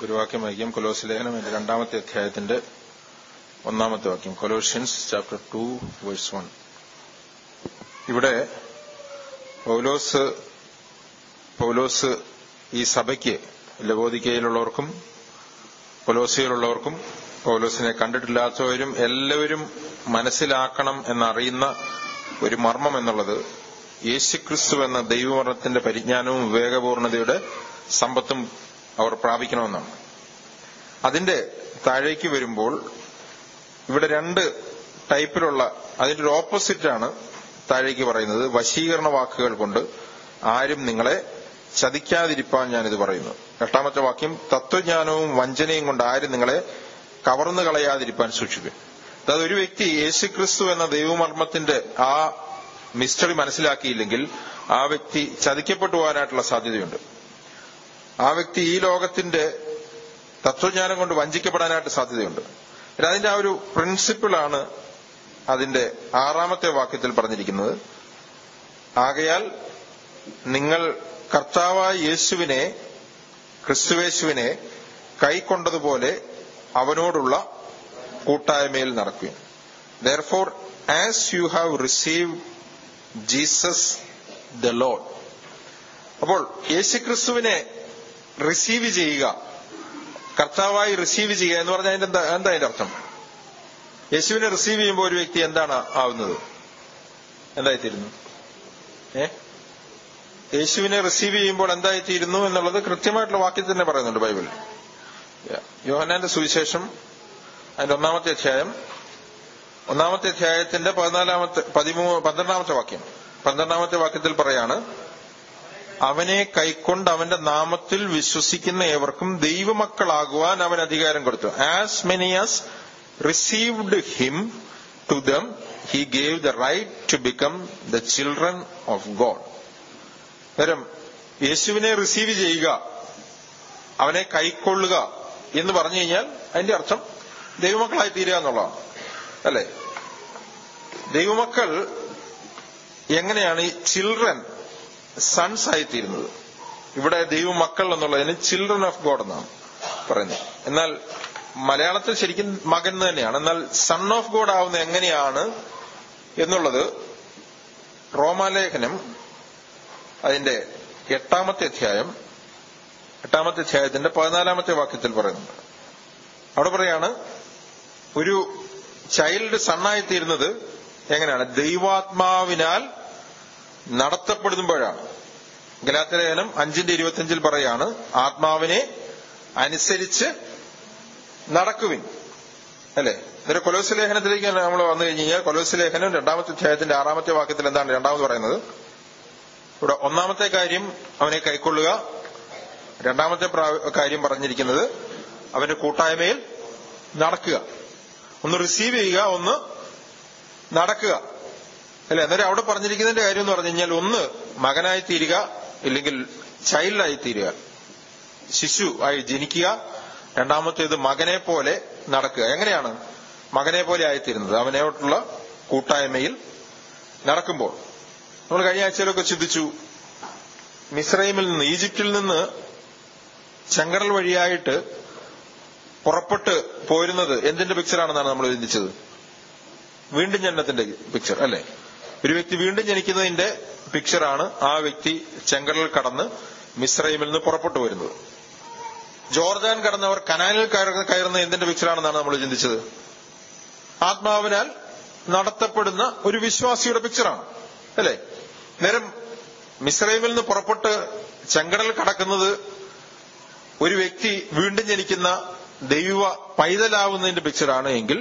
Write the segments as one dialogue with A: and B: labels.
A: ഒരു വാക്യം വായിക്കാം കൊലോസ് ലേഖനം അതിന്റെ രണ്ടാമത്തെ അധ്യായത്തിന്റെ ഒന്നാമത്തെ വാക്യം Colossians chapter two verse one ഇവിടെ പൗലോസ് പൗലോസ് ഈ സഭയ്ക്ക് ലബോദിക്കയിലുള്ളവർക്കും കൊലോസിയിലുള്ളവർക്കും പൗലോസിനെ കണ്ടിട്ടില്ലാത്തവരും എല്ലാവരും മനസ്സിലാക്കണം എന്നറിയുന്ന ഒരു മർമ്മം എന്നുള്ളത് യേശുക്രിസ്തു എന്ന ദൈവമരണത്തിന്റെ പരിജ്ഞാനവും വിവേകപൂർണതയുടെ സമ്പത്തും അവർ പ്രാപിക്കണമെന്നാണ് അതിന്റെ താഴേക്ക് വരുമ്പോൾ ഇവിടെ രണ്ട് ടൈപ്പിലുള്ള അതിന്റെ ഒരു ഓപ്പോസിറ്റാണ് താഴേക്ക് പറയുന്നത് വശീകരണ വാക്കുകൾ കൊണ്ട് ആരും നിങ്ങളെ ചതിക്കാതിരിപ്പാൻ ഞാനിത് പറയുന്നു എട്ടാമത്തെ വാക്യം തത്വജ്ഞാനവും വഞ്ചനയും കൊണ്ട് ആരും നിങ്ങളെ കവർന്നു കളയാതിരിപ്പാൻ സൂക്ഷിക്കും അതായത് ഒരു വ്യക്തി യേശുക്രിസ്തു എന്ന ദൈവമർമ്മത്തിന്റെ ആ മിസ്റ്ററി മനസ്സിലാക്കിയില്ലെങ്കിൽ ആ വ്യക്തി ചതിക്കപ്പെട്ടു പോകാനായിട്ടുള്ള സാധ്യതയുണ്ട് ആ വ്യക്തി ഈ ലോകത്തിന്റെ തത്വജ്ഞാനം കൊണ്ട് വഞ്ചിക്കപ്പെടാനായിട്ട് സാധ്യതയുണ്ട് അതിന്റെ ആ ഒരു പ്രിൻസിപ്പിളാണ് അതിന്റെ ആറാമത്തെ വാക്യത്തിൽ പറഞ്ഞിരിക്കുന്നത് ആകയാൽ നിങ്ങൾ കർത്താവായ യേശുവിനെ ക്രിസ്തുവേശുവിനെ കൈക്കൊണ്ടതുപോലെ അവനോടുള്ള കൂട്ടായ്മയിൽ നടക്കുകയും therefore as you have receive Jesus the Lord അപ്പോൾ യേശുക്രിസ്തുവിനെ റിസീവ് ചെയ്യുക കർത്താവായി റിസീവ് ചെയ്യുക എന്ന് പറഞ്ഞാൽ അതിന്റെ എന്താ എന്താ അതിന്റെ അർത്ഥം യേശുവിനെ റിസീവ് ചെയ്യുമ്പോൾ ഒരു വ്യക്തി എന്താണ് ആവുന്നത് എന്തായിത്തീരുന്നു ഏ യേശുവിനെ റിസീവ് ചെയ്യുമ്പോൾ എന്തായിത്തീരുന്നു എന്നുള്ളത് കൃത്യമായിട്ടുള്ള വാക്യത്തിൽ തന്നെ പറയുന്നുണ്ട് ബൈബിൾ യോഹനാന്റെ സുവിശേഷം അതിന്റെ ഒന്നാമത്തെ അധ്യായം ഒന്നാമത്തെ അധ്യായത്തിന്റെ പതിനാലാമത്തെ പതിമൂ പന്ത്രണ്ടാമത്തെ വാക്യം പന്ത്രണ്ടാമത്തെ വാക്യത്തിൽ പറയാണ് അവനെ കൈക്കൊണ്ട് അവന്റെ നാമത്തിൽ വിശ്വസിക്കുന്ന ഏവർക്കും ദൈവമക്കളാകുവാൻ അവൻ അധികാരം കൊടുത്തു as many as received him to them he gave the right to become the children of God നേരം യേശുവിനെ റിസീവ് ചെയ്യുക അവനെ കൈക്കൊള്ളുക എന്ന് പറഞ്ഞു കഴിഞ്ഞാൽ അതിന്റെ അർത്ഥം ദൈവമക്കളായി തീരുക എന്നുള്ളതാണ് അല്ലെ ദൈവമക്കൾ എങ്ങനെയാണ് ഈ ചിൽഡ്രൻ സൺസ് ആയിത്തീരുന്നത് ഇവിടെ ദൈവമക്കൾ എന്നുള്ളതിന് ചിൽഡ്രൻ ഓഫ് ഗോഡ് എന്നാണ് പറയുന്നത് എന്നാൽ മലയാളത്തിൽ ശരിക്കും മകൻ തന്നെയാണ് എന്നാൽ സൺ ഓഫ് ഗോഡ് ആവുന്നത് എങ്ങനെയാണ് എന്നുള്ളത് റോമാലേഖനം അതിന്റെ എട്ടാമത്തെ അധ്യായം എട്ടാമത്തെ അധ്യായത്തിന്റെ പതിനാലാമത്തെ വാക്യത്തിൽ പറയുന്നുണ്ട് അവിടെ പറയാണ് ഒരു ചൈൽഡ് സണ്ണായിത്തീരുന്നത് എങ്ങനെയാണ് ദൈവാത്മാവിനാൽ നടത്തപ്പെടുമ്പോഴാണ് ഗലാത്തലേഖനം അഞ്ചിന്റെ ഇരുപത്തിയഞ്ചിൽ പറയാണ് ആത്മാവിനെ അനുസരിച്ച് നടക്കുവിൻ അല്ലെ എന്നിട്ട് കൊലോസ് ലേഖനത്തിലേക്ക് നമ്മൾ വന്നു കഴിഞ്ഞ് കഴിഞ്ഞാൽ കൊലോസ് ലേഖനം രണ്ടാമത്തെ അധ്യായത്തിന്റെ ആറാമത്തെ വാക്യത്തിൽ എന്താണ് രണ്ടാമത് പറയുന്നത് ഇവിടെ ഒന്നാമത്തെ കാര്യം അവനെ കൈക്കൊള്ളുക രണ്ടാമത്തെ കാര്യം പറഞ്ഞിരിക്കുന്നത് അവന്റെ കൂട്ടായ്മയിൽ നടക്കുക ഒന്ന് റിസീവ് ചെയ്യുക ഒന്ന് നടക്കുക അല്ലെ അന്നേരം അവിടെ പറഞ്ഞിരിക്കുന്നതിന്റെ കാര്യം എന്ന് പറഞ്ഞു കഴിഞ്ഞാൽ ഒന്ന് മകനായി തീരുക ഇല്ലെങ്കിൽ ചൈൽഡായി തീരുക ശിശു ആയി ജനിക്കുക രണ്ടാമത്തേത് മകനെ പോലെ നടക്കുക എങ്ങനെയാണ് മകനെ പോലെ ആയിത്തീരുന്നത് അവനോട്ടുള്ള കൂട്ടായ്മയിൽ നടക്കുമ്പോൾ നമ്മൾ കഴിഞ്ഞ ആഴ്ചയിലൊക്കെ ചിന്തിച്ചു മിസ്രൈമിൽ നിന്ന് ഈജിപ്തിൽ നിന്ന് ചെങ്കടൽ വഴിയായിട്ട് പുറപ്പെട്ട് പോരുന്നത് എന്തിന്റെ പിക്ചറാണെന്നാണ് നമ്മൾ ചിന്തിച്ചത് വീണ്ടും ജനനത്തിന്റെ പിക്ചർ അല്ലെ ഒരു വ്യക്തി വീണ്ടും ജനിക്കുന്നതിന്റെ പിക്ചറാണ് ആ വ്യക്തി ചെങ്കടൽ കടന്ന് മിസ്രൈമിൽ നിന്ന് പുറപ്പെട്ടു വരുന്നത് ജോർദാൻ കടന്നവർ കനാലിൽ കയറുന്ന എന്തിന്റെ പിക്ചറാണെന്നാണ് നമ്മൾ ചിന്തിച്ചത് ആത്മാവിനാൽ നടത്തപ്പെടുന്ന ഒരു വിശ്വാസിയുടെ പിക്ചറാണ് അല്ലെ നേരം മിസ്രൈമിൽ നിന്ന് പുറപ്പെട്ട് ചെങ്കടൽ കടക്കുന്നത് ഒരു വ്യക്തി വീണ്ടും ജനിക്കുന്ന ദൈവ പൈതലാവുന്നതിന്റെ പിക്ചറാണ് എങ്കിൽ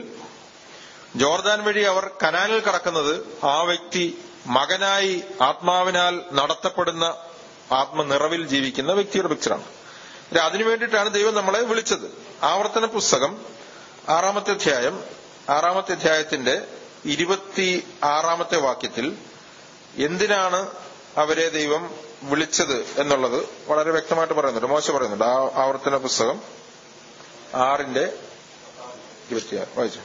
A: ജോർദാൻ വഴി അവർ കനാലിൽ കടക്കുന്നത് ആ വ്യക്തി മകനായി ആത്മാവിനാൽ നടത്തപ്പെടുന്ന ആത്മനിറവിൽ ജീവിക്കുന്ന വ്യക്തിയുടെ പിക്ചറാണ് അതിനു വേണ്ടിയിട്ടാണ് ദൈവം നമ്മളെ വിളിച്ചത് ആവർത്തന പുസ്തകം ആറാമത്തെ അധ്യായം ആറാമത്തെ അധ്യായത്തിന്റെ ഇരുപത്തി ആറാമത്തെ വാക്യത്തിൽ എന്തിനാണ് അവരെ ദൈവം വിളിച്ചത് എന്നുള്ളത് വളരെ വ്യക്തമായിട്ട് പറയുന്നുണ്ട് മോശ പറയുന്നുണ്ട് ആ ആവർത്തന പുസ്തകം ആറിന്റെ ഇരുപത്തിയാറ് വായിച്ചു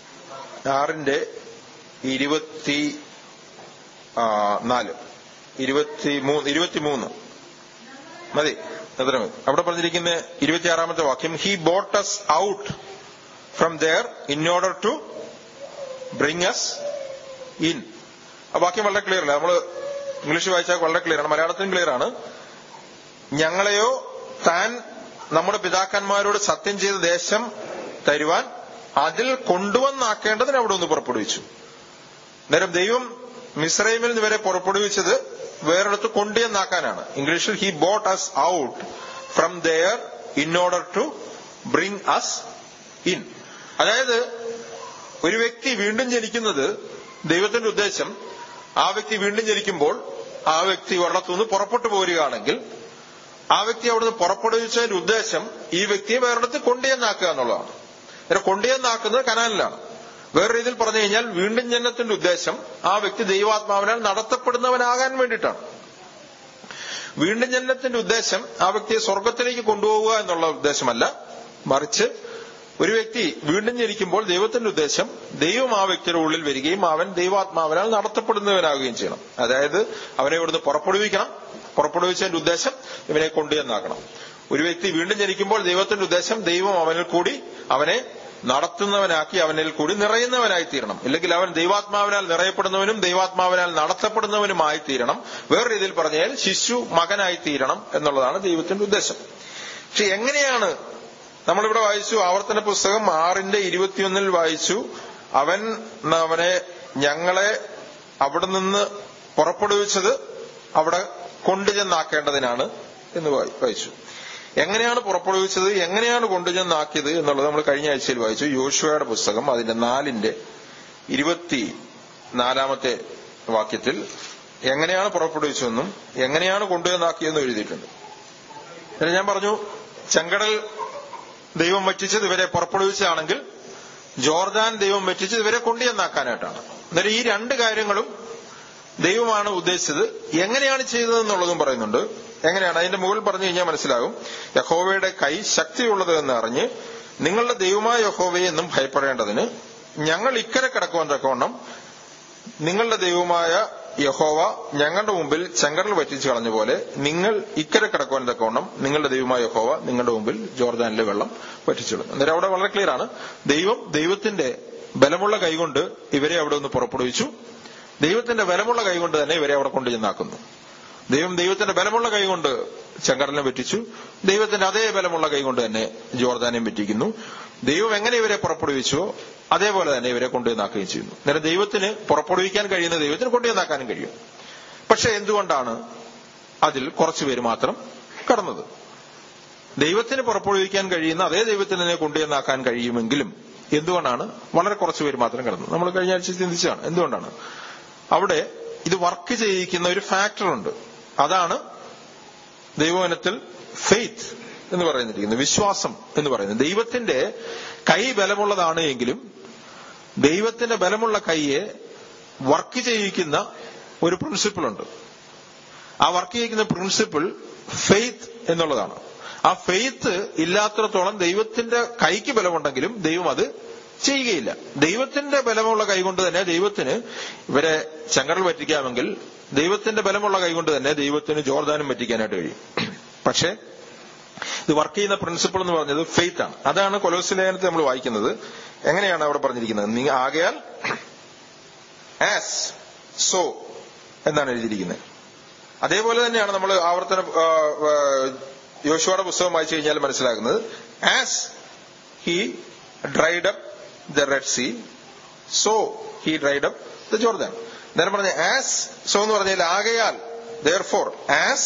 A: ആറിന്റെ ഇരുപത്തി നാല് ഇരുപത്തി മൂന്ന് ഇരുപത്തിമൂന്ന് മതി എത്ര അവിടെ പറഞ്ഞിരിക്കുന്ന ഇരുപത്തിയാറാമത്തെ വാക്യം he brought us out from there in order to bring us in ആ വാക്യം വളരെ ക്ലിയർ അല്ല നമ്മൾ ഇംഗ്ലീഷ് വായിച്ചാൽ വളരെ ക്ലിയർ ആണ് മലയാളത്തിലും ക്ലിയർ ആണ് ഞങ്ങളെയോ താൻ നമ്മുടെ പിതാക്കന്മാരോട് സത്യം ചെയ്ത ദേശം തരുവാൻ അതിൽ കൊണ്ടുവന്നാക്കേണ്ടതിന് അവിടെ ഒന്ന് പുറപ്പെടുവിച്ചു നേരം ദൈവം മിസ്രൈമിൽ നിന്ന് വരെ പുറപ്പെടുവിച്ചത് വേറെടുത്ത് കൊണ്ടുവന്നാക്കാനാണ് ഇംഗ്ലീഷിൽ he brought us out from there in order to bring us in അതായത് ഒരു വ്യക്തി വീണ്ടും ജനിക്കുന്നത് ദൈവത്തിന്റെ ഉദ്ദേശം ആ വ്യക്തി വീണ്ടും ജനിക്കുമ്പോൾ ആ വ്യക്തി ഒരിടത്തുനിന്ന് പുറപ്പെട്ടു പോരുകയാണെങ്കിൽ ആ വ്യക്തി അവിടുന്ന് പുറപ്പെടുവിച്ചതിന്റെ ഉദ്ദേശം ഈ വ്യക്തിയെ വേറെടുത്ത് കൊണ്ടുചെന്നാക്കുക എന്നുള്ളതാണ് അങ്ങനെ കൊണ്ടുചെന്നാക്കുന്നത് കനാലിലാണ് വേറെ രീതിയിൽ പറഞ്ഞു കഴിഞ്ഞാൽ വീണ്ടും ജനനത്തിന്റെ ഉദ്ദേശം ആ വ്യക്തി ദൈവാത്മാവിനാൽ നടത്തപ്പെടുന്നവനാകാൻ വേണ്ടിയിട്ടാണ് വീണ്ടും ജനനത്തിന്റെ ഉദ്ദേശം ആ വ്യക്തിയെ സ്വർഗത്തിലേക്ക് കൊണ്ടുപോവുക എന്നുള്ള ഉദ്ദേശമല്ല മറിച്ച് ഒരു വ്യക്തി വീണ്ടും ജനിക്കുമ്പോൾ ദൈവത്തിന്റെ ഉദ്ദേശം ദൈവം ആ വ്യക്തിയുടെ ഉള്ളിൽ വരികയും അവൻ ദൈവാത്മാവിനാൽ നടത്തപ്പെടുന്നവനാകുകയും ചെയ്യണം അതായത് അവനെ ഇവിടുന്ന് പുറപ്പെടുവിക്കണം പുറപ്പെടുവിച്ചതിന്റെ ഉദ്ദേശം ഇവനെ കൊണ്ടുചെന്നാക്കണം ഒരു വ്യക്തി വീണ്ടും ജനിക്കുമ്പോൾ ദൈവത്തിന്റെ ഉദ്ദേശം ദൈവം അവനിൽ കൂടി അവനെ നടത്തുന്നവനാക്കി അവനിൽ കൂടി നിറയുന്നവനായി തീരണം ഇല്ലെങ്കിൽ അവൻ ദൈവാത്മാവിനാൽ നിറയപ്പെടുന്നവനും ദൈവാത്മാവിനാൽ നടത്തപ്പെടുന്നവനുമായി തീരണം വേറെ രീതിയിൽ പറഞ്ഞാൽ ശിശു മകനായി തീരണം എന്നുള്ളതാണ് ദൈവത്തിന്റെ ഉദ്ദേശം പക്ഷെ എങ്ങനെയാണ് നമ്മളിവിടെ വായിച്ചു ആവർത്തന പുസ്തകം ആറിന്റെ ഇരുപത്തിയൊന്നിൽ വായിച്ചു അവൻ അവനെ ഞങ്ങളെ അവിടെ നിന്ന് പുറപ്പെടുവിച്ചത് അവിടെ കൊണ്ടുചെന്നാക്കേണ്ടതിനാണ് എന്ന് വായിച്ചു എങ്ങനെയാണ് പുറപ്പെടുവിച്ചത് എങ്ങനെയാണ് കൊണ്ടുചെന്നാക്കിയത് എന്നുള്ളത് നമ്മൾ കഴിഞ്ഞ ആഴ്ചയിൽ വായിച്ചു യോശുവയുടെ പുസ്തകം അതിന്റെ നാലിന്റെ ഇരുപത്തി നാലാമത്തെ വാക്യത്തിൽ എങ്ങനെയാണ് പുറപ്പെടുവിച്ചതെന്നും എങ്ങനെയാണ് കൊണ്ടുചെന്നാക്കിയതെന്നും എഴുതിയിട്ടുണ്ട് എന്നിട്ട് ഞാൻ പറഞ്ഞു ചെങ്കടൽ ദൈവം വറ്റിച്ചത് ഇവരെ പുറപ്പെടുവിച്ചതാണെങ്കിൽ ജോർദാൻ ദൈവം വറ്റിച്ചത് ഇവരെ കൊണ്ടുചെന്നാക്കാനായിട്ടാണ് അന്നേരം ഈ രണ്ട് കാര്യങ്ങളും ദൈവമാണ് ഉദ്ദേശിച്ചത് എങ്ങനെയാണ് ചെയ്തതെന്നുള്ളതും പറയുന്നുണ്ട് എങ്ങനെയാണ് അതിന്റെ മുകളിൽ പറഞ്ഞു കഴിഞ്ഞാൽ മനസ്സിലാകും യഹോവയുടെ കൈ ശക്തിയുള്ളത് എന്ന് അറിഞ്ഞ് നിങ്ങളുടെ ദൈവമായ യഹോവയെ എന്നും ഭയപ്പെടേണ്ടതിന് ഞങ്ങൾ ഇക്കരെ കിടക്കുവാൻ തക്കവണ്ണം നിങ്ങളുടെ ദൈവമായ യഹോവ ഞങ്ങളുടെ മുമ്പിൽ ചെങ്കടൽ വറ്റിച്ചു കളഞ്ഞ പോലെ നിങ്ങൾ ഇക്കരെ കിടക്കുവാൻ തക്കവണ്ണം നിങ്ങളുടെ ദൈവമായ യഹോവ നിങ്ങളുടെ മുമ്പിൽ ജോർദാനിലെ വെള്ളം വറ്റിച്ചു കളഞ്ഞു അന്നേരം അവിടെ വളരെ ക്ലിയർ ആണ് ദൈവം ദൈവത്തിന്റെ ബലമുള്ള കൈകൊണ്ട് ഇവരെ അവിടെ ഒന്ന് പുറപ്പെടുവിച്ചു ദൈവത്തിന്റെ ബലമുള്ള കൈകൊണ്ട് തന്നെ ഇവരെ അവിടെ കൊണ്ടു ചെന്നാക്കുന്നു ദൈവം ദൈവത്തിന്റെ ബലമുള്ള കൈകൊണ്ട് ചെങ്കടലിനെ പറ്റിച്ചു ദൈവത്തിന്റെ അതേ ബലമുള്ള കൈകൊണ്ട് തന്നെ ജോർദാനെയും പറ്റിക്കുന്നു ദൈവം എങ്ങനെ ഇവരെ പുറപ്പെടുവിച്ചുവോ അതേപോലെ തന്നെ ഇവരെ കൊണ്ടുവന്നാക്കുകയും ചെയ്യുന്നു നേരം ദൈവത്തിന് പുറപ്പെടുവിക്കാൻ കഴിയുന്ന ദൈവത്തിന് കൊണ്ടുവന്നാക്കാനും കഴിയും പക്ഷെ എന്തുകൊണ്ടാണ് അതിൽ കുറച്ചുപേര് മാത്രം കടന്നത് ദൈവത്തിന് പുറപ്പെടുവിക്കാൻ കഴിയുന്ന അതേ ദൈവത്തിന് തന്നെ കൊണ്ടുവന്നാക്കാൻ കഴിയുമെങ്കിലും എന്തുകൊണ്ടാണ് വളരെ കുറച്ചുപേര് മാത്രം കടന്നത് നമ്മൾ കഴിഞ്ഞ ആഴ്ച ചിന്തിച്ചതാണ് എന്തുകൊണ്ടാണ് അവിടെ ഇത് വർക്ക് ചെയ്യിക്കുന്ന ഒരു ഫാക്ടർ ഉണ്ട് അതാണ് ദൈവവനത്തിൽ ഫെയ്ത്ത് എന്ന് പറയുന്നിരിക്കുന്നത് വിശ്വാസം എന്ന് പറയുന്നത് ദൈവത്തിന്റെ കൈ ബലമുള്ളതാണ് എങ്കിലും ദൈവത്തിന്റെ ബലമുള്ള കൈയെ വർക്ക് ചെയ്യിക്കുന്ന ഒരു പ്രിൻസിപ്പിൾ ഉണ്ട് ആ വർക്ക് ചെയ്യിക്കുന്ന പ്രിൻസിപ്പിൾ ഫെയ്ത്ത് എന്നുള്ളതാണ് ആ ഫെയ്ത്ത് ഇല്ലാത്തിടത്തോളം ദൈവത്തിന്റെ കൈക്ക് ബലമുണ്ടെങ്കിലും ദൈവം അത് ചെയ്യുകയില്ല ദൈവത്തിന്റെ ബലമുള്ള കൈകൊണ്ട് തന്നെ ദൈവത്തിന് ഇവരെ ചങ്കടൽ പറ്റിക്കാമെങ്കിൽ ദൈവത്തിന്റെ ബലമുള്ള കൈകൊണ്ട് തന്നെ ദൈവത്തിന് ജോർദാനും പറ്റിക്കാനായിട്ട് കഴിയും പക്ഷേ ഇത് വർക്ക് ചെയ്യുന്ന പ്രിൻസിപ്പിൾ എന്ന് പറഞ്ഞത് ഫെയ്ത്ത് ആണ് അതാണ് കൊലോസ് ലേഖനത്തെ നമ്മൾ വായിക്കുന്നത് എങ്ങനെയാണ് അവിടെ പറഞ്ഞിരിക്കുന്നത് നീ ആകയാൽ ആസ് സോ എന്നാണ് എഴുതിയിരിക്കുന്നത് അതേപോലെ തന്നെയാണ് നമ്മൾ ആവർത്തന യോശുവയുടെ പുസ്തകം വായിച്ചു കഴിഞ്ഞാൽ മനസ്സിലാക്കുന്നത് as he dried up the Red Sea so he dried up the Jordan നേരം പറഞ്ഞ ആസ് സോ എന്ന് പറഞ്ഞാൽ ആകയാൽ therefore as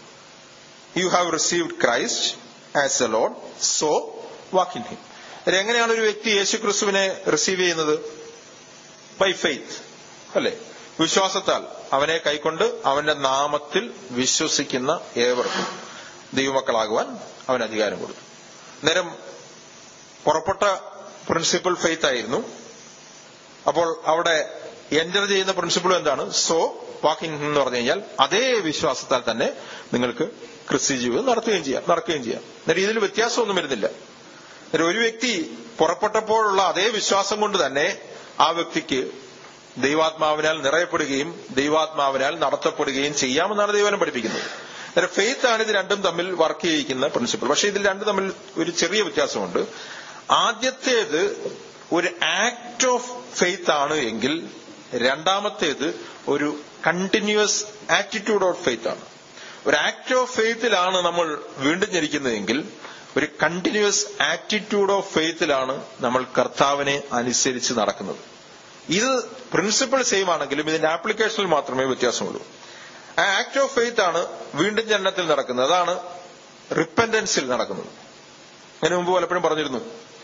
A: you have received Christ as a Lord so walk in him എങ്ങനെയാണ് ഒരു വ്യക്തി യേശു ക്രിസ്തുവിനെ റിസീവ് ചെയ്യുന്നത് ബൈ ഫെയ്ത്ത് അല്ലെ വിശ്വാസത്താൽ അവനെ കൈക്കൊണ്ട് അവന്റെ നാമത്തിൽ വിശ്വസിക്കുന്ന ഏവർക്കും ദൈവമക്കളാകുവാൻ അവൻ അധികാരം കൊടുത്തു നേരം പുറപ്പെട്ട പ്രിൻസിപ്പിൾ ഫെയ്ത്ത് ആയിരുന്നു അപ്പോൾ അവിടെ എൻറ്റർ ചെയ്യുന്ന പ്രിൻസിപ്പിളും എന്താണ് സോ വാക്കിംഗ് എന്ന് പറഞ്ഞു കഴിഞ്ഞാൽ അതേ വിശ്വാസത്താൽ തന്നെ നിങ്ങൾക്ക് ക്രിസ്ത്യ ജീവിതം നടത്തുകയും ചെയ്യാം നടക്കുകയും ചെയ്യാം എന്നിട്ട് ഇതിൽ വ്യത്യാസമൊന്നും വരുന്നില്ല എന്നിട്ട് ഒരു വ്യക്തി പുറപ്പെട്ടപ്പോഴുള്ള അതേ വിശ്വാസം കൊണ്ട് തന്നെ ആ വ്യക്തിക്ക് ദൈവാത്മാവിനാൽ നിറയപ്പെടുകയും ദൈവാത്മാവിനാൽ നടത്തപ്പെടുകയും ചെയ്യാമെന്നാണ് ദൈവനം പഠിപ്പിക്കുന്നത് ഫെയ്ത്ത് ആണ് ഇത് രണ്ടും തമ്മിൽ വർക്ക് ചെയ്യിക്കുന്ന പ്രിൻസിപ്പിൾ പക്ഷെ ഇതിൽ രണ്ടും തമ്മിൽ ഒരു ചെറിയ വ്യത്യാസമുണ്ട് ആദ്യത്തേത് ഒരു ആക്ട് ഓഫ് ഫെയ്ത്ത് ആണ് എങ്കിൽ രണ്ടാമത്തേത് ഒരു കണ്ടിന്യൂസ് ആറ്റിറ്റ്യൂഡ് ഓഫ് ഫെയ്ത്ത് ആണ് ഒരു ആക്ട് ഓഫ് ഫെയ്ത്തിലാണ് നമ്മൾ വീണ്ടും ജനിക്കുന്നതെങ്കിൽ ഒരു കണ്ടിന്യൂസ് ആറ്റിറ്റ്യൂഡ് ഓഫ് ഫെയ്ത്തിലാണ് നമ്മൾ കർത്താവിനെ അനുസരിച്ച് നടക്കുന്നത് ഇത് പ്രിൻസിപ്പിൾ സെയിം ആണെങ്കിലും ഇതിന്റെ ആപ്ലിക്കേഷനിൽ മാത്രമേ വ്യത്യാസമുള്ളൂ ആ ആക്ട് ഓഫ് ഫെയ്ത്ത് ആണ് വീണ്ടും ജനനത്തിൽ നടക്കുന്നത് അതാണ് റിപ്പൻഡൻസിൽ നടക്കുന്നത് അതിനു മുമ്പ് പലപ്പോഴും പറഞ്ഞിരുന്നു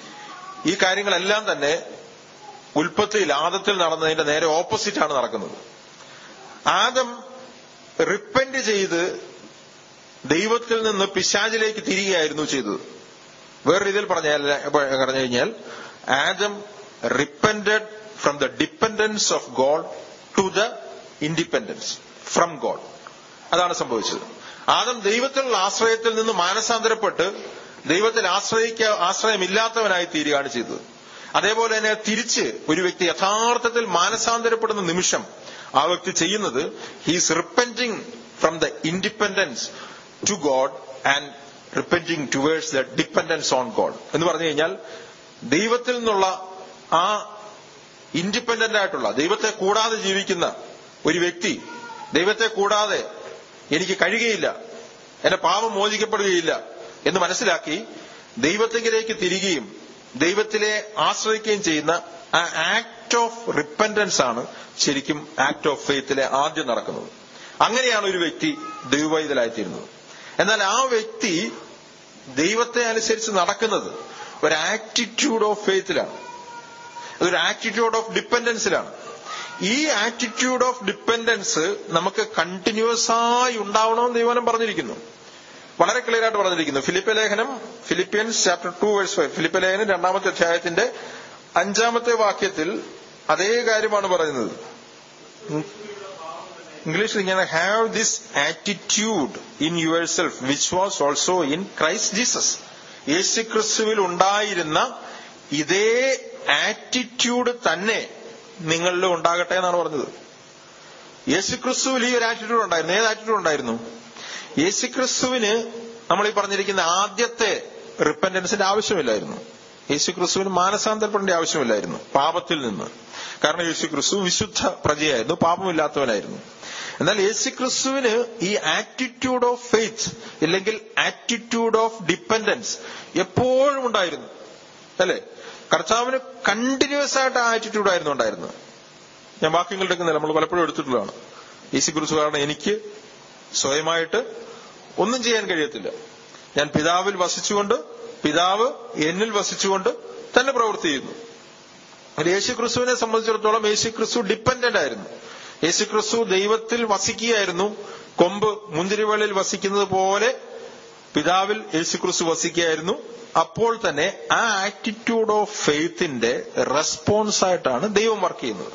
A: ഈ കാര്യങ്ങളെല്ലാം തന്നെ ഉൽപ്പത്തിയിൽ ആദത്തിൽ നടന്നതിന്റെ നേരെ ഓപ്പോസിറ്റ് ആണ് നടക്കുന്നത് ആദം റിപ്പന്റ് ചെയ്ത് ദൈവത്തിൽ നിന്ന് പിശാചിലേക്ക് തിരികെയായിരുന്നു ചെയ്തത് വേറെ രീതിയിൽ പറഞ്ഞാൽ പറഞ്ഞു കഴിഞ്ഞാൽ Adam repented from the dependence of God to the independence from God അതാണ് സംഭവിച്ചത് ആദം ദൈവത്തിലുള്ള ആശ്രയത്തിൽ നിന്ന് മാനസാന്തരപ്പെട്ട് ദൈവത്തിൽ ആശ്രയിക്ക ആശ്രയമില്ലാത്തവനായി തീരുകയാണ് ചെയ്തത് അതേപോലെ തന്നെ തിരിച്ച് ഒരു വ്യക്തി യഥാർത്ഥത്തിൽ മാനസാന്തരപ്പെടുന്ന നിമിഷം ആ വ്യക്തി ചെയ്യുന്നത് he's repenting from the independence to God and repenting towards the dependence on God എന്ന് പറഞ്ഞു കഴിഞ്ഞാൽ ദൈവത്തിൽ നിന്നുള്ള ആ ഇൻഡിപെൻഡന്റ് ആയിട്ടുള്ള ദൈവത്തെ കൂടാതെ ജീവിക്കുന്ന ഒരു വ്യക്തി ദൈവത്തെ കൂടാതെ എനിക്ക് കഴിയുകയില്ല എന്റെ പാപം മോചിക്കപ്പെടുകയില്ല എന്ന് മനസ്സിലാക്കി ദൈവത്തിലേക്ക് തിരികെയും ദൈവത്തിലെ ആശ്രയിക്കുകയും ചെയ്യുന്ന ആ ആക്ട് ഓഫ് റിപ്പൻഡൻസ് ആണ് ശരിക്കും ആക്ട് ഓഫ് ഫെയ്ത്തിലെ ആദ്യം നടക്കുന്നത് അങ്ങനെയാണ് ഒരു വ്യക്തി ദൈവവൈതലായിത്തീരുന്നത് എന്നാൽ ആ വ്യക്തി ദൈവത്തെ അനുസരിച്ച് നടക്കുന്നത് ഒരു ആറ്റിറ്റ്യൂഡ് ഓഫ് ഫെയ്ത്തിലാണ് അതൊരു ആറ്റിറ്റ്യൂഡ് ഓഫ് ഡിപ്പെൻഡൻസിലാണ് ഈ ആറ്റിറ്റ്യൂഡ് ഓഫ് ഡിപ്പെൻഡൻസ് നമുക്ക് കണ്ടിന്യൂസ് ആയി ഉണ്ടാവണമെന്ന് ദൈവനം പറഞ്ഞിരിക്കുന്നു വളരെ ക്ലിയർ ആയിട്ട് പറഞ്ഞിരിക്കുന്നു ഫിലിപ്പ് ലേഖനം Philippians chapter two verse five Philip ലേഖനം രണ്ടാമത്തെ അധ്യായത്തിന്റെ അഞ്ചാമത്തെ വാക്യത്തിൽ അതേ കാര്യമാണ് പറയുന്നത് ഇംഗ്ലീഷിൽ ഇങ്ങനെ have this attitude in yourself which was also in Christ Jesus യേശു ക്രിസ്തുവിൽ ഉണ്ടായിരുന്ന ഇതേ ആറ്റിറ്റ്യൂഡ് തന്നെ നിങ്ങളിൽ ഉണ്ടാകട്ടെ എന്നാണ് പറഞ്ഞത് യേശു ക്രിസ്തുവിൽ ഈ ഒരു ആറ്റിറ്റ്യൂഡ് ഉണ്ടായിരുന്നു ഏത് ആറ്റിറ്റ്യൂഡ് ഉണ്ടായിരുന്നു യേശു ക്രിസ്തുവിന് നമ്മൾ ഈ പറഞ്ഞിരിക്കുന്ന ആദ്യത്തെ റിപ്പൻഡൻസിന്റെ ആവശ്യമില്ലായിരുന്നു യേശു ക്രിസ്തുവിന് മാനസാന്തരപ്പെടേണ്ട ആവശ്യമില്ലായിരുന്നു പാപത്തിൽ നിന്ന് കാരണം യേശു ക്രിസ്തു വിശുദ്ധ പ്രജയായിരുന്നു പാപമില്ലാത്തവനായിരുന്നു എന്നാൽ യേശു ക്രിസ്തുവിന് ഈ ആറ്റിറ്റ്യൂഡ് ഓഫ് ഫെയ്ത്ത് ഇല്ലെങ്കിൽ ആറ്റിറ്റ്യൂഡ് ഓഫ് ഡിപ്പെൻഡൻസ് എപ്പോഴും ഉണ്ടായിരുന്നു അല്ലേ കർത്താവിന് കണ്ടിന്യൂസ് ആയിട്ട് ആ ആറ്റിറ്റ്യൂഡ് ആയിരുന്നു ഉണ്ടായിരുന്നത് ഞാൻ വാക്യങ്ങൾ എടുക്കുന്നില്ല നമ്മൾ പലപ്പോഴും എടുത്തിട്ടുള്ളതാണ് യേശു ക്രിസ്തു കാരണം എനിക്ക് സ്വയമായിട്ട് ഒന്നും ചെയ്യാൻ കഴിയത്തില്ല ഞാൻ പിതാവിൽ വസിച്ചുകൊണ്ട് പിതാവ് എന്നിൽ വസിച്ചുകൊണ്ട് തന്നെ പ്രവൃത്തി ചെയ്യുന്നു യേശു ക്രിസ്തുവിനെ സംബന്ധിച്ചിടത്തോളം യേശു ക്രിസ്തു ഡിപ്പെൻഡന്റ് ആയിരുന്നു യേശു ക്രിസ്തു ദൈവത്തിൽ വസിക്കുകയായിരുന്നു കൊമ്പ് മുന്തിരിവള്ളിൽ വസിക്കുന്നത് പോലെ പിതാവിൽ യേശു ക്രിസ്തു വസിക്കുകയായിരുന്നു അപ്പോൾ തന്നെ ആ ആറ്റിറ്റ്യൂഡ് ഓഫ് ഫെയ്ത്തിന്റെ റെസ്പോൺസ് ആയിട്ടാണ് ദൈവം വർക്ക് ചെയ്യുന്നത്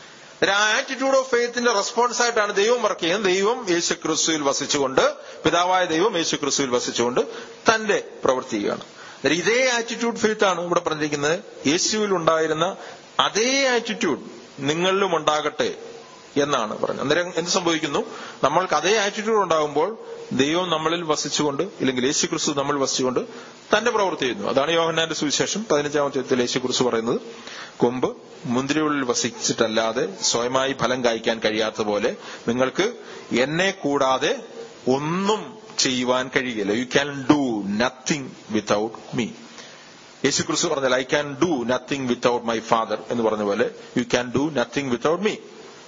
A: ആ ആറ്റിറ്റ്യൂഡ് ഓഫ് ഫെയ്ത്തിന്റെ റെസ്പോൺസ് ആയിട്ടാണ് ദൈവം വർക്ക് ചെയ്യുന്നത് ദൈവം യേശു ക്രിസ്തുവിൽ വസിച്ചുകൊണ്ട് പിതാവായ ദൈവം യേശു ക്രിസ്തുവിൽ വസിച്ചുകൊണ്ട് തന്റെ പ്രവർത്തിക്കുകയാണ് ഇതേ ആറ്റിറ്റ്യൂഡ് ഫെയ്ത്ത് ആണ് ഇവിടെ പറഞ്ഞിരിക്കുന്നത് യേശുവിൽ ഉണ്ടായിരുന്ന അതേ ആറ്റിറ്റ്യൂഡ് നിങ്ങളിലും ഉണ്ടാകട്ടെ എന്നാണ് പറഞ്ഞത് അന്നേരം എന്ത് സംഭവിക്കുന്നു നമ്മൾക്ക് അതേ ആറ്റിറ്റ്യൂഡ് ഉണ്ടാകുമ്പോൾ ദൈവം നമ്മളിൽ വസിച്ചുകൊണ്ട് ഇല്ലെങ്കിൽ യേശു ക്രിസ്തു നമ്മൾ വസിച്ചുകൊണ്ട് തന്റെ പ്രവൃത്തി ചെയ്യുന്നു അതാണ് യോഹന്നാന്റെ സുവിശേഷം പതിനഞ്ചാമത്തെ യേശു ക്രിസ്തു പറയുന്നത് കൊമ്പ് മുന്തിരിയുള്ളിൽ വസിച്ചിട്ടല്ലാതെ സ്വയമായി ഫലം കായ്ക്കാൻ കഴിയാത്ത പോലെ നിങ്ങൾക്ക് എന്നെ കൂടാതെ ഒന്നും ചെയ്യുവാൻ കഴിയില്ല you can do nothing without me യേശു ക്രിസ്തു പറഞ്ഞാൽ I can do nothing without my Father എന്ന് പറഞ്ഞ പോലെ you can do nothing without me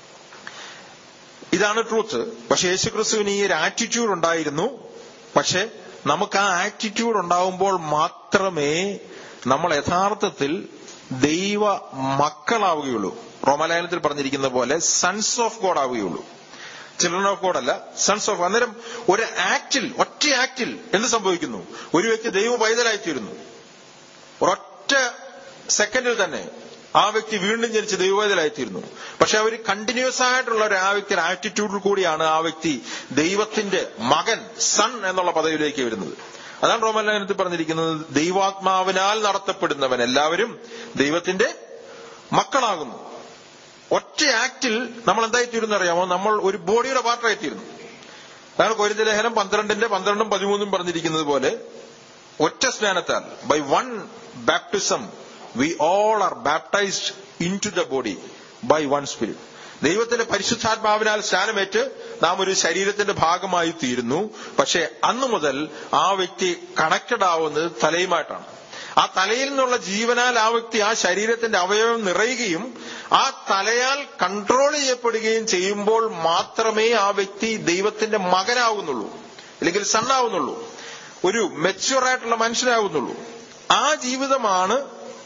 A: ഇതാണ് ട്രൂത്ത് പക്ഷെ യേശു ക്രിസ്തുവിന് ഈ ഒരു ആറ്റിറ്റ്യൂഡ് ഉണ്ടായിരുന്നു പക്ഷെ നമുക്ക് ആ ആറ്റിറ്റ്യൂഡ് ഉണ്ടാവുമ്പോൾ മാത്രമേ നമ്മൾ യഥാർത്ഥത്തിൽ ദൈവ മക്കളാവുകയുള്ളൂ റോമലായനത്തിൽ പറഞ്ഞിരിക്കുന്ന പോലെ സൺസ് ഓഫ് ഗോഡ് ആവുകയുള്ളൂ ചിൽഡ്രൻ ഓഫ് ഗോഡ് അല്ല സൺസ് ഓഫ് അന്നേരം ഒരു ആക്ടിൽ ഒറ്റ ആക്ടിൽ എന്ത് സംഭവിക്കുന്നു ഒരു വ്യക്തി ദൈവ പൈതലായിത്തീരുന്നു ഒരൊറ്റ സെക്കൻഡിൽ തന്നെ ആ വ്യക്തി വീണ്ടും ജനിച്ച് ദൈവവേദലായിത്തീരുന്നു പക്ഷെ അവർ കണ്ടിന്യൂസ് ആയിട്ടുള്ള ഒരു ആ വ്യക്തിയുടെ ആറ്റിറ്റ്യൂഡിൽ കൂടിയാണ് ആ വ്യക്തി ദൈവത്തിന്റെ മകൻ സൺ എന്നുള്ള പദവിയിലേക്ക് വരുന്നത് അതാണ് റോമലേഖനത്തിൽ പറഞ്ഞിരിക്കുന്നത് ദൈവാത്മാവിനാൽ നടത്തപ്പെടുന്നവൻ എല്ലാവരും ദൈവത്തിന്റെ മക്കളാകുന്നു ഒറ്റ ആക്ടിൽ നമ്മൾ എന്തായിത്തീരുന്നു അറിയാമോ നമ്മൾ ഒരു ബോഡിയുടെ പാർട്ടായിത്തീരുന്നു അതാണ് കോരിന്ത ലേഖനം പന്ത്രണ്ടിന്റെ പന്ത്രണ്ടും പതിമൂന്നും പറഞ്ഞിരിക്കുന്നത് പോലെ ഒറ്റ സ്നാനത്താൽ by one baptism we all are baptized into the body by one Spirit ദൈവത്തിന്റെ പരിശുദ്ധാത്മാവിനാൽ സ്നാനമേറ്റ് നാം ഒരു ശരീരത്തിന്റെ ഭാഗമായി തീരുന്നു പക്ഷെ അന്നു മുതൽ ആ വ്യക്തി കണക്റ്റഡ് ആവുന്നത് തലയുമായിട്ടാണ് ആ തലയിൽ നിന്നുള്ള ജീവനാൽ ആ വ്യക്തി ആ ശരീരത്തിന്റെ അവയവം നിറയുകയും ആ തലയാൽ കൺട്രോൾ ചെയ്യപ്പെടുകയും ചെയ്യുമ്പോൾ മാത്രമേ ആ വ്യക്തി ദൈവത്തിന്റെ മകനാകുന്നുള്ളൂ അല്ലെങ്കിൽ സണ്ണാവുന്നുള്ളൂ ഒരു മെച്യൂർ ആയിട്ടുള്ള മനുഷ്യനാകുന്നുള്ളൂ ആ ജീവിതമാണ്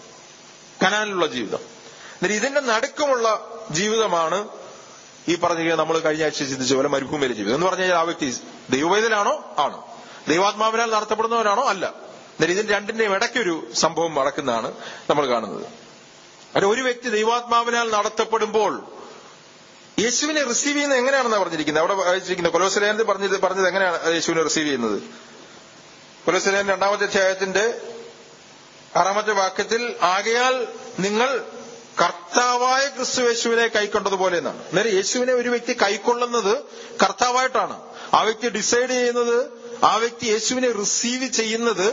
A: കനാനിലുള്ള ജീവിതം എന്നിട്ട് ഇതിന്റെ നടുക്കമുള്ള ജീവിതമാണ് ഈ പറഞ്ഞ നമ്മൾ കഴിഞ്ഞ ആഴ്ച ചിന്തിച്ച പോലെ മരുഭൂമിയിലെ ജീവിതം എന്ന് പറഞ്ഞു കഴിഞ്ഞാൽ ആ വ്യക്തി ദൈവവേദനാണോ ആണ് ദൈവാത്മാവിനാൽ നടത്തപ്പെടുന്നവനാണോ അല്ല എന്നിട്ട് ഇതിന്റെ രണ്ടിന്റെയും ഇടയ്ക്കൊരു സംഭവം നടക്കുന്നതാണ് നമ്മൾ കാണുന്നത് അതിന് ഒരു വ്യക്തി ദൈവാത്മാവിനാൽ നടത്തപ്പെടുമ്പോൾ യേശുവിനെ റിസീവ് ചെയ്യുന്നത് എങ്ങനെയാണെന്നാണ് പറഞ്ഞിരിക്കുന്നത് അവിടെ വായിച്ചിരിക്കുന്നത് കൊലോസലേനത്തിൽ പറഞ്ഞത് പറഞ്ഞത് എങ്ങനെയാണ് യേശുവിനെ റിസീവ് ചെയ്യുന്നത് കൊലോസലേൻ രണ്ടാമത്തെ അധ്യായത്തിന്റെ ആറാമത്തെ വാക്യത്തിൽ ആകയാൽ നിങ്ങൾ കർത്താവായ ക്രിസ്തു യേശുവിനെ കൈക്കൊണ്ടതുപോലെ എന്നാണ് അന്നേരം യേശുവിനെ ഒരു വ്യക്തി കൈക്കൊള്ളുന്നത് കർത്താവായിട്ടാണ് ആ വ്യക്തി ഡിസൈഡ് ചെയ്യുന്നത് ആ വ്യക്തി യേശുവിനെ റിസീവ് ചെയ്യുന്നത്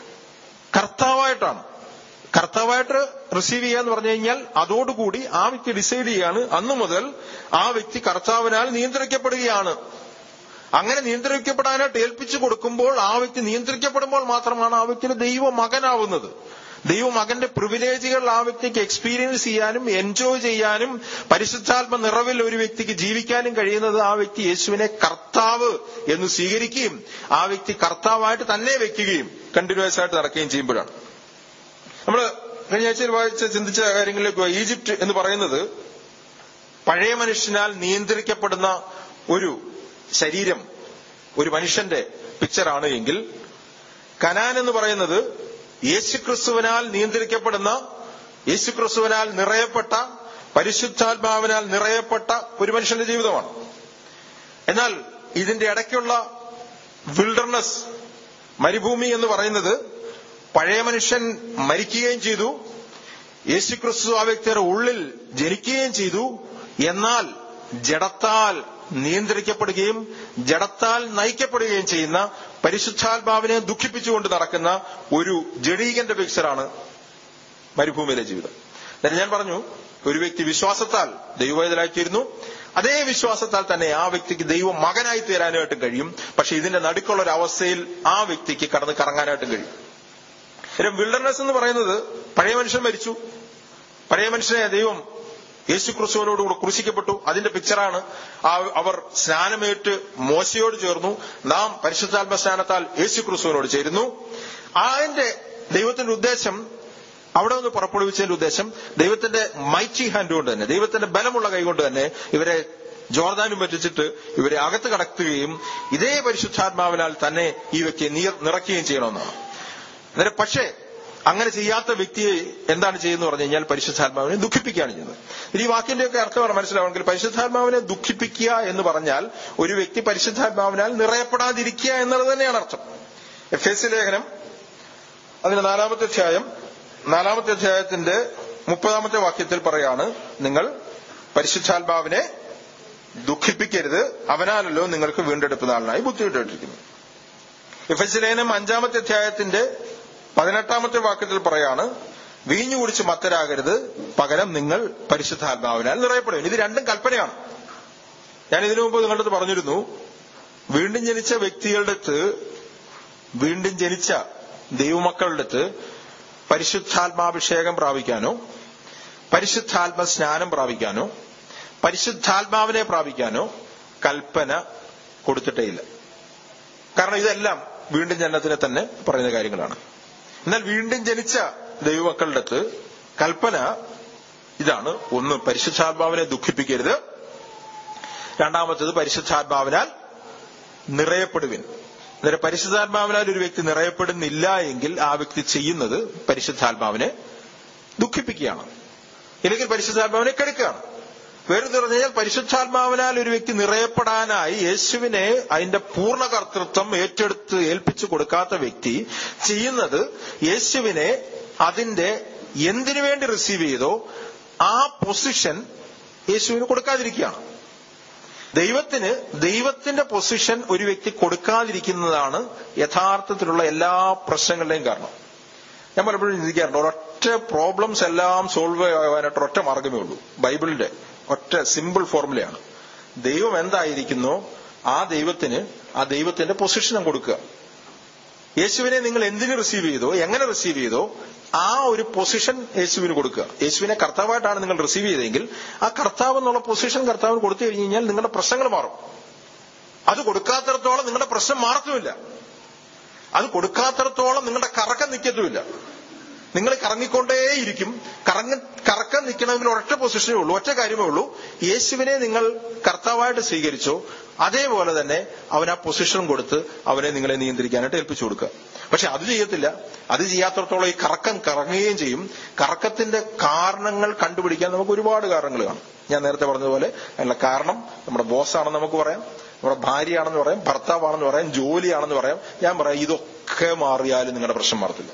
A: കർത്താവായിട്ടാണ് കർത്താവായിട്ട് റിസീവ് ചെയ്യുക എന്ന് പറഞ്ഞു കഴിഞ്ഞാൽ അതോടുകൂടി ആ വ്യക്തി ഡിസൈഡ് ചെയ്യാണ് അന്നു മുതൽ ആ വ്യക്തി കർത്താവിനാൽ നിയന്ത്രിക്കപ്പെടുകയാണ് അങ്ങനെ നിയന്ത്രിക്കപ്പെടാനായിട്ട് ഏൽപ്പിച്ചു കൊടുക്കുമ്പോൾ ആ വ്യക്തി നിയന്ത്രിക്കപ്പെടുമ്പോൾ മാത്രമാണ് ആ വ്യക്തിയുടെ ദൈവ മകനാവുന്നത് ദൈവമകന്റെ പ്രിവിലേജുകൾ ആ വ്യക്തിക്ക് എക്സ്പീരിയൻസ് ചെയ്യാനും എൻജോയ് ചെയ്യാനും പരിശുദ്ധാത്മ നിറവിൽ ഒരു വ്യക്തിക്ക് ജീവിക്കാനും കഴിയുന്നത് ആ വ്യക്തി യേശുവിനെ കർത്താവ് എന്ന് സ്വീകരിക്കുകയും ആ വ്യക്തി കർത്താവായിട്ട് തന്നെ വെക്കുകയും കണ്ടിന്യൂസ് ആയിട്ട് നടക്കുകയും ചെയ്യുമ്പോഴാണ് നമ്മൾ കഴിഞ്ഞ ആഴ്ചയിൽ വായിച്ച ചിന്തിച്ച കാര്യങ്ങളിലേക്ക് പോയി. ഈജിപ്റ്റ് എന്ന് പറയുന്നത് പഴയ മനുഷ്യനാൽ നിയന്ത്രിക്കപ്പെടുന്ന ഒരു ശരീരം ഒരു മനുഷ്യന്റെ പിക്ചറാണ് എങ്കിൽ കനാൻ എന്ന് പറയുന്നത് യേശുക്രിസ്തുവിനാൽ നിയന്ത്രിക്കപ്പെടുന്ന യേശുക്രിസ്തുവിനാൽ നിറയപ്പെട്ട പരിശുദ്ധാത്മാവിനാൽ നിറയപ്പെട്ട ഒരു മനുഷ്യന്റെ ജീവിതമാണ് എന്നാൽ ഇതിന്റെ ഇടയ്ക്കുള്ള വിൽഡർനെസ് മരുഭൂമി എന്ന് പറയുന്നത് പഴയ മനുഷ്യൻ മരിക്കുകയും ചെയ്തു യേശുക്രിസ്തു ആ വ്യക്തിയുടെ ഉള്ളിൽ ജനിക്കുകയും ചെയ്തു എന്നാൽ ജഡത്താൽ നിയന്ത്രിക്കപ്പെടുകയും ജഡത്താൽ നയിക്കപ്പെടുകയും ചെയ്യുന്ന പരിശുദ്ധാത്മാവിനെ ദുഃഖിപ്പിച്ചുകൊണ്ട് നടക്കുന്ന ഒരു ജഡീകന്റെ പിക്ചറാണ് മരുഭൂമിയിലെ ജീവിതം എന്നിട്ട് ഞാൻ പറഞ്ഞു ഒരു വ്യക്തി വിശ്വാസത്താൽ ദൈവവേദനായിത്തീരുന്നു അതേ വിശ്വാസത്താൽ തന്നെ ആ വ്യക്തിക്ക് ദൈവം മകനായി തീരാനായിട്ടും കഴിയും പക്ഷെ ഇതിന്റെ നടുക്കുള്ള ഒരു അവസ്ഥയിൽ ആ വ്യക്തിക്ക് കടന്ന് കറങ്ങാനായിട്ടും കഴിയും വിൽഡർനെസ് എന്ന് പറയുന്നത് പഴയ മനുഷ്യൻ മരിച്ചു പഴയ മനുഷ്യനെ ദൈവം യേശു ക്രിസ്തുവിനോടുകൂടെ ക്രൂശിക്കപ്പെട്ടു അതിന്റെ പിക്ചറാണ് ആ- അവർ സ്നാനമേറ്റ് മോശയോട് ചേർന്നു നാം പരിശുദ്ധാത്മ സ്നാനത്താൽ യേശു ക്രിസ്തുവിനോട് ചേരുന്നു അതിന്റെ ദൈവത്തിന്റെ ഉദ്ദേശം അവിടെ നിന്ന് പുറപ്പെടുവിച്ചതിന്റെ ഉദ്ദേശം ദൈവത്തിന്റെ മൈറ്റി ഹാൻഡ് കൊണ്ട് തന്നെ ദൈവത്തിന്റെ ബലമുള്ള കൈ കൊണ്ട് തന്നെ ഇവരെ ജോർദാനും പറ്റിച്ചിട്ട് ഇവരെ അകത്ത് കടത്തുകയും ഇതേ പരിശുദ്ധാത്മാവിനാൽ തന്നെ ഈ വ്യക്തിയെ നീർ- നിറയ്ക്കുകയും ചെയ്യണമെന്നാണ് അന്നേരം പക്ഷേ അങ്ങനെ ചെയ്യാത്ത വ്യക്തിയെ എന്താണ് ചെയ്യുന്നത് പറഞ്ഞു കഴിഞ്ഞാൽ പരിശുദ്ധാത്മാവിനെ ദുഃഖിപ്പിക്കുകയാണ് ചെയ്യുന്നത് ഇനി ഈ വാക്കിന്റെയൊക്കെ അർത്ഥം മനസ്സിലാവണമെങ്കിൽ പരിശുദ്ധാത്മാവിനെ ദുഃഖിപ്പിക്കുക എന്ന് പറഞ്ഞാൽ ഒരു വ്യക്തി പരിശുദ്ധാത്മാവിനാൽ നിറയപ്പെടാതിരിക്കുക എന്നുള്ളത് തന്നെയാണ് അർത്ഥം എഫ് എസ് ലേഖനം അതിന്റെ നാലാമത്തെ അധ്യായം നാലാമത്തെ അധ്യായത്തിന്റെ മുപ്പതാമത്തെ വാക്യത്തിൽ പറയാണ് നിങ്ങൾ പരിശുദ്ധാത്മാവിനെ ദുഃഖിപ്പിക്കരുത് അവനാലല്ലോ നിങ്ങൾക്ക് വീണ്ടെടുപ്പ് നാളിനായി ബുദ്ധിമുട്ടിട്ടിരിക്കുന്നു എഫ് എസ് ലേഖനം അഞ്ചാമത്തെ അധ്യായത്തിന്റെ പതിനെട്ടാമത്തെ വാക്യത്തിൽ പറയാണ് വീഞ്ഞു കുടിച്ച് മത്തരാകരുത് പകരം നിങ്ങൾ പരിശുദ്ധാത്മാവിനാൽ നിറയപ്പെടും ഇത് രണ്ടും കൽപ്പനയാണ് ഞാൻ ഇതിനു മുമ്പ് നിങ്ങളുടെ അടുത്ത് പറഞ്ഞിരുന്നു വീണ്ടും ജനിച്ച വ്യക്തികളുടെ അടുത്ത് വീണ്ടും ജനിച്ച ദൈവമക്കളുടെ അടുത്ത് പരിശുദ്ധാത്മാഭിഷേകം പ്രാപിക്കാനോ പരിശുദ്ധാത്മ സ്നാനം പ്രാപിക്കാനോ പരിശുദ്ധാത്മാവിനെ പ്രാപിക്കാനോ കൽപ്പന കൊടുത്തിട്ടേയില്ല കാരണം ഇതെല്ലാം വീണ്ടും ജനനത്തിനെ തന്നെ പറയുന്ന കാര്യങ്ങളാണ് എന്നാൽ വീണ്ടും ജനിച്ച ദൈവമക്കളുടെ അടുത്ത് കൽപ്പന ഇതാണ് ഒന്ന് പരിശുദ്ധാത്മാവിനെ ദുഃഖിപ്പിക്കരുത് രണ്ടാമത്തേത് പരിശുദ്ധാത്മാവിനാൽ നിറയപ്പെടുവിൻ അന്നേരം പരിശുദ്ധാത്മാവിനാൽ ഒരു വ്യക്തി നിറയപ്പെടുന്നില്ല എങ്കിൽ ആ വ്യക്തി ചെയ്യുന്നത് പരിശുദ്ധാത്മാവിനെ ദുഃഖിപ്പിക്കുകയാണ് ഇല്ലെങ്കിൽ പരിശുദ്ധാത്മാവിനെ കെടുക്കുകയാണ് വേറെ പറഞ്ഞു കഴിഞ്ഞാൽ പരിശുദ്ധാത്മാവിനാൽ ഒരു വ്യക്തി നിറയപ്പെടാനായി യേശുവിനെ അതിന്റെ പൂർണ്ണ കർത്തൃത്വം ഏറ്റെടുത്ത് ഏൽപ്പിച്ചു കൊടുക്കാത്ത വ്യക്തി ചെയ്യുന്നത് യേശുവിനെ അതിന്റെ എന്തിനു വേണ്ടി റിസീവ് ചെയ്തോ ആ പൊസിഷൻ യേശുവിന് കൊടുക്കാതിരിക്കുകയാണ് ദൈവത്തിന് ദൈവത്തിന്റെ പൊസിഷൻ ഒരു വ്യക്തി കൊടുക്കാതിരിക്കുന്നതാണ് യഥാർത്ഥത്തിലുള്ള എല്ലാ പ്രശ്നങ്ങളുടെയും കാരണം ഞാൻ പലപ്പോഴും ചിന്തിക്കാറുണ്ട് ഒരൊറ്റ പ്രോബ്ലംസ് എല്ലാം സോൾവ് ആവാനായിട്ട് ഒറ്റ മാർഗമേ ഉള്ളൂ ബൈബിളിന്റെ ഒറ്റ സിമ്പിൾ ഫോർമുലയാണ് ദൈവം എന്തായിരിക്കുന്നോ ആ ദൈവത്തിന് ആ ദൈവത്തിന്റെ പൊസിഷൻ കൊടുക്കുക യേശുവിനെ നിങ്ങൾ എന്തിനു റിസീവ് ചെയ്തോ എങ്ങനെ റിസീവ് ചെയ്തോ ആ ഒരു പൊസിഷൻ യേശുവിന് കൊടുക്കുക യേശുവിനെ കർത്താവായിട്ടാണ് നിങ്ങൾ റിസീവ് ചെയ്തെങ്കിൽ ആ കർത്താവ് എന്നുള്ള പൊസിഷൻ കർത്താവിന് കൊടുത്തു കഴിഞ്ഞു കഴിഞ്ഞാൽ നിങ്ങളുടെ പ്രശ്നങ്ങൾ മാറും അത് കൊടുക്കാത്തിടത്തോളം നിങ്ങളുടെ പ്രശ്നം മാറത്തുമില്ല അത് കൊടുക്കാത്തിടത്തോളം നിങ്ങളുടെ കറക്കം നിൽക്കത്തുമില്ല നിങ്ങൾ കറങ്ങിക്കൊണ്ടേയിരിക്കും കറങ്ങ കറക്കം നിൽക്കണമെങ്കിൽ ഒരൊറ്റ പൊസിഷനേ ഉള്ളൂ ഒറ്റ കാര്യമേ ഉള്ളൂ യേശുവിനെ നിങ്ങൾ കർത്താവായിട്ട് സ്വീകരിച്ചോ അതേപോലെ തന്നെ അവൻ ആ പൊസിഷൻ കൊടുത്ത് അവനെ നിങ്ങളെ നിയന്ത്രിക്കാനായിട്ട് ഏൽപ്പിച്ചു കൊടുക്കുക പക്ഷെ അത് ചെയ്യത്തില്ല അത് ചെയ്യാത്തിടത്തോളം ഈ കറക്കം കറങ്ങുകയും ചെയ്യും കറക്കത്തിന്റെ കാരണങ്ങൾ കണ്ടുപിടിക്കാൻ നമുക്ക് ഒരുപാട് കാരണങ്ങൾ കാണും ഞാൻ നേരത്തെ പറഞ്ഞതുപോലെ അതിനുള്ള കാരണം നമ്മുടെ ബോസാണെന്ന് നമുക്ക് പറയാം നമ്മുടെ ഭാര്യയാണെന്ന് പറയാം ഭർത്താവാണെന്ന് പറയാം ജോലിയാണെന്ന് പറയാം ഞാൻ പറയാം ഇതൊക്കെ മാറിയാലും നിങ്ങളുടെ പ്രശ്നം മാറത്തില്ല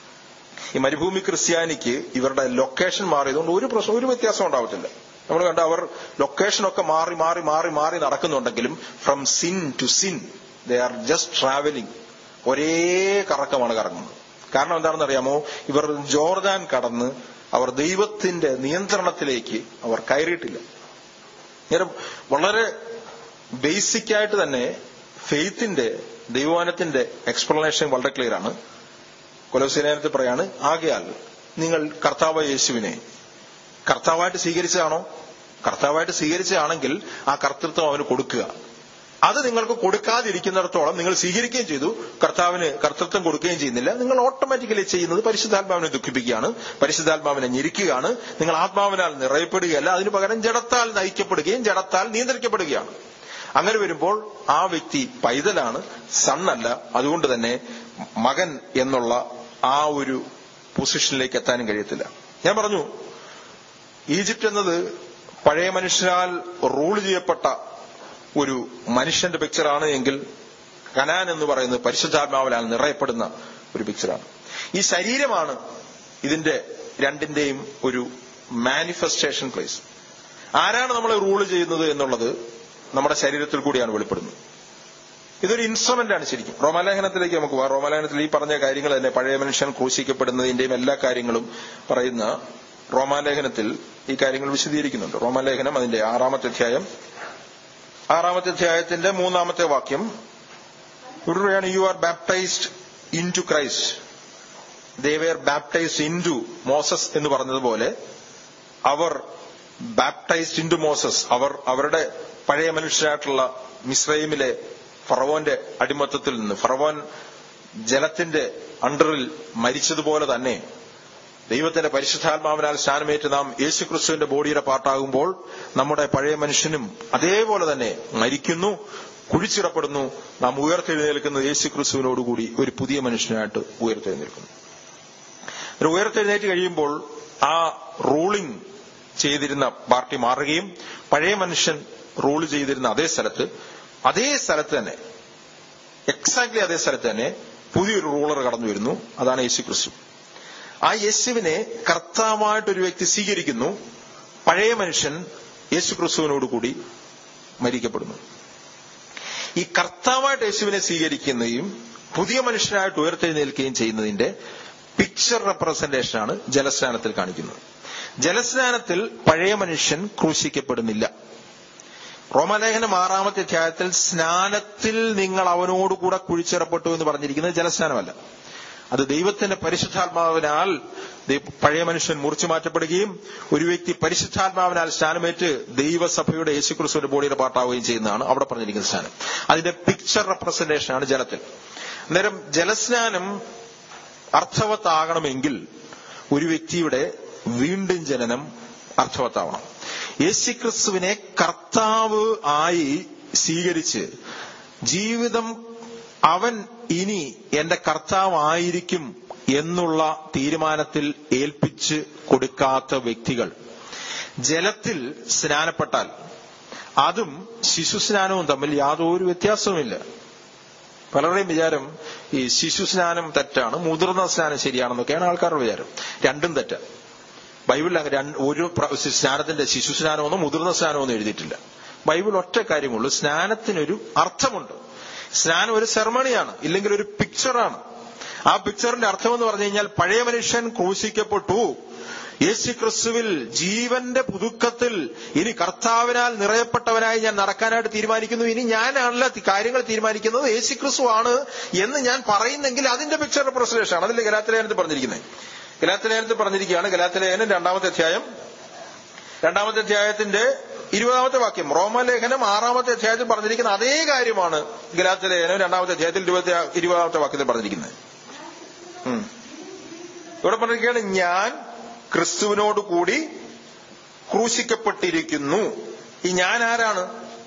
A: ഈ മരുഭൂമി ക്രിസ്ത്യാനിക്ക് ഇവരുടെ ലൊക്കേഷൻ മാറിയതുകൊണ്ട് ഒരു പ്രശ്നം ഒരു വ്യത്യാസം ഉണ്ടാവത്തില്ല നമ്മൾ കണ്ട അവർ ലൊക്കേഷനൊക്കെ മാറി മാറി മാറി മാറി നടക്കുന്നുണ്ടെങ്കിലും from sin to sin they are just travelling ഒരേ കറക്കമാണ് കറങ്ങുന്നത് കാരണം എന്താണെന്ന് അറിയാമോ ഇവർ ജോർദാൻ കടന്ന് അവർ ദൈവത്തിന്റെ നിയന്ത്രണത്തിലേക്ക് അവർ കയറിയിട്ടില്ല നേരം വളരെ ബേസിക് ആയിട്ട് തന്നെ ഫെയ്ത്തിന്റെ ദൈവവാനത്തിന്റെ എക്സ്പ്ലനേഷൻ വളരെ ക്ലിയർ ആണ് കൊലോസിനേരത്തിൽ പറയാണ് ആകയാൽ നിങ്ങൾ കർത്താവ് യേശുവിനെ കർത്താവായിട്ട് സ്വീകരിച്ചതാണോ കർത്താവായിട്ട് സ്വീകരിച്ചതാണെങ്കിൽ ആ കർത്തൃത്വം അവന് കൊടുക്കുക അത് നിങ്ങൾക്ക് കൊടുക്കാതിരിക്കുന്നിടത്തോളം നിങ്ങൾ സ്വീകരിക്കുകയും ചെയ്തു കർത്താവിന് കർത്തൃത്വം കൊടുക്കുകയും ചെയ്യുന്നില്ല നിങ്ങൾ ഓട്ടോമാറ്റിക്കലി ചെയ്യുന്നത് പരിശുദ്ധാത്മാവിനെ ദുഃഖിപ്പിക്കുകയാണ് പരിശുദ്ധാത്മാവിനെ ഞെരിക്കുകയാണ് നിങ്ങൾ ആത്മാവിനാൽ നിറയപ്പെടുകയല്ല അതിനു പകരം ജഡത്താൽ നയിക്കപ്പെടുകയും ജഡത്താൽ നിയന്ത്രിക്കപ്പെടുകയാണ് അങ്ങനെ വരുമ്പോൾ ആ വ്യക്തി പൈതലാണ് സണ്ണല്ല അതുകൊണ്ട് തന്നെ മകൻ എന്നുള്ള ആ ഒരു പൊസിഷനിലേക്ക് എത്താനും കഴിയത്തില്ല ഞാൻ പറഞ്ഞു ഈജിപ്റ്റ് എന്നത് പഴയ മനുഷ്യനാൽ റൂൾ ചെയ്യപ്പെട്ട ഒരു മനുഷ്യന്റെ പിക്ചറാണ് എങ്കിൽ കനാൻ എന്ന് പറയുന്നത് പരിശുദ്ധാത്മാവിനാൽ നിറയപ്പെടുന്ന ഒരു പിക്ചറാണ് ഈ ശരീരമാണ് ഇതിന്റെ രണ്ടിന്റെയും ഒരു മാനിഫെസ്റ്റേഷൻ പ്ലേസ് ആരാണ് നമ്മളെ റൂൾ ചെയ്യുന്നത് എന്നുള്ളത് നമ്മുടെ ശരീരത്തിൽ കൂടിയാണ് വെളിപ്പെടുന്നത് ഇതൊരു ഇൻസ്ട്രുമെന്റ് ആണ് ശരിക്കും റോമാലേഖനത്തിലേക്ക് നമുക്ക് പോകാം റോമാലേഖനത്തിൽ ഈ പറഞ്ഞ കാര്യങ്ങൾ തന്നെ പഴയ മനുഷ്യൻ ക്രൂശിക്കപ്പെടുന്നതിന്റെയും എല്ലാ കാര്യങ്ങളും പറയുന്ന റോമാലേഖനത്തിൽ ഈ കാര്യങ്ങൾ വിശദീകരിക്കുന്നുണ്ട് റോമാലേഖനം അതിന്റെ ആറാമത്തെ അധ്യായം ആറാമത്തെ അധ്യായത്തിന്റെ മൂന്നാമത്തെ വാക്യം ഇവിടെ പറയാണ് you are baptized into Christ they were baptized into Moses എന്ന് പറഞ്ഞതുപോലെ അവർ ബാപ്റ്റൈസ്ഡ് ഇൻ ടു മോസസ് അവർ അവരുടെ പഴയ മനുഷ്യരായിട്ടുള്ള മിസ്രൈമിലെ ഫറവോന്റെ അടിമത്തത്തിൽ നിന്ന് ഫറവോൻ ജലത്തിന്റെ അണ്ടറിൽ മരിച്ചതുപോലെ തന്നെ ദൈവത്തിന്റെ പരിശുദ്ധാത്മാവിനാൽ സ്നാനമേറ്റ് നാം യേശുക്രിസ്തുവിന്റെ ബോഡിയുടെ പാർട്ടാകുമ്പോൾ നമ്മുടെ പഴയ മനുഷ്യനും അതേപോലെ തന്നെ മരിക്കുന്നു കുഴിച്ചിടപ്പെടുന്നു നാം ഉയർത്തെഴുന്നേൽക്കുന്നത് യേശുക്രിസ്തുവിനോടുകൂടി ഒരു പുതിയ മനുഷ്യനായിട്ട് ഉയർത്തെഴുന്നേൽക്കുന്നു ഒരു ഉയർത്തെഴുന്നേറ്റ് കഴിയുമ്പോൾ ആ റൂളിംഗ് ചെയ്തിരുന്ന പാർട്ടി മാറുകയും പഴയ മനുഷ്യൻ റൂൾ ചെയ്തിരുന്ന അതേ സ്ഥലത്ത് അതേ സ്ഥലത്ത് തന്നെ എക്സാക്ട്ലി അതേ സ്ഥലത്ത് തന്നെ പുതിയൊരു റൂളർ കടന്നു വരുന്നു അതാണ് യേശു ക്രിസ്തു ആ യേശുവിനെ കർത്താവായിട്ടൊരു വ്യക്തി സ്വീകരിക്കുന്നു പഴയ മനുഷ്യൻ യേശു ക്രിസ്തുവിനോട് കൂടി മരിക്കപ്പെടുന്നു ഈ കർത്താവായിട്ട് യേശുവിനെ സ്വീകരിക്കുകയും പുതിയ മനുഷ്യനായിട്ട് ഉയർത്തെഴുന്നേൽക്കുകയും ചെയ്യുന്നതിന്റെ പിക്ചർ റെപ്രസെന്റേഷനാണ് ജലസ്നാനത്തിൽ കാണിക്കുന്നത് ജലസ്നാനത്തിൽ പഴയ മനുഷ്യൻ ക്രൂശിക്കപ്പെടുന്നില്ല റോമലേഖനം ആറാമത്തെ അധ്യായത്തിൽ സ്നാനത്തിൽ നിങ്ങൾ അവനോടുകൂടെ കുഴിച്ചിറപ്പെട്ടു എന്ന് പറഞ്ഞിരിക്കുന്നത് ജലസ്നാനമല്ല അത് ദൈവത്തിന്റെ പരിശുദ്ധാത്മാവിനാൽ പഴയ മനുഷ്യൻ മുറിച്ചു മാറ്റപ്പെടുകയും ഒരു വ്യക്തി പരിശുദ്ധാത്മാവിനാൽ സ്നാനമേറ്റ് ദൈവസഭയുടെ യേശുക്രിസ്തുവിന്റെ ബോഡിയുടെ പാട്ടാവുകയും ചെയ്യുന്നതാണ് അവിടെ പറഞ്ഞിരിക്കുന്ന സ്നാനം അതിന്റെ പിക്ചർ റെപ്രസെന്റേഷൻ ആണ് ജലത്തിൽ അന്നേരം ജലസ്നാനം അർത്ഥവത്താകണമെങ്കിൽ ഒരു വ്യക്തിയുടെ വീണ്ടും ജനനം അർത്ഥവത്താവണം യേശുക്രിസ്തുവിനെ കർത്താവ് ആയി സ്വീകരിച്ച് ജീവിതം അവൻ ഇനി എന്റെ കർത്താവായിരിക്കും എന്നുള്ള തീരുമാനത്തിൽ ഏൽപ്പിച്ച് കൊടുക്കാത്ത വ്യക്തികൾ ജലത്തിൽ സ്നാനപ്പെട്ടാൽ അതും ശിശുസ്നാനവും തമ്മിൽ യാതൊരു വ്യത്യാസവുമില്ല പലരുടെയും വിചാരം ഈ ശിശു സ്നാനം തെറ്റാണ് മുതിർന്ന സ്നാനം ശരിയാണെന്നൊക്കെയാണ് ആൾക്കാരുടെ വിചാരം രണ്ടും തെറ്റാണ് ബൈബിളിൽ അങ്ങനെ ഒരു സ്നാനത്തിന്റെ ശിശു സ്നാനമൊന്നും മുതിർന്ന സ്നാനമൊന്നും എഴുതിയിട്ടില്ല ബൈബിൾ ഒറ്റ കാര്യമുള്ളൂ സ്നാനത്തിനൊരു അർത്ഥമുണ്ട് സ്നാനം ഒരു സെറമണിയാണ് ഇല്ലെങ്കിൽ ഒരു പിക്ചറാണ് ആ പിക്ചറിന്റെ അർത്ഥം എന്ന് പറഞ്ഞു കഴിഞ്ഞാൽ പഴയ മനുഷ്യൻ ക്രൂശിക്കപ്പെട്ടു യേശു ക്രിസ്തുവിൽ ജീവന്റെ പുതുക്കത്തിൽ ഇനി കർത്താവിനാൽ നിറയപ്പെട്ടവനായി ഞാൻ നടക്കാനായിട്ട് തീരുമാനിക്കുന്നു ഇനി ഞാനാണല്ല തി- കാര്യങ്ങൾ തീരുമാനിക്കുന്നത് യേശു ക്രിസ്തു ആണ് എന്ന് ഞാൻ പറയുന്നെങ്കിൽ അതിന്റെ പിക്ചർ റെപ്രസന്റേഷൻ ആണ് അതിൽ ഗലാത്തലേഖനത്തിൽ പറഞ്ഞിരിക്കുന്നത് ഗലാത്തലേഖനത്തിൽ പറഞ്ഞിരിക്കുകയാണ് ഗലാത്തലേഖനം രണ്ടാമത്തെ അധ്യായം രണ്ടാമത്തെ അധ്യായത്തിന്റെ ഇരുപതാമത്തെ വാക്യം റോമലേഖനം ആറാമത്തെ അധ്യായത്തിൽ പറഞ്ഞിരിക്കുന്ന അതേ കാര്യമാണ് ഗലാത്തലേഖനം രണ്ടാമത്തെ അധ്യായത്തിൽ ഇരുപത്തി ഇരുപതാമത്തെ വാക്യത്തിൽ പറഞ്ഞിരിക്കുന്നത് ഉം. ഇവിടെ പറഞ്ഞിരിക്കുകയാണ് ഞാൻ ക്രിസ്തുവിനോട് കൂടി ക്രൂശിക്കപ്പെട്ടിരിക്കുന്നു ഈ ഞാൻ ആരാണ്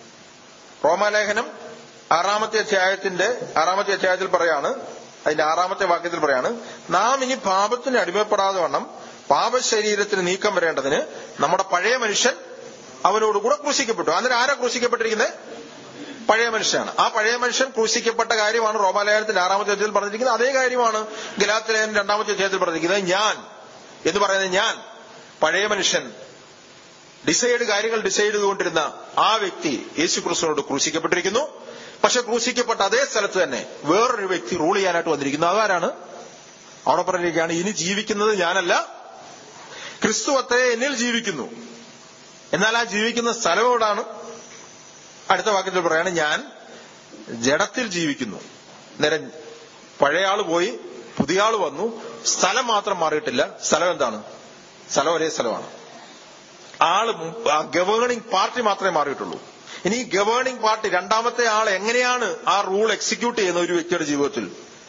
A: റോമാലേഖനം ആറാമത്തെ അധ്യായത്തിന്റെ ആറാമത്തെ അധ്യായത്തിൽ പറയാണ് അതിന്റെ ആറാമത്തെ വാക്യത്തിൽ പറയാണ് നാം ഇനി പാപത്തിന് അടിമപ്പെടാതെ വണ്ണം പാപശരീരത്തിന് നീക്കം വരേണ്ടതിന് നമ്മുടെ പഴയ മനുഷ്യൻ അവനോട് കൂടെ ക്രൂശിക്കപ്പെട്ടു അന്നേരം ആരാ ക്രൂശിക്കപ്പെട്ടിരിക്കുന്നത് പഴയ മനുഷ്യനാണ് ആ പഴയ മനുഷ്യൻ ക്രൂശിക്കപ്പെട്ട കാര്യമാണ് റോമാലയനത്തിന്റെ ആറാമത്തെ അധ്യായത്തിൽ പറഞ്ഞിരിക്കുന്നത് അതേ കാര്യമാണ് ഗലാത്തിലേഖനം രണ്ടാമത്തെ അധ്യായത്തിൽ പറഞ്ഞിരിക്കുന്നത് ഞാൻ എന്ന് പറയുന്നത് ഞാൻ പഴയ മനുഷ്യൻ ഡിസൈഡ് കാര്യങ്ങൾ ഡിസൈഡ് ചെയ്തുകൊണ്ടിരുന്ന ആ വ്യക്തി യേശു ക്രിസ്തുവിനോട് ക്രൂശിക്കപ്പെട്ടിരിക്കുന്നു പക്ഷെ ക്രൂശിക്കപ്പെട്ട അതേ സ്ഥലത്ത് തന്നെ വേറൊരു വ്യക്തി റൂൾ ചെയ്യാനായിട്ട് വന്നിരിക്കുന്നു അതാരാണ് അവിടെ പറഞ്ഞിരിക്കുകയാണ് ഇനി ജീവിക്കുന്നത് ഞാനല്ല ക്രിസ്തു അത്രേ എന്നിൽ ജീവിക്കുന്നു എന്നാൽ ആ ജീവിക്കുന്ന സ്ഥലം എവിടാണ് അടുത്ത വാക്യത്തിൽ പറയാണ് ഞാൻ ജഡത്തിൽ ജീവിക്കുന്നു നേരം പഴയ ആള് പോയി പുതിയ ആള് വന്നു സ്ഥലം മാത്രം മാറിയിട്ടില്ല സ്ഥലം എന്താണ് സ്ഥലം ഒരേ സ്ഥലമാണ് ആള് ഗവേണിംഗ് പാർട്ടി മാത്രമേ മാറിയിട്ടുള്ളൂ ഇനി ഈ ഗവേണിംഗ് പാർട്ടി രണ്ടാമത്തെ ആൾ എങ്ങനെയാണ് ആ റൂൾ എക്സിക്യൂട്ട് ചെയ്യുന്ന ഒരു വ്യക്തിയുടെ ജീവിതത്തിൽ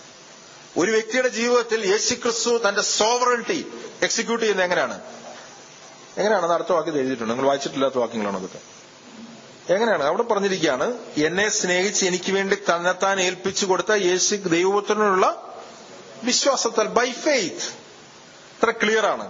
A: ഒരു വ്യക്തിയുടെ ജീവിതത്തിൽ യേശു ക്രിസ്തു തന്റെ സോവറിറ്റി എക്സിക്യൂട്ട് ചെയ്യുന്നത് എങ്ങനെയാണ് എങ്ങനെയാണ് അത് അടുത്ത വാക്യത്തിൽ എഴുതിയിട്ടുണ്ട് നിങ്ങൾ വായിച്ചിട്ടില്ലാത്ത വാക്യങ്ങളാണ് അതൊക്കെ എങ്ങനെയാണ് അവിടെ പറഞ്ഞിരിക്കുകയാണ് എന്നെ സ്നേഹിച്ച് എനിക്ക് വേണ്ടി തന്നെത്താൻ ഏൽപ്പിച്ചു കൊടുത്ത യേശു ദൈവത്തിനുള്ള വിശ്വാസത്താൽ ബൈ ഫെയ്ത്ത് ഇത്ര ക്ലിയർ ആണ്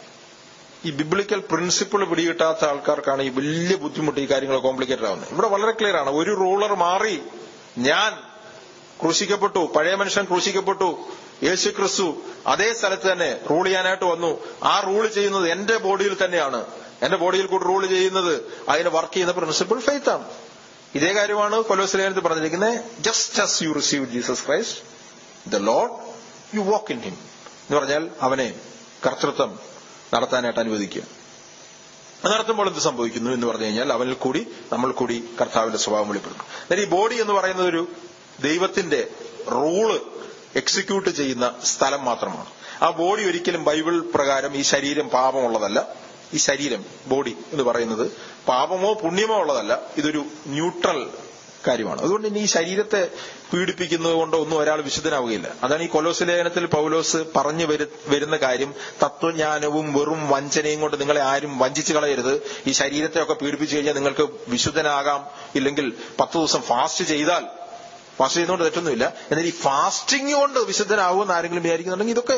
A: ഈ ബിബ്ലിക്കൽ പ്രിൻസിപ്പിൾ പിടികിട്ടാത്ത ആൾക്കാർക്കാണ് ഈ വലിയ ബുദ്ധിമുട്ട് ഈ കാര്യങ്ങൾ കോംപ്ലിക്കേറ്റഡ് ആവുന്നത് ഇവിടെ വളരെ ക്ലിയർ ആണ് ഒരു റൂളർ മാറി ഞാൻ ക്രൂശിക്കപ്പെട്ടു പഴയ മനുഷ്യൻ ക്രൂശിക്കപ്പെട്ടു യേശു ക്രിസ്തു അതേ സ്ഥലത്ത് തന്നെ റൂൾ ചെയ്യാനായിട്ട് വന്നു ആ റൂൾ ചെയ്യുന്നത് എന്റെ ബോഡിയിൽ തന്നെയാണ് എന്റെ ബോഡിയിൽ കൂടി റൂൾ ചെയ്യുന്നത് അതിന് വർക്ക് ചെയ്യുന്ന പ്രിൻസിപ്പിൾ ഫെയ്ത്ത് ആണ് ഇതേ കാര്യമാണ് കൊലോസ്ലേനത്തിൽ പറഞ്ഞിരിക്കുന്നത് just as you receive Jesus Christ the Lord you walk in him എന്ന് പറഞ്ഞാൽ അവനെ കർത്തൃത്വം നടത്താനായിട്ട് അനുവദിക്കുക അത് നടത്തുമ്പോൾ എന്ത് സംഭവിക്കുന്നു എന്ന് പറഞ്ഞു കഴിഞ്ഞാൽ അവനിൽ കൂടി നമ്മൾ കൂടി കർത്താവിന്റെ സ്വഭാവം വെളിപ്പെടുന്നു എന്നാൽ ഈ ബോഡി എന്ന് പറയുന്നത് ഒരു ദൈവത്തിന്റെ റൂള് എക്സിക്യൂട്ട് ചെയ്യുന്ന സ്ഥലം മാത്രമാണ് ആ ബോഡി ഒരിക്കലും ബൈബിൾ പ്രകാരം ഈ ശരീരം പാപമുള്ളതല്ല ഈ ശരീരം ബോഡി എന്ന് പറയുന്നത് പാപമോ പുണ്യമോ ഉള്ളതല്ല ഇതൊരു ന്യൂട്രൽ കാര്യമാണ് അതുകൊണ്ട് ഇനി ഈ ശരീരത്തെ പീഡിപ്പിക്കുന്നത് കൊണ്ട് ഒന്നും ഒരാൾ വിശുദ്ധനാവുകയില്ല അതാണ് ഈ കൊലോസ് ലേഖനത്തിൽ പൗലോസ് പറഞ്ഞു വരു- വരുന്ന കാര്യം തത്വജ്ഞാനവും വെറും വഞ്ചനയും കൊണ്ട് നിങ്ങളെ ആരും വഞ്ചിച്ചു കളയരുത് ഈ ശരീരത്തെ ഒക്കെ പീഡിപ്പിച്ചു കഴിഞ്ഞാൽ നിങ്ങൾക്ക് വിശുദ്ധനാകാം ഇല്ലെങ്കിൽ പത്ത് ദിവസം ഫാസ്റ്റ് ചെയ്താൽ ഫാസ്റ്റ് ചെയ്യുന്നതുകൊണ്ട് തെറ്റൊന്നുമില്ല എന്നാൽ ഈ ഫാസ്റ്റിംഗ് കൊണ്ട് വിശുദ്ധനാകുമെന്ന് ആരെങ്കിലും വിചാരിക്കുന്നുണ്ടെങ്കിൽ ഇതൊക്കെ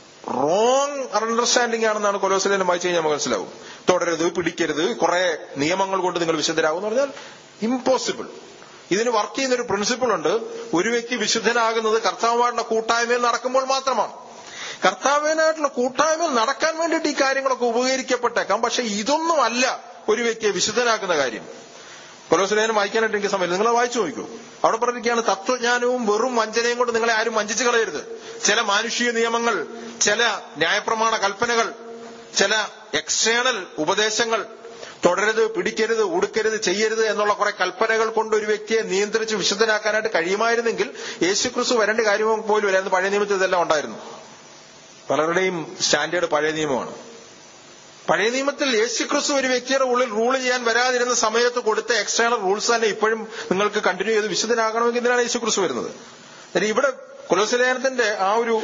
A: റോങ് അണ്ടർസ്റ്റാൻഡിംഗ് ആണെന്നാണ് കൊലോസിലേനം വായിച്ചു കഴിഞ്ഞാൽ നമുക്ക് മനസ്സിലാവും തുടരരുത് പിടിക്കരുത് കുറെ നിയമങ്ങൾ കൊണ്ട് നിങ്ങൾ വിശുദ്ധരാകും എന്ന് പറഞ്ഞാൽ ഇമ്പോസിബിൾ ഇതിന് വർക്ക് ചെയ്യുന്ന ഒരു പ്രിൻസിപ്പിൾ ഉണ്ട് ഒരു വ്യക്തി വിശുദ്ധനാകുന്നത് കർത്താവുമായിട്ടുള്ള കൂട്ടായ്മയിൽ നടക്കുമ്പോൾ മാത്രമാണ് കർത്താവിനായിട്ടുള്ള കൂട്ടായ്മയിൽ നടക്കാൻ വേണ്ടിയിട്ട് ഈ കാര്യങ്ങളൊക്കെ ഉപകരിക്കപ്പെട്ടേക്കാം പക്ഷെ ഇതൊന്നും അല്ല ഒരു വ്യക്തിയെ വിശുദ്ധനാക്കുന്ന കാര്യം കൊലോസിലേനം വായിക്കാനായിട്ട് എനിക്ക് സമയമില്ല നിങ്ങൾ വായിച്ചു നോക്കൂ അവിടെ പറഞ്ഞിരിക്കുകയാണ് തത്വജ്ഞാനവും വെറും വഞ്ചനയും കൊണ്ട് നിങ്ങളെ ആരും വഞ്ചിച്ചു കളയരുത് ചില മാനുഷിക നിയമങ്ങൾ ചില ന്യായപ്രമാണ കൽപ്പനകൾ ചില എക്സ്റ്റേണൽ ഉപദേശങ്ങൾ തുടരരുത് പിടിക്കരുത് ഉടുക്കരുത് ചെയ്യരുത് എന്നുള്ള കുറെ കൽപ്പനകൾ കൊണ്ട് ഒരു വ്യക്തിയെ നിയന്ത്രിച്ച് വിശുദ്ധനാക്കാനായിട്ട് കഴിയുമായിരുന്നെങ്കിൽ യേശുക്രിസ്തു വരേണ്ട കാര്യം പോലും ഇല്ലായിരുന്നു പഴയ നിയമത്തിൽ ഇതെല്ലാം ഉണ്ടായിരുന്നു പലരുടെയും സ്റ്റാൻഡേർഡ് പഴയ നിയമമാണ് പഴയ നിയമത്തിൽ യേശുക്രിസ്തു ഒരു വ്യക്തിയുടെ ഉള്ളിൽ റൂൾ ചെയ്യാൻ വരാതിരുന്ന സമയത്ത് കൊടുത്ത എക്സ്റ്റേണൽ റൂൾസ് തന്നെ ഇപ്പോഴും നിങ്ങൾക്ക് കണ്ടിന്യൂ ചെയ്ത് വിശുദ്ധനാകണമെങ്കിൽ എന്തിനാണ് യേശുക്രിസ്തു വരുന്നത് എന്നിട്ട് ഇവിടെ കുലശലേഖനത്തിന്റെ ആ ഒരു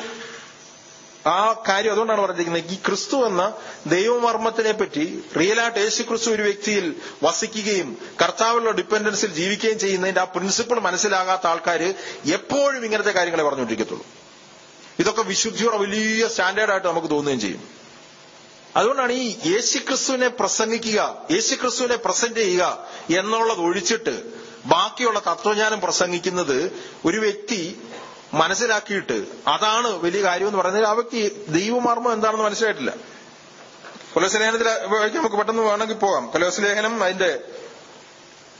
A: ആ കാര്യം അതുകൊണ്ടാണ് പറഞ്ഞിരിക്കുന്നത് ഈ ക്രിസ്തു എന്ന ദൈവമർമ്മത്തിനെ പറ്റി റിയലായിട്ട് യേശു ക്രിസ്തു ഒരു വ്യക്തിയിൽ വസിക്കുകയും കർത്താവിലുള്ള ഡിപ്പെൻഡൻസിൽ ജീവിക്കുകയും ചെയ്യുന്നതിന്റെ ആ പ്രിൻസിപ്പിൾ മനസ്സിലാകാത്ത ആൾക്കാർ എപ്പോഴും ഇങ്ങനത്തെ കാര്യങ്ങളെ പറഞ്ഞുകൊണ്ടിരിക്കത്തുള്ളൂ ഇതൊക്കെ വിശുദ്ധിയുടെ വലിയ സ്റ്റാൻഡേർഡായിട്ട് നമുക്ക് തോന്നുകയും ചെയ്യും അതുകൊണ്ടാണ് ഈ യേശുക്രിസ്തുവിനെ പ്രസംഗിക്കുക യേശുക്രിസ്തുവിനെ പ്രസന്റ് ചെയ്യുക എന്നുള്ളത് ഒഴിച്ചിട്ട് ബാക്കിയുള്ള തത്വജ്ഞാനം പ്രസംഗിക്കുന്നത് ഒരു വ്യക്തി മനസ്സിലാക്കിയിട്ട് അതാണ് വലിയ കാര്യം എന്ന് പറയുന്നത് ആ വ്യക്തി ദൈവമർമ്മം എന്താണെന്ന് മനസ്സിലായിട്ടില്ല കൊലോസ് ലേഖനത്തിൽ നമുക്ക് പെട്ടെന്ന് വേണമെങ്കിൽ പോകാം കൊലോസ് ലേഖനം അതിന്റെ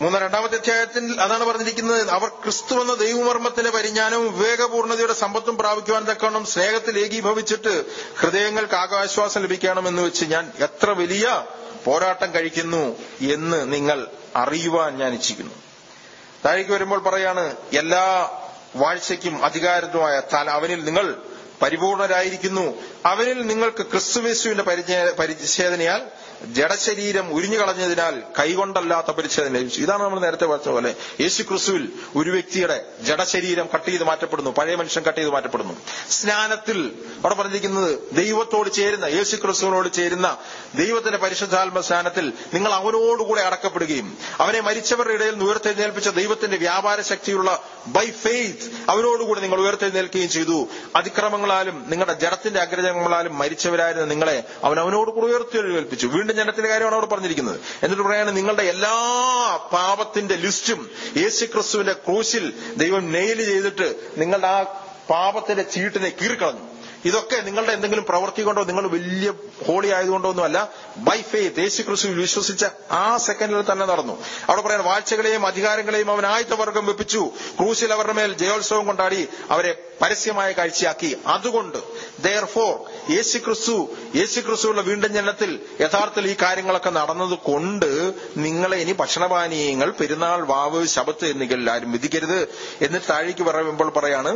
A: മൂന്നാം രണ്ടാമത്തെ അധ്യായത്തിൽ അതാണ് പറഞ്ഞിരിക്കുന്നത് അവർ ക്രിസ്തു എന്ന ദൈവമർമ്മത്തിന്റെ പരിജ്ഞാനവും വിവേകപൂർണതയുടെ സമ്പത്തും പ്രാപിക്കുവാൻ തക്കവണ്ണം സ്നേഹത്തിൽ ഏകീഭവിച്ചിട്ട് ഹൃദയങ്ങൾക്ക് ആകാശ്വാസം ലഭിക്കണമെന്ന് വെച്ച് ഞാൻ എത്ര വലിയ പോരാട്ടം കഴിക്കുന്നു എന്ന് നിങ്ങൾ അറിയുവാൻ ഞാൻ ഇച്ഛിക്കുന്നു താഴേക്ക് വരുമ്പോൾ പറയാണ് എല്ലാ വാഴ്ചയ്ക്കും അധികാരത്തുമായ തല അവനിൽ നിങ്ങൾ പരിപൂർണരായിരിക്കുന്നു അവനിൽ നിങ്ങൾക്ക് ക്രിസ്തുവേശുവിന്റെ പരിചയ- പരിച്ഛേദനയാൽ ജഡശരീരം ഉരിഞ്ഞു കളഞ്ഞതിനാൽ കൈകൊണ്ടല്ലാത്ത പരിച്ഛേദന ലഭിച്ചു ഇതാണ് നമ്മൾ നേരത്തെ പറഞ്ഞ പോലെ യേശു ക്രിസ്തുവിൽ ഒരു വ്യക്തിയുടെ ജഡശരീരം കട്ട് ചെയ്ത് മാറ്റപ്പെടുന്നു പഴയ മനുഷ്യൻ കട്ട് ചെയ്ത് മാറ്റപ്പെടുന്നു സ്നാനത്തിൽ അവിടെ പറഞ്ഞിരിക്കുന്നത് ദൈവത്തോട് ചേരുന്ന യേശു ക്രിസ്തുവിനോട് ചേരുന്ന ദൈവത്തിന്റെ പരിശുദ്ധാത്മ സ്നാനത്തിൽ നിങ്ങൾ അവനോടുകൂടെ അടക്കപ്പെടുകയും അവനെ മരിച്ചവരുടെ ഇടയിൽ നിന്ന് ഉയർത്തെഴുന്നേൽപ്പിച്ച ദൈവത്തിന്റെ വ്യാപാര ശക്തിയുള്ള ബൈ ഫെയ്ത്ത് അവരോടുകൂടി നിങ്ങൾ ഉയർത്തെഴുന്നേൽക്കുകയും ചെയ്തു അതിക്രമങ്ങളാലും നിങ്ങളുടെ ജഡത്തിന്റെ അഗ്രജങ്ങളാലും മരിച്ചവരായിരുന്ന നിങ്ങളെ അവൻ അവനോട് കൂടെ ഉയർത്തെഴുന്നേൽപ്പിച്ചു വീണ്ടും ജനത്തിന്റെ കാര്യമാണ് അവിടെ പറഞ്ഞിരിക്കുന്നത് എന്നിട്ട് പറയാണ് നിങ്ങളുടെ എല്ലാ പാപത്തിന്റെ ലിസ്റ്റും യേശു ക്രിസ്തുവിന്റെ ക്രൂശിൽ ദൈവം നെയിൽ ചെയ്തിട്ട് നിങ്ങളുടെ ആ പാപത്തിന്റെ ചീട്ടിനെ കീറിക്കളഞ്ഞു ഇതൊക്കെ നിങ്ങളുടെ എന്തെങ്കിലും പ്രവൃത്തി കൊണ്ടോ നിങ്ങൾ വലിയ ഹോളി ആയതുകൊണ്ടോ ഒന്നുമല്ല ബൈ ഫെയ്ത്ത് യേശു ക്രിസ്തുവിൽ വിശ്വസിച്ച ആ സെക്കൻഡിൽ തന്നെ നടന്നു അവിടെ പറയാൻ വാഴ്ചകളെയും അധികാരങ്ങളെയും അവൻ ആയുധവർഗം വെപ്പിച്ചു ക്രൂശിൽ അവരുടെ മേൽ ജയോത്സവം കൊണ്ടാടി അവരെ പരസ്യമായ കാഴ്ചയാക്കി അതുകൊണ്ട് ദയർ ഫോർ യേശു ക്രിസ്തു യേശു ക്രിസ്തുവുള്ള വീണ്ടും ജനനത്തിൽ യഥാർത്ഥത്തിൽ ഈ കാര്യങ്ങളൊക്കെ നടന്നത് കൊണ്ട് നിങ്ങളെ ഇനി ഭക്ഷണപാനീയങ്ങൾ പെരുന്നാൾ വാവ് ശബത്ത് എന്നിവയിൽ ആരും വിധിക്കരുത് എന്നിട്ട് താഴേക്ക് പറയുമ്പോൾ പറയാണ്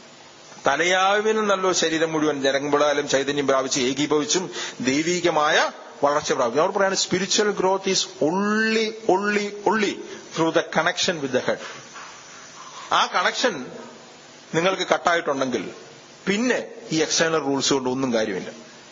A: തലയാവിന് നല്ലോ ശരീരം മുഴുവൻ ജനങ്ങളാലും ചൈതന്യം പ്രാപിച്ച് ഏകീഭവിച്ചും ദൈവീകമായ വളർച്ച പ്രാപിക്കും അവർ പറയാണ് spiritual growth is only only only through the connection with the head ആ കണക്ഷൻ നിങ്ങൾക്ക് കട്ടായിട്ടുണ്ടെങ്കിൽ പിന്നെ ഈ എക്സ്റ്റേണൽ റൂൾസ് കൊണ്ട് ഒന്നും കാര്യമില്ല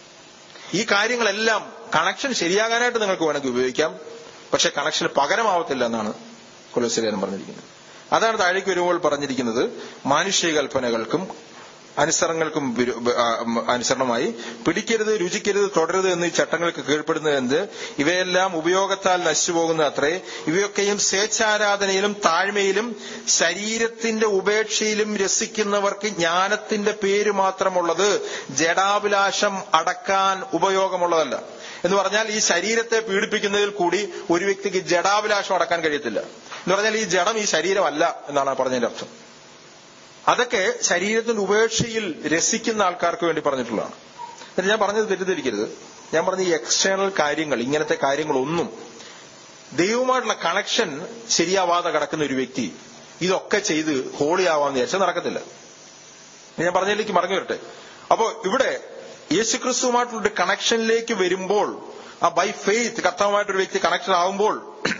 A: ഈ കാര്യങ്ങളെല്ലാം കണക്ഷൻ ശരിയാകാനായിട്ട് നിങ്ങൾക്ക് വേണമെങ്കിൽ ഉപയോഗിക്കാം പക്ഷെ കണക്ഷന് പകരമാവത്തില്ല എന്നാണ് കൊലസ്ലേനം പറഞ്ഞിരിക്കുന്നത് അതാണ് താഴേക്ക് വരുമ്പോൾ പറഞ്ഞിരിക്കുന്നത് മാനുഷിക കൽപ്പനകൾക്കും അനുസരണങ്ങൾക്കും വിരു- ആ, ഉം, അനുസരണമായി പിടിക്കരുത് രുചിക്കരുത് തുടരുത് എന്നീ ചട്ടങ്ങൾക്ക് കീഴ്പ്പെടുന്നത് എന്ത് ഇവയെല്ലാം ഉപയോഗത്താൽ നശിച്ചുപോകുന്നത് അത്രേ ഇവയൊക്കെയും സ്വേച്ഛാരാധനയിലും താഴ്മയിലും ശരീരത്തിന്റെ ഉപേക്ഷയിലും രസിക്കുന്നവർക്ക് ജ്ഞാനത്തിന്റെ പേര് മാത്രമുള്ളത് ജഡാഭിലാഷം അടക്കാൻ ഉപയോഗമുള്ളതല്ല എന്ന് പറഞ്ഞാൽ ഈ ശരീരത്തെ പീഡിപ്പിക്കുന്നതിൽ കൂടി ഒരു വ്യക്തിക്ക് ജഡാഭിലാഷം അടക്കാൻ കഴിയത്തില്ല എന്ന് പറഞ്ഞാൽ ഈ ജഡം ഈ ശരീരമല്ല എന്നാണ് ആ പറഞ്ഞതിന്റെ അർത്ഥം അതൊക്കെ ശരീരത്തിന്റെ ഉപേക്ഷയിൽ രസിക്കുന്ന ആൾക്കാർക്ക് വേണ്ടി പറഞ്ഞിട്ടുള്ളതാണ് എന്നിട്ട് ഞാൻ പറഞ്ഞത് തെറ്റിദ്ധരിക്കരുത് ഞാൻ പറഞ്ഞ ഈ എക്സ്റ്റേണൽ കാര്യങ്ങൾ ഇങ്ങനത്തെ കാര്യങ്ങളൊന്നും ദൈവവുമായിട്ടുള്ള കണക്ഷൻ ശരിയാവാതെ കിടക്കുന്ന ഒരു വ്യക്തി ഇതൊക്കെ ചെയ്ത് ഹോളി ആവാന്ന് വിചാരിച്ചാൽ നടക്കത്തില്ല ഞാൻ പറഞ്ഞതിലേക്ക് മടങ്ങി വരട്ടെ അപ്പോ ഇവിടെ യേശുക്രിസ്തുവുമായിട്ടുള്ള ഒരു കണക്ഷനിലേക്ക് വരുമ്പോൾ ആ ബൈ ഫെയ്ത്ത് കർത്താവുമായിട്ടൊരു വ്യക്തി കണക്ഷൻ ആകുമ്പോൾ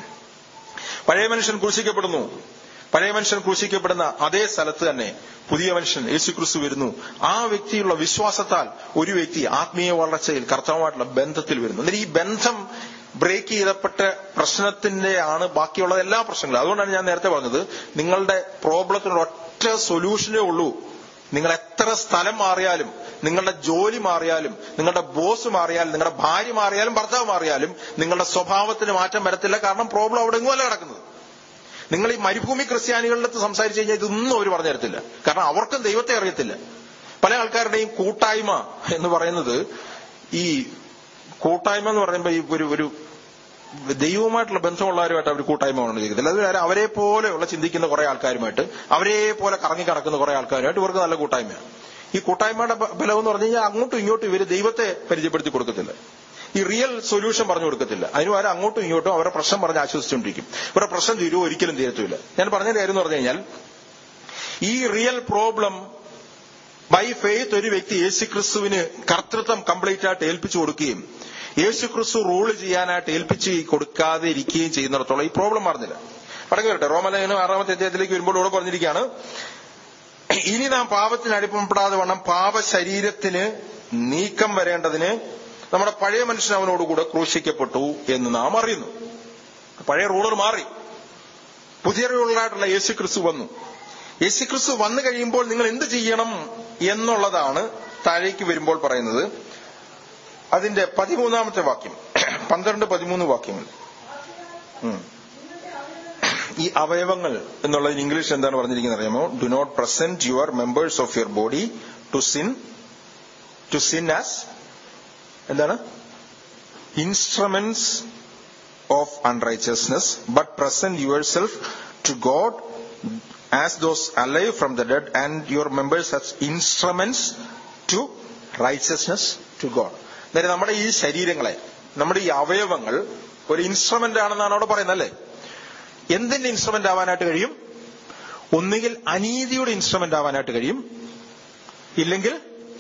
A: പഴയ മനുഷ്യൻ ക്രൂശിക്കപ്പെടുന്നു പഴയ മനുഷ്യൻ ക്രൂശിക്കപ്പെടുന്ന അതേ സ്ഥലത്ത് തന്നെ പുതിയ മനുഷ്യൻ യേശു ക്രിസ്തു വരുന്നു ആ വ്യക്തിയുള്ള വിശ്വാസത്താൽ ഒരു വ്യക്തി ആത്മീയ വളർച്ചയിൽ കർത്താവുമായിട്ടുള്ള ബന്ധത്തിൽ വരുന്നു എന്നിട്ട് ഈ ബന്ധം ബ്രേക്ക് ചെയ്തപ്പെട്ട പ്രശ്നത്തിന്റെ ആണ് ബാക്കിയുള്ള എല്ലാ പ്രശ്നങ്ങളും അതുകൊണ്ടാണ് ഞാൻ നേരത്തെ പറഞ്ഞത് നിങ്ങളുടെ പ്രോബ്ലത്തിന് ഒറ്റ സൊല്യൂഷനേ ഉള്ളൂ നിങ്ങൾ എത്ര സ്ഥലം മാറിയാലും നിങ്ങളുടെ ജോലി മാറിയാലും നിങ്ങളുടെ ബോസ് മാറിയാലും നിങ്ങളുടെ ഭാര്യ മാറിയാലും ഭർത്താവ് മാറിയാലും നിങ്ങളുടെ സ്വഭാവത്തിന് മാറ്റം വരത്തില്ല കാരണം പ്രോബ്ലം അവിടെ എങ്ങുമല്ല കിടക്കുന്നത് നിങ്ങൾ ഈ മരുഭൂമി ക്രിസ്ത്യാനികളുടെ അടുത്ത് സംസാരിച്ചു കഴിഞ്ഞാൽ ഇതൊന്നും അവർ പറഞ്ഞു തരത്തില്ല കാരണം അവർക്കും ദൈവത്തെ അറിയത്തില്ല പല ആൾക്കാരുടെയും കൂട്ടായ്മ എന്ന് പറയുന്നത് ഈ കൂട്ടായ്മ എന്ന് പറയുമ്പോൾ ഈ ഒരു ഒരു ദൈവവുമായിട്ടുള്ള ബന്ധമുള്ളവരുമായിട്ട് അവർ കൂട്ടായ്മ കൊണ്ടിരിക്കത്തില്ല അത് വേറെ അവരെ പോലെയുള്ള ചിന്തിക്കുന്ന കുറെ ആൾക്കാരുമായിട്ട് അവരെ പോലെ കറങ്ങി കടക്കുന്ന കുറെ ആൾക്കാരുമായിട്ട് ഇവർക്ക് നല്ല കൂട്ടായ്മയാണ് ഈ കൂട്ടായ്മയുടെ ബ- ബലം എന്ന് പറഞ്ഞു കഴിഞ്ഞാൽ അങ്ങോട്ടും ഇങ്ങോട്ടും ഇവര് ദൈവത്തെ പരിചയപ്പെടുത്തി കൊടുക്കത്തില്ല ഈ റിയൽ സൊല്യൂഷൻ പറഞ്ഞു കൊടുക്കത്തില്ല അതിന് വരെ അങ്ങോട്ടും ഇങ്ങോട്ടും അവരുടെ പ്രശ്നം പറഞ്ഞ് ആശ്വസിച്ചുകൊണ്ടിരിക്കും ഇവരുടെ പ്രശ്നം തീരുവോ ഒരിക്കലും തീരത്തുമില്ല ഞാൻ പറഞ്ഞ കാര്യം എന്ന് പറഞ്ഞു കഴിഞ്ഞാൽ ഈ റിയൽ പ്രോബ്ലം ബൈ ഫെയ്ത്ത് ഒരു വ്യക്തി യേശു ക്രിസ്തുവിന് കർത്തൃത്വം കംപ്ലീറ്റ് ആയിട്ട് ഏൽപ്പിച്ചു കൊടുക്കുകയും യേശു ക്രിസ്തു റൂൾ ചെയ്യാനായിട്ട് ഏൽപ്പിച്ച് കൊടുക്കാതെ ഇരിക്കുകയും ചെയ്യുന്നിടത്തോളം ഈ പ്രോബ്ലം മാറുന്നില്ല മടങ്ങി വരട്ടെ റോമലേഖനം ആറാമത്തെ അധ്യായത്തിലേക്ക് വരുമ്പോൾ ഇവിടെ പറഞ്ഞിരിക്കുകയാണ് ഇനി നാം പാപത്തിന് അടിപ്പപ്പെടാതെ വണ്ണം പാപ ശരീരത്തിന് നീക്കം വരേണ്ടതിന് നമ്മുടെ പഴയ മനുഷ്യൻ അവനോടുകൂടെ ക്രൂശിക്കപ്പെട്ടു എന്ന് നാം അറിയുന്നു പഴയ റൂളർ മാറി പുതിയ റൂളറായിട്ടുള്ള യേശു ക്രിസ്തു വന്നു യേശു ക്രിസ്തു വന്നു കഴിയുമ്പോൾ നിങ്ങൾ എന്ത് ചെയ്യണം എന്നുള്ളതാണ് താഴേക്ക് വരുമ്പോൾ പറയുന്നത് അതിന്റെ പതിമൂന്നാമത്തെ വാക്യം പന്ത്രണ്ട് പതിമൂന്ന് വാക്യങ്ങൾ ഉം. ഈ അവയവങ്ങൾ എന്നുള്ളതിന് ഇംഗ്ലീഷ് എന്താണ് പറഞ്ഞിരിക്കുന്നത് അറിയാമോ do not present your members of your body to sin to sin as എന്താണ് instruments of unrighteousness, but present yourself to God as those alive from the dead, and your members as instruments to righteousness to God. അതായത് നമ്മുടെ ഈ ശരീരങ്ങളെ നമ്മുടെ ഈ അവയവങ്ങൾ ഒരു instrument ആണെന്നാണ് അവിടെ പറയുന്നത് അല്ലേ എന്തിന്റെ ഇൻസ്ട്രുമെന്റ് ആവാനായിട്ട് കഴിയും ഒന്നുകിൽ അനീതിയുടെ ഇൻസ്ട്രുമെന്റ് ആവാനായിട്ട് കഴിയും ഇല്ലെങ്കിൽ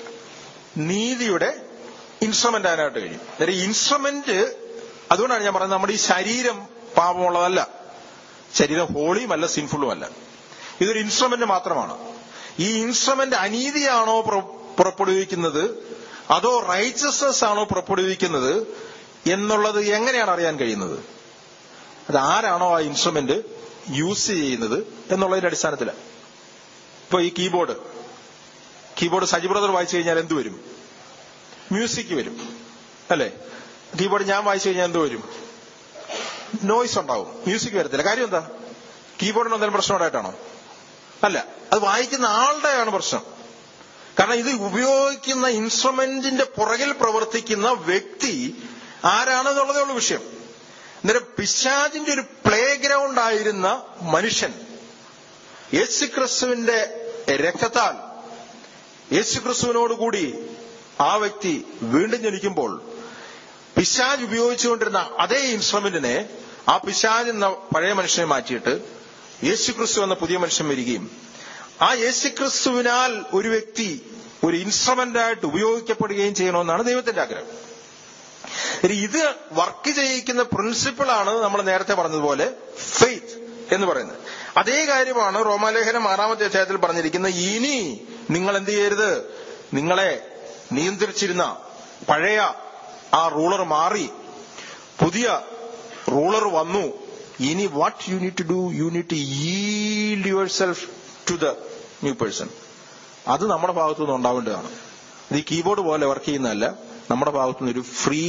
A: നീതിയുടെ ഇൻസ്ട്രുമെന്റ് ആകാനായിട്ട് കഴിയും അതായത് ഇൻസ്ട്രുമെന്റ് അതുകൊണ്ടാണ് ഞാൻ പറയുന്നത് നമ്മുടെ ഈ ശരീരം പാപമുള്ളതല്ല ശരീരം ഹോളിയും അല്ല സിൻഫുള്ളും അല്ല ഇതൊരു ഇൻസ്ട്രുമെന്റ് മാത്രമാണ് ഈ ഇൻസ്ട്രുമെന്റ് അനീതിയാണോ പുറ- പുറപ്പെടുവിക്കുന്നത് അതോ റൈച്ചസ്നസ് ആണോ പുറപ്പെടുവിക്കുന്നത് എന്നുള്ളത് എങ്ങനെയാണ് അറിയാൻ കഴിയുന്നത് അത് ആരാണോ ആ ഇൻസ്ട്രുമെന്റ് യൂസ് ചെയ്യുന്നത് എന്നുള്ളതിന്റെ അടിസ്ഥാനത്തിലാണ് ഇപ്പൊ ഈ കീബോർഡ് കീബോർഡ് സജി ബ്രദർ വായിച്ചു കഴിഞ്ഞാൽ എന്ത് വരും മ്യൂസിക് വരും അല്ലേ കീബോർഡ് ഞാൻ വായിച്ചു കഴിഞ്ഞാൽ എന്ത് വരും നോയ്സ് ഉണ്ടാവും മ്യൂസിക് വരത്തില്ല കാര്യം എന്താ കീബോർഡിന് എന്തെങ്കിലും പ്രശ്നം ഉണ്ടായിട്ടാണോ അല്ല അത് വായിക്കുന്ന ആളുടെയാണ് പ്രശ്നം കാരണം ഇത് ഉപയോഗിക്കുന്ന ഇൻസ്ട്രുമെന്റിന്റെ പുറകിൽ പ്രവർത്തിക്കുന്ന വ്യക്തി ആരാണെന്നുള്ളതേ ഉള്ളൂ വിഷയം അന്നേരം പിശാജിന്റെ ഒരു പ്ലേ ഗ്രൗണ്ട് ആയിരുന്ന മനുഷ്യൻ യേശുക്രിസ്തുവിന്റെ രക്തത്താൽ യേശുക്രിസ്തുവിനോടുകൂടി ആ വ്യക്തി വീണ്ടും ജനിക്കുമ്പോൾ പിശാജ് ഉപയോഗിച്ചുകൊണ്ടിരുന്ന അതേ ഇൻസ്ട്രുമെന്റിനെ ആ പിശാജ് എന്ന പഴയ മനുഷ്യനെ മാറ്റിയിട്ട് യേശുക്രിസ്തു എന്ന പുതിയ മനുഷ്യൻ വരികയും ആ യേശുക്രിസ്തുവിനാൽ ഒരു വ്യക്തി ഒരു ഇൻസ്ട്രുമെന്റ് ആയിട്ട് ഉപയോഗിക്കപ്പെടുകയും ചെയ്യണമെന്നാണ് ദൈവത്തിന്റെ ആഗ്രഹം ഇനി ഇത് വർക്ക് ചെയ്യിക്കുന്ന പ്രിൻസിപ്പിളാണ് നമ്മൾ നേരത്തെ പറഞ്ഞതുപോലെ ഫെയ്ത്ത് എന്ന് പറയുന്നത് അതേ കാര്യമാണ് റോമാലേഖനം ആറാമത്തെ അധ്യായത്തിൽ പറഞ്ഞിരിക്കുന്നത് ഇനി നിങ്ങൾ എന്ത് ചെയ്യരുത് നിങ്ങളെ നിയന്ത്രിച്ചിരുന്ന പഴയ ആ റൂളർ മാറി പുതിയ റൂളർ വന്നു ഇനി what you need to do you need to yield yourself to the new person അത് നമ്മുടെ ഭാഗത്തു നിന്ന് ഉണ്ടാവേണ്ടതാണ് ഇത് ഈ കീബോർഡ് പോലെ വർക്ക് ചെയ്യുന്നതല്ല നമ്മുടെ ഭാഗത്തു നിന്ന് ഒരു ഫ്രീ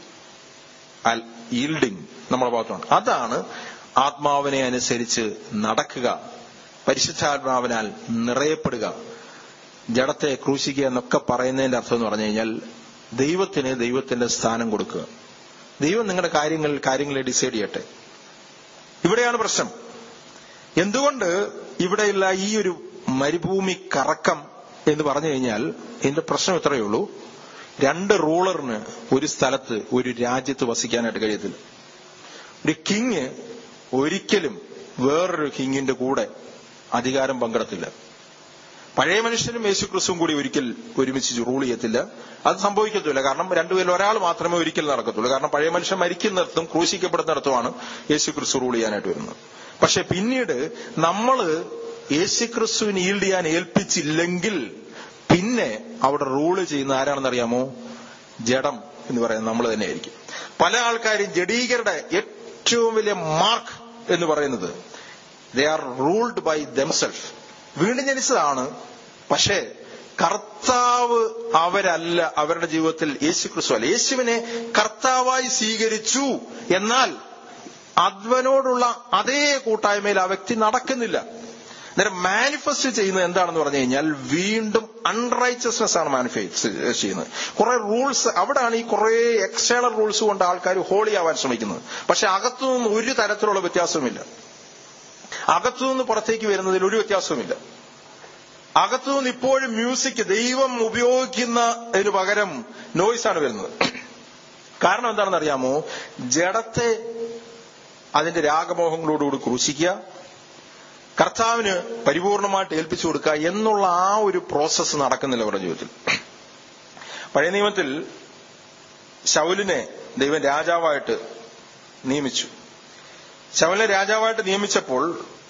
A: ഈൽഡിങ് നമ്മുടെ ഭാഗത്താണ് അതാണ് ആത്മാവിനെ അനുസരിച്ച് നടക്കുക പരിശുദ്ധാത്മാവിനാൽ നിറയപ്പെടുക ജഡത്തെ ക്രൂശിക്കുക എന്നൊക്കെ പറയുന്നതിന്റെ അർത്ഥം എന്ന് പറഞ്ഞു കഴിഞ്ഞാൽ ദൈവത്തിന് ദൈവത്തിന്റെ സ്ഥാനം കൊടുക്കുക ദൈവം നിങ്ങളുടെ കാര്യങ്ങൾ കാര്യങ്ങളെ ഡിസൈഡ് ചെയ്യട്ടെ ഇവിടെയാണ് പ്രശ്നം എന്തുകൊണ്ട് ഇവിടെയുള്ള ഈ ഒരു മരുഭൂമി കറക്കം എന്ന് പറഞ്ഞു കഴിഞ്ഞാൽ ഇതിന്റെ പ്രശ്നം ഇത്രയേ ഉള്ളൂ രണ്ട് റൂളറിന് ഒരു സ്ഥലത്ത് ഒരു രാജ്യത്ത് വസിക്കാനായിട്ട് കഴിയത്തില്ല ഒരു കിങ് ഒരിക്കലും വേറൊരു കിങ്ങിന്റെ കൂടെ അധികാരം പങ്കിടത്തില്ല പഴയ മനുഷ്യനും യേശു ക്രിസ്തുവും കൂടി ഒരിക്കൽ ഒരുമിച്ച് റൂൾ ചെയ്യത്തില്ല അത് സംഭവിക്കത്തില്ല കാരണം രണ്ടുപേരിൽ ഒരാൾ മാത്രമേ ഒരിക്കൽ നടക്കത്തുള്ളൂ കാരണം പഴയ മനുഷ്യൻ മരിക്കുന്നിടത്തും ക്രൂശിക്കപ്പെടുന്നിടത്തുമാണ് യേശു ക്രിസ്തു റൂൾ ചെയ്യാനായിട്ട് വരുന്നത് പക്ഷെ പിന്നീട് നമ്മള് യേശു ക്രിസ്തുവിന് ഈൽഡ് ചെയ്യാൻ ഏൽപ്പിച്ചില്ലെങ്കിൽ പിന്നെ അവിടെ റൂള് ചെയ്യുന്ന ആരാണെന്ന് അറിയാമോ ജഡം എന്ന് പറയുന്നത് നമ്മൾ തന്നെയായിരിക്കും പല ആൾക്കാരും ജഡീകരുടെ ഏറ്റവും വലിയ മാർക്ക് എന്ന് പറയുന്നത് they are ruled by themselves വീണ്ടും ജനിച്ചതാണ് പക്ഷേ കർത്താവ് അവരല്ല അവരുടെ ജീവിതത്തിൽ യേശു ക്രിസ്തു അല്ല യേശുവിനെ കർത്താവായി സ്വീകരിച്ചു എന്നാൽ അവനോടുള്ള അതേ കൂട്ടായ്മയിൽ ആ വ്യക്തി നടക്കുന്നില്ല അന്നേരം മാനിഫെസ്റ്റ് ചെയ്യുന്നത് എന്താണെന്ന് പറഞ്ഞു കഴിഞ്ഞാൽ വീണ്ടും അൺറൈച്ചസ്നെസ് ആണ് മാനിഫെസ്റ്റ് ചെയ്യുന്നത് കുറെ റൂൾസ് അവിടെയാണ് ഈ കുറെ എക്സ്റ്റേണൽ റൂൾസ് കൊണ്ട് ആൾക്കാർ ഹോളി ആവാൻ ശ്രമിക്കുന്നത് പക്ഷെ അകത്തുനിന്ന് ഒരു തരത്തിലുള്ള വ്യത്യാസവുമില്ല അകത്തുനിന്ന് പുറത്തേക്ക് വരുന്നതിൽ ഒരു വ്യത്യാസവുമില്ല അകത്തുനിന്ന് ഇപ്പോഴും മ്യൂസിക് ദൈവം ഉപയോഗിക്കുന്നതിന് പകരം നോയ്സ് ആണ് വരുന്നത് കാരണം എന്താണെന്ന് അറിയാമോ ജഡത്തെ അതിന്റെ രാഗമോഹങ്ങളോടുകൂടി ക്രൂശിക്കുക കർത്താവിന് പരിപൂർണമായിട്ട് ഏൽപ്പിച്ചു കൊടുക്കുക എന്നുള്ള ആ ഒരു പ്രോസസ്സ് നടക്കുന്നില്ല അവരുടെ ജീവിതത്തിൽ പഴയ നിയമത്തിൽ ശൗലിനെ ദൈവം രാജാവായിട്ട് നിയമിച്ചു ശൗലിനെ രാജാവായിട്ട് നിയമിച്ചപ്പോൾ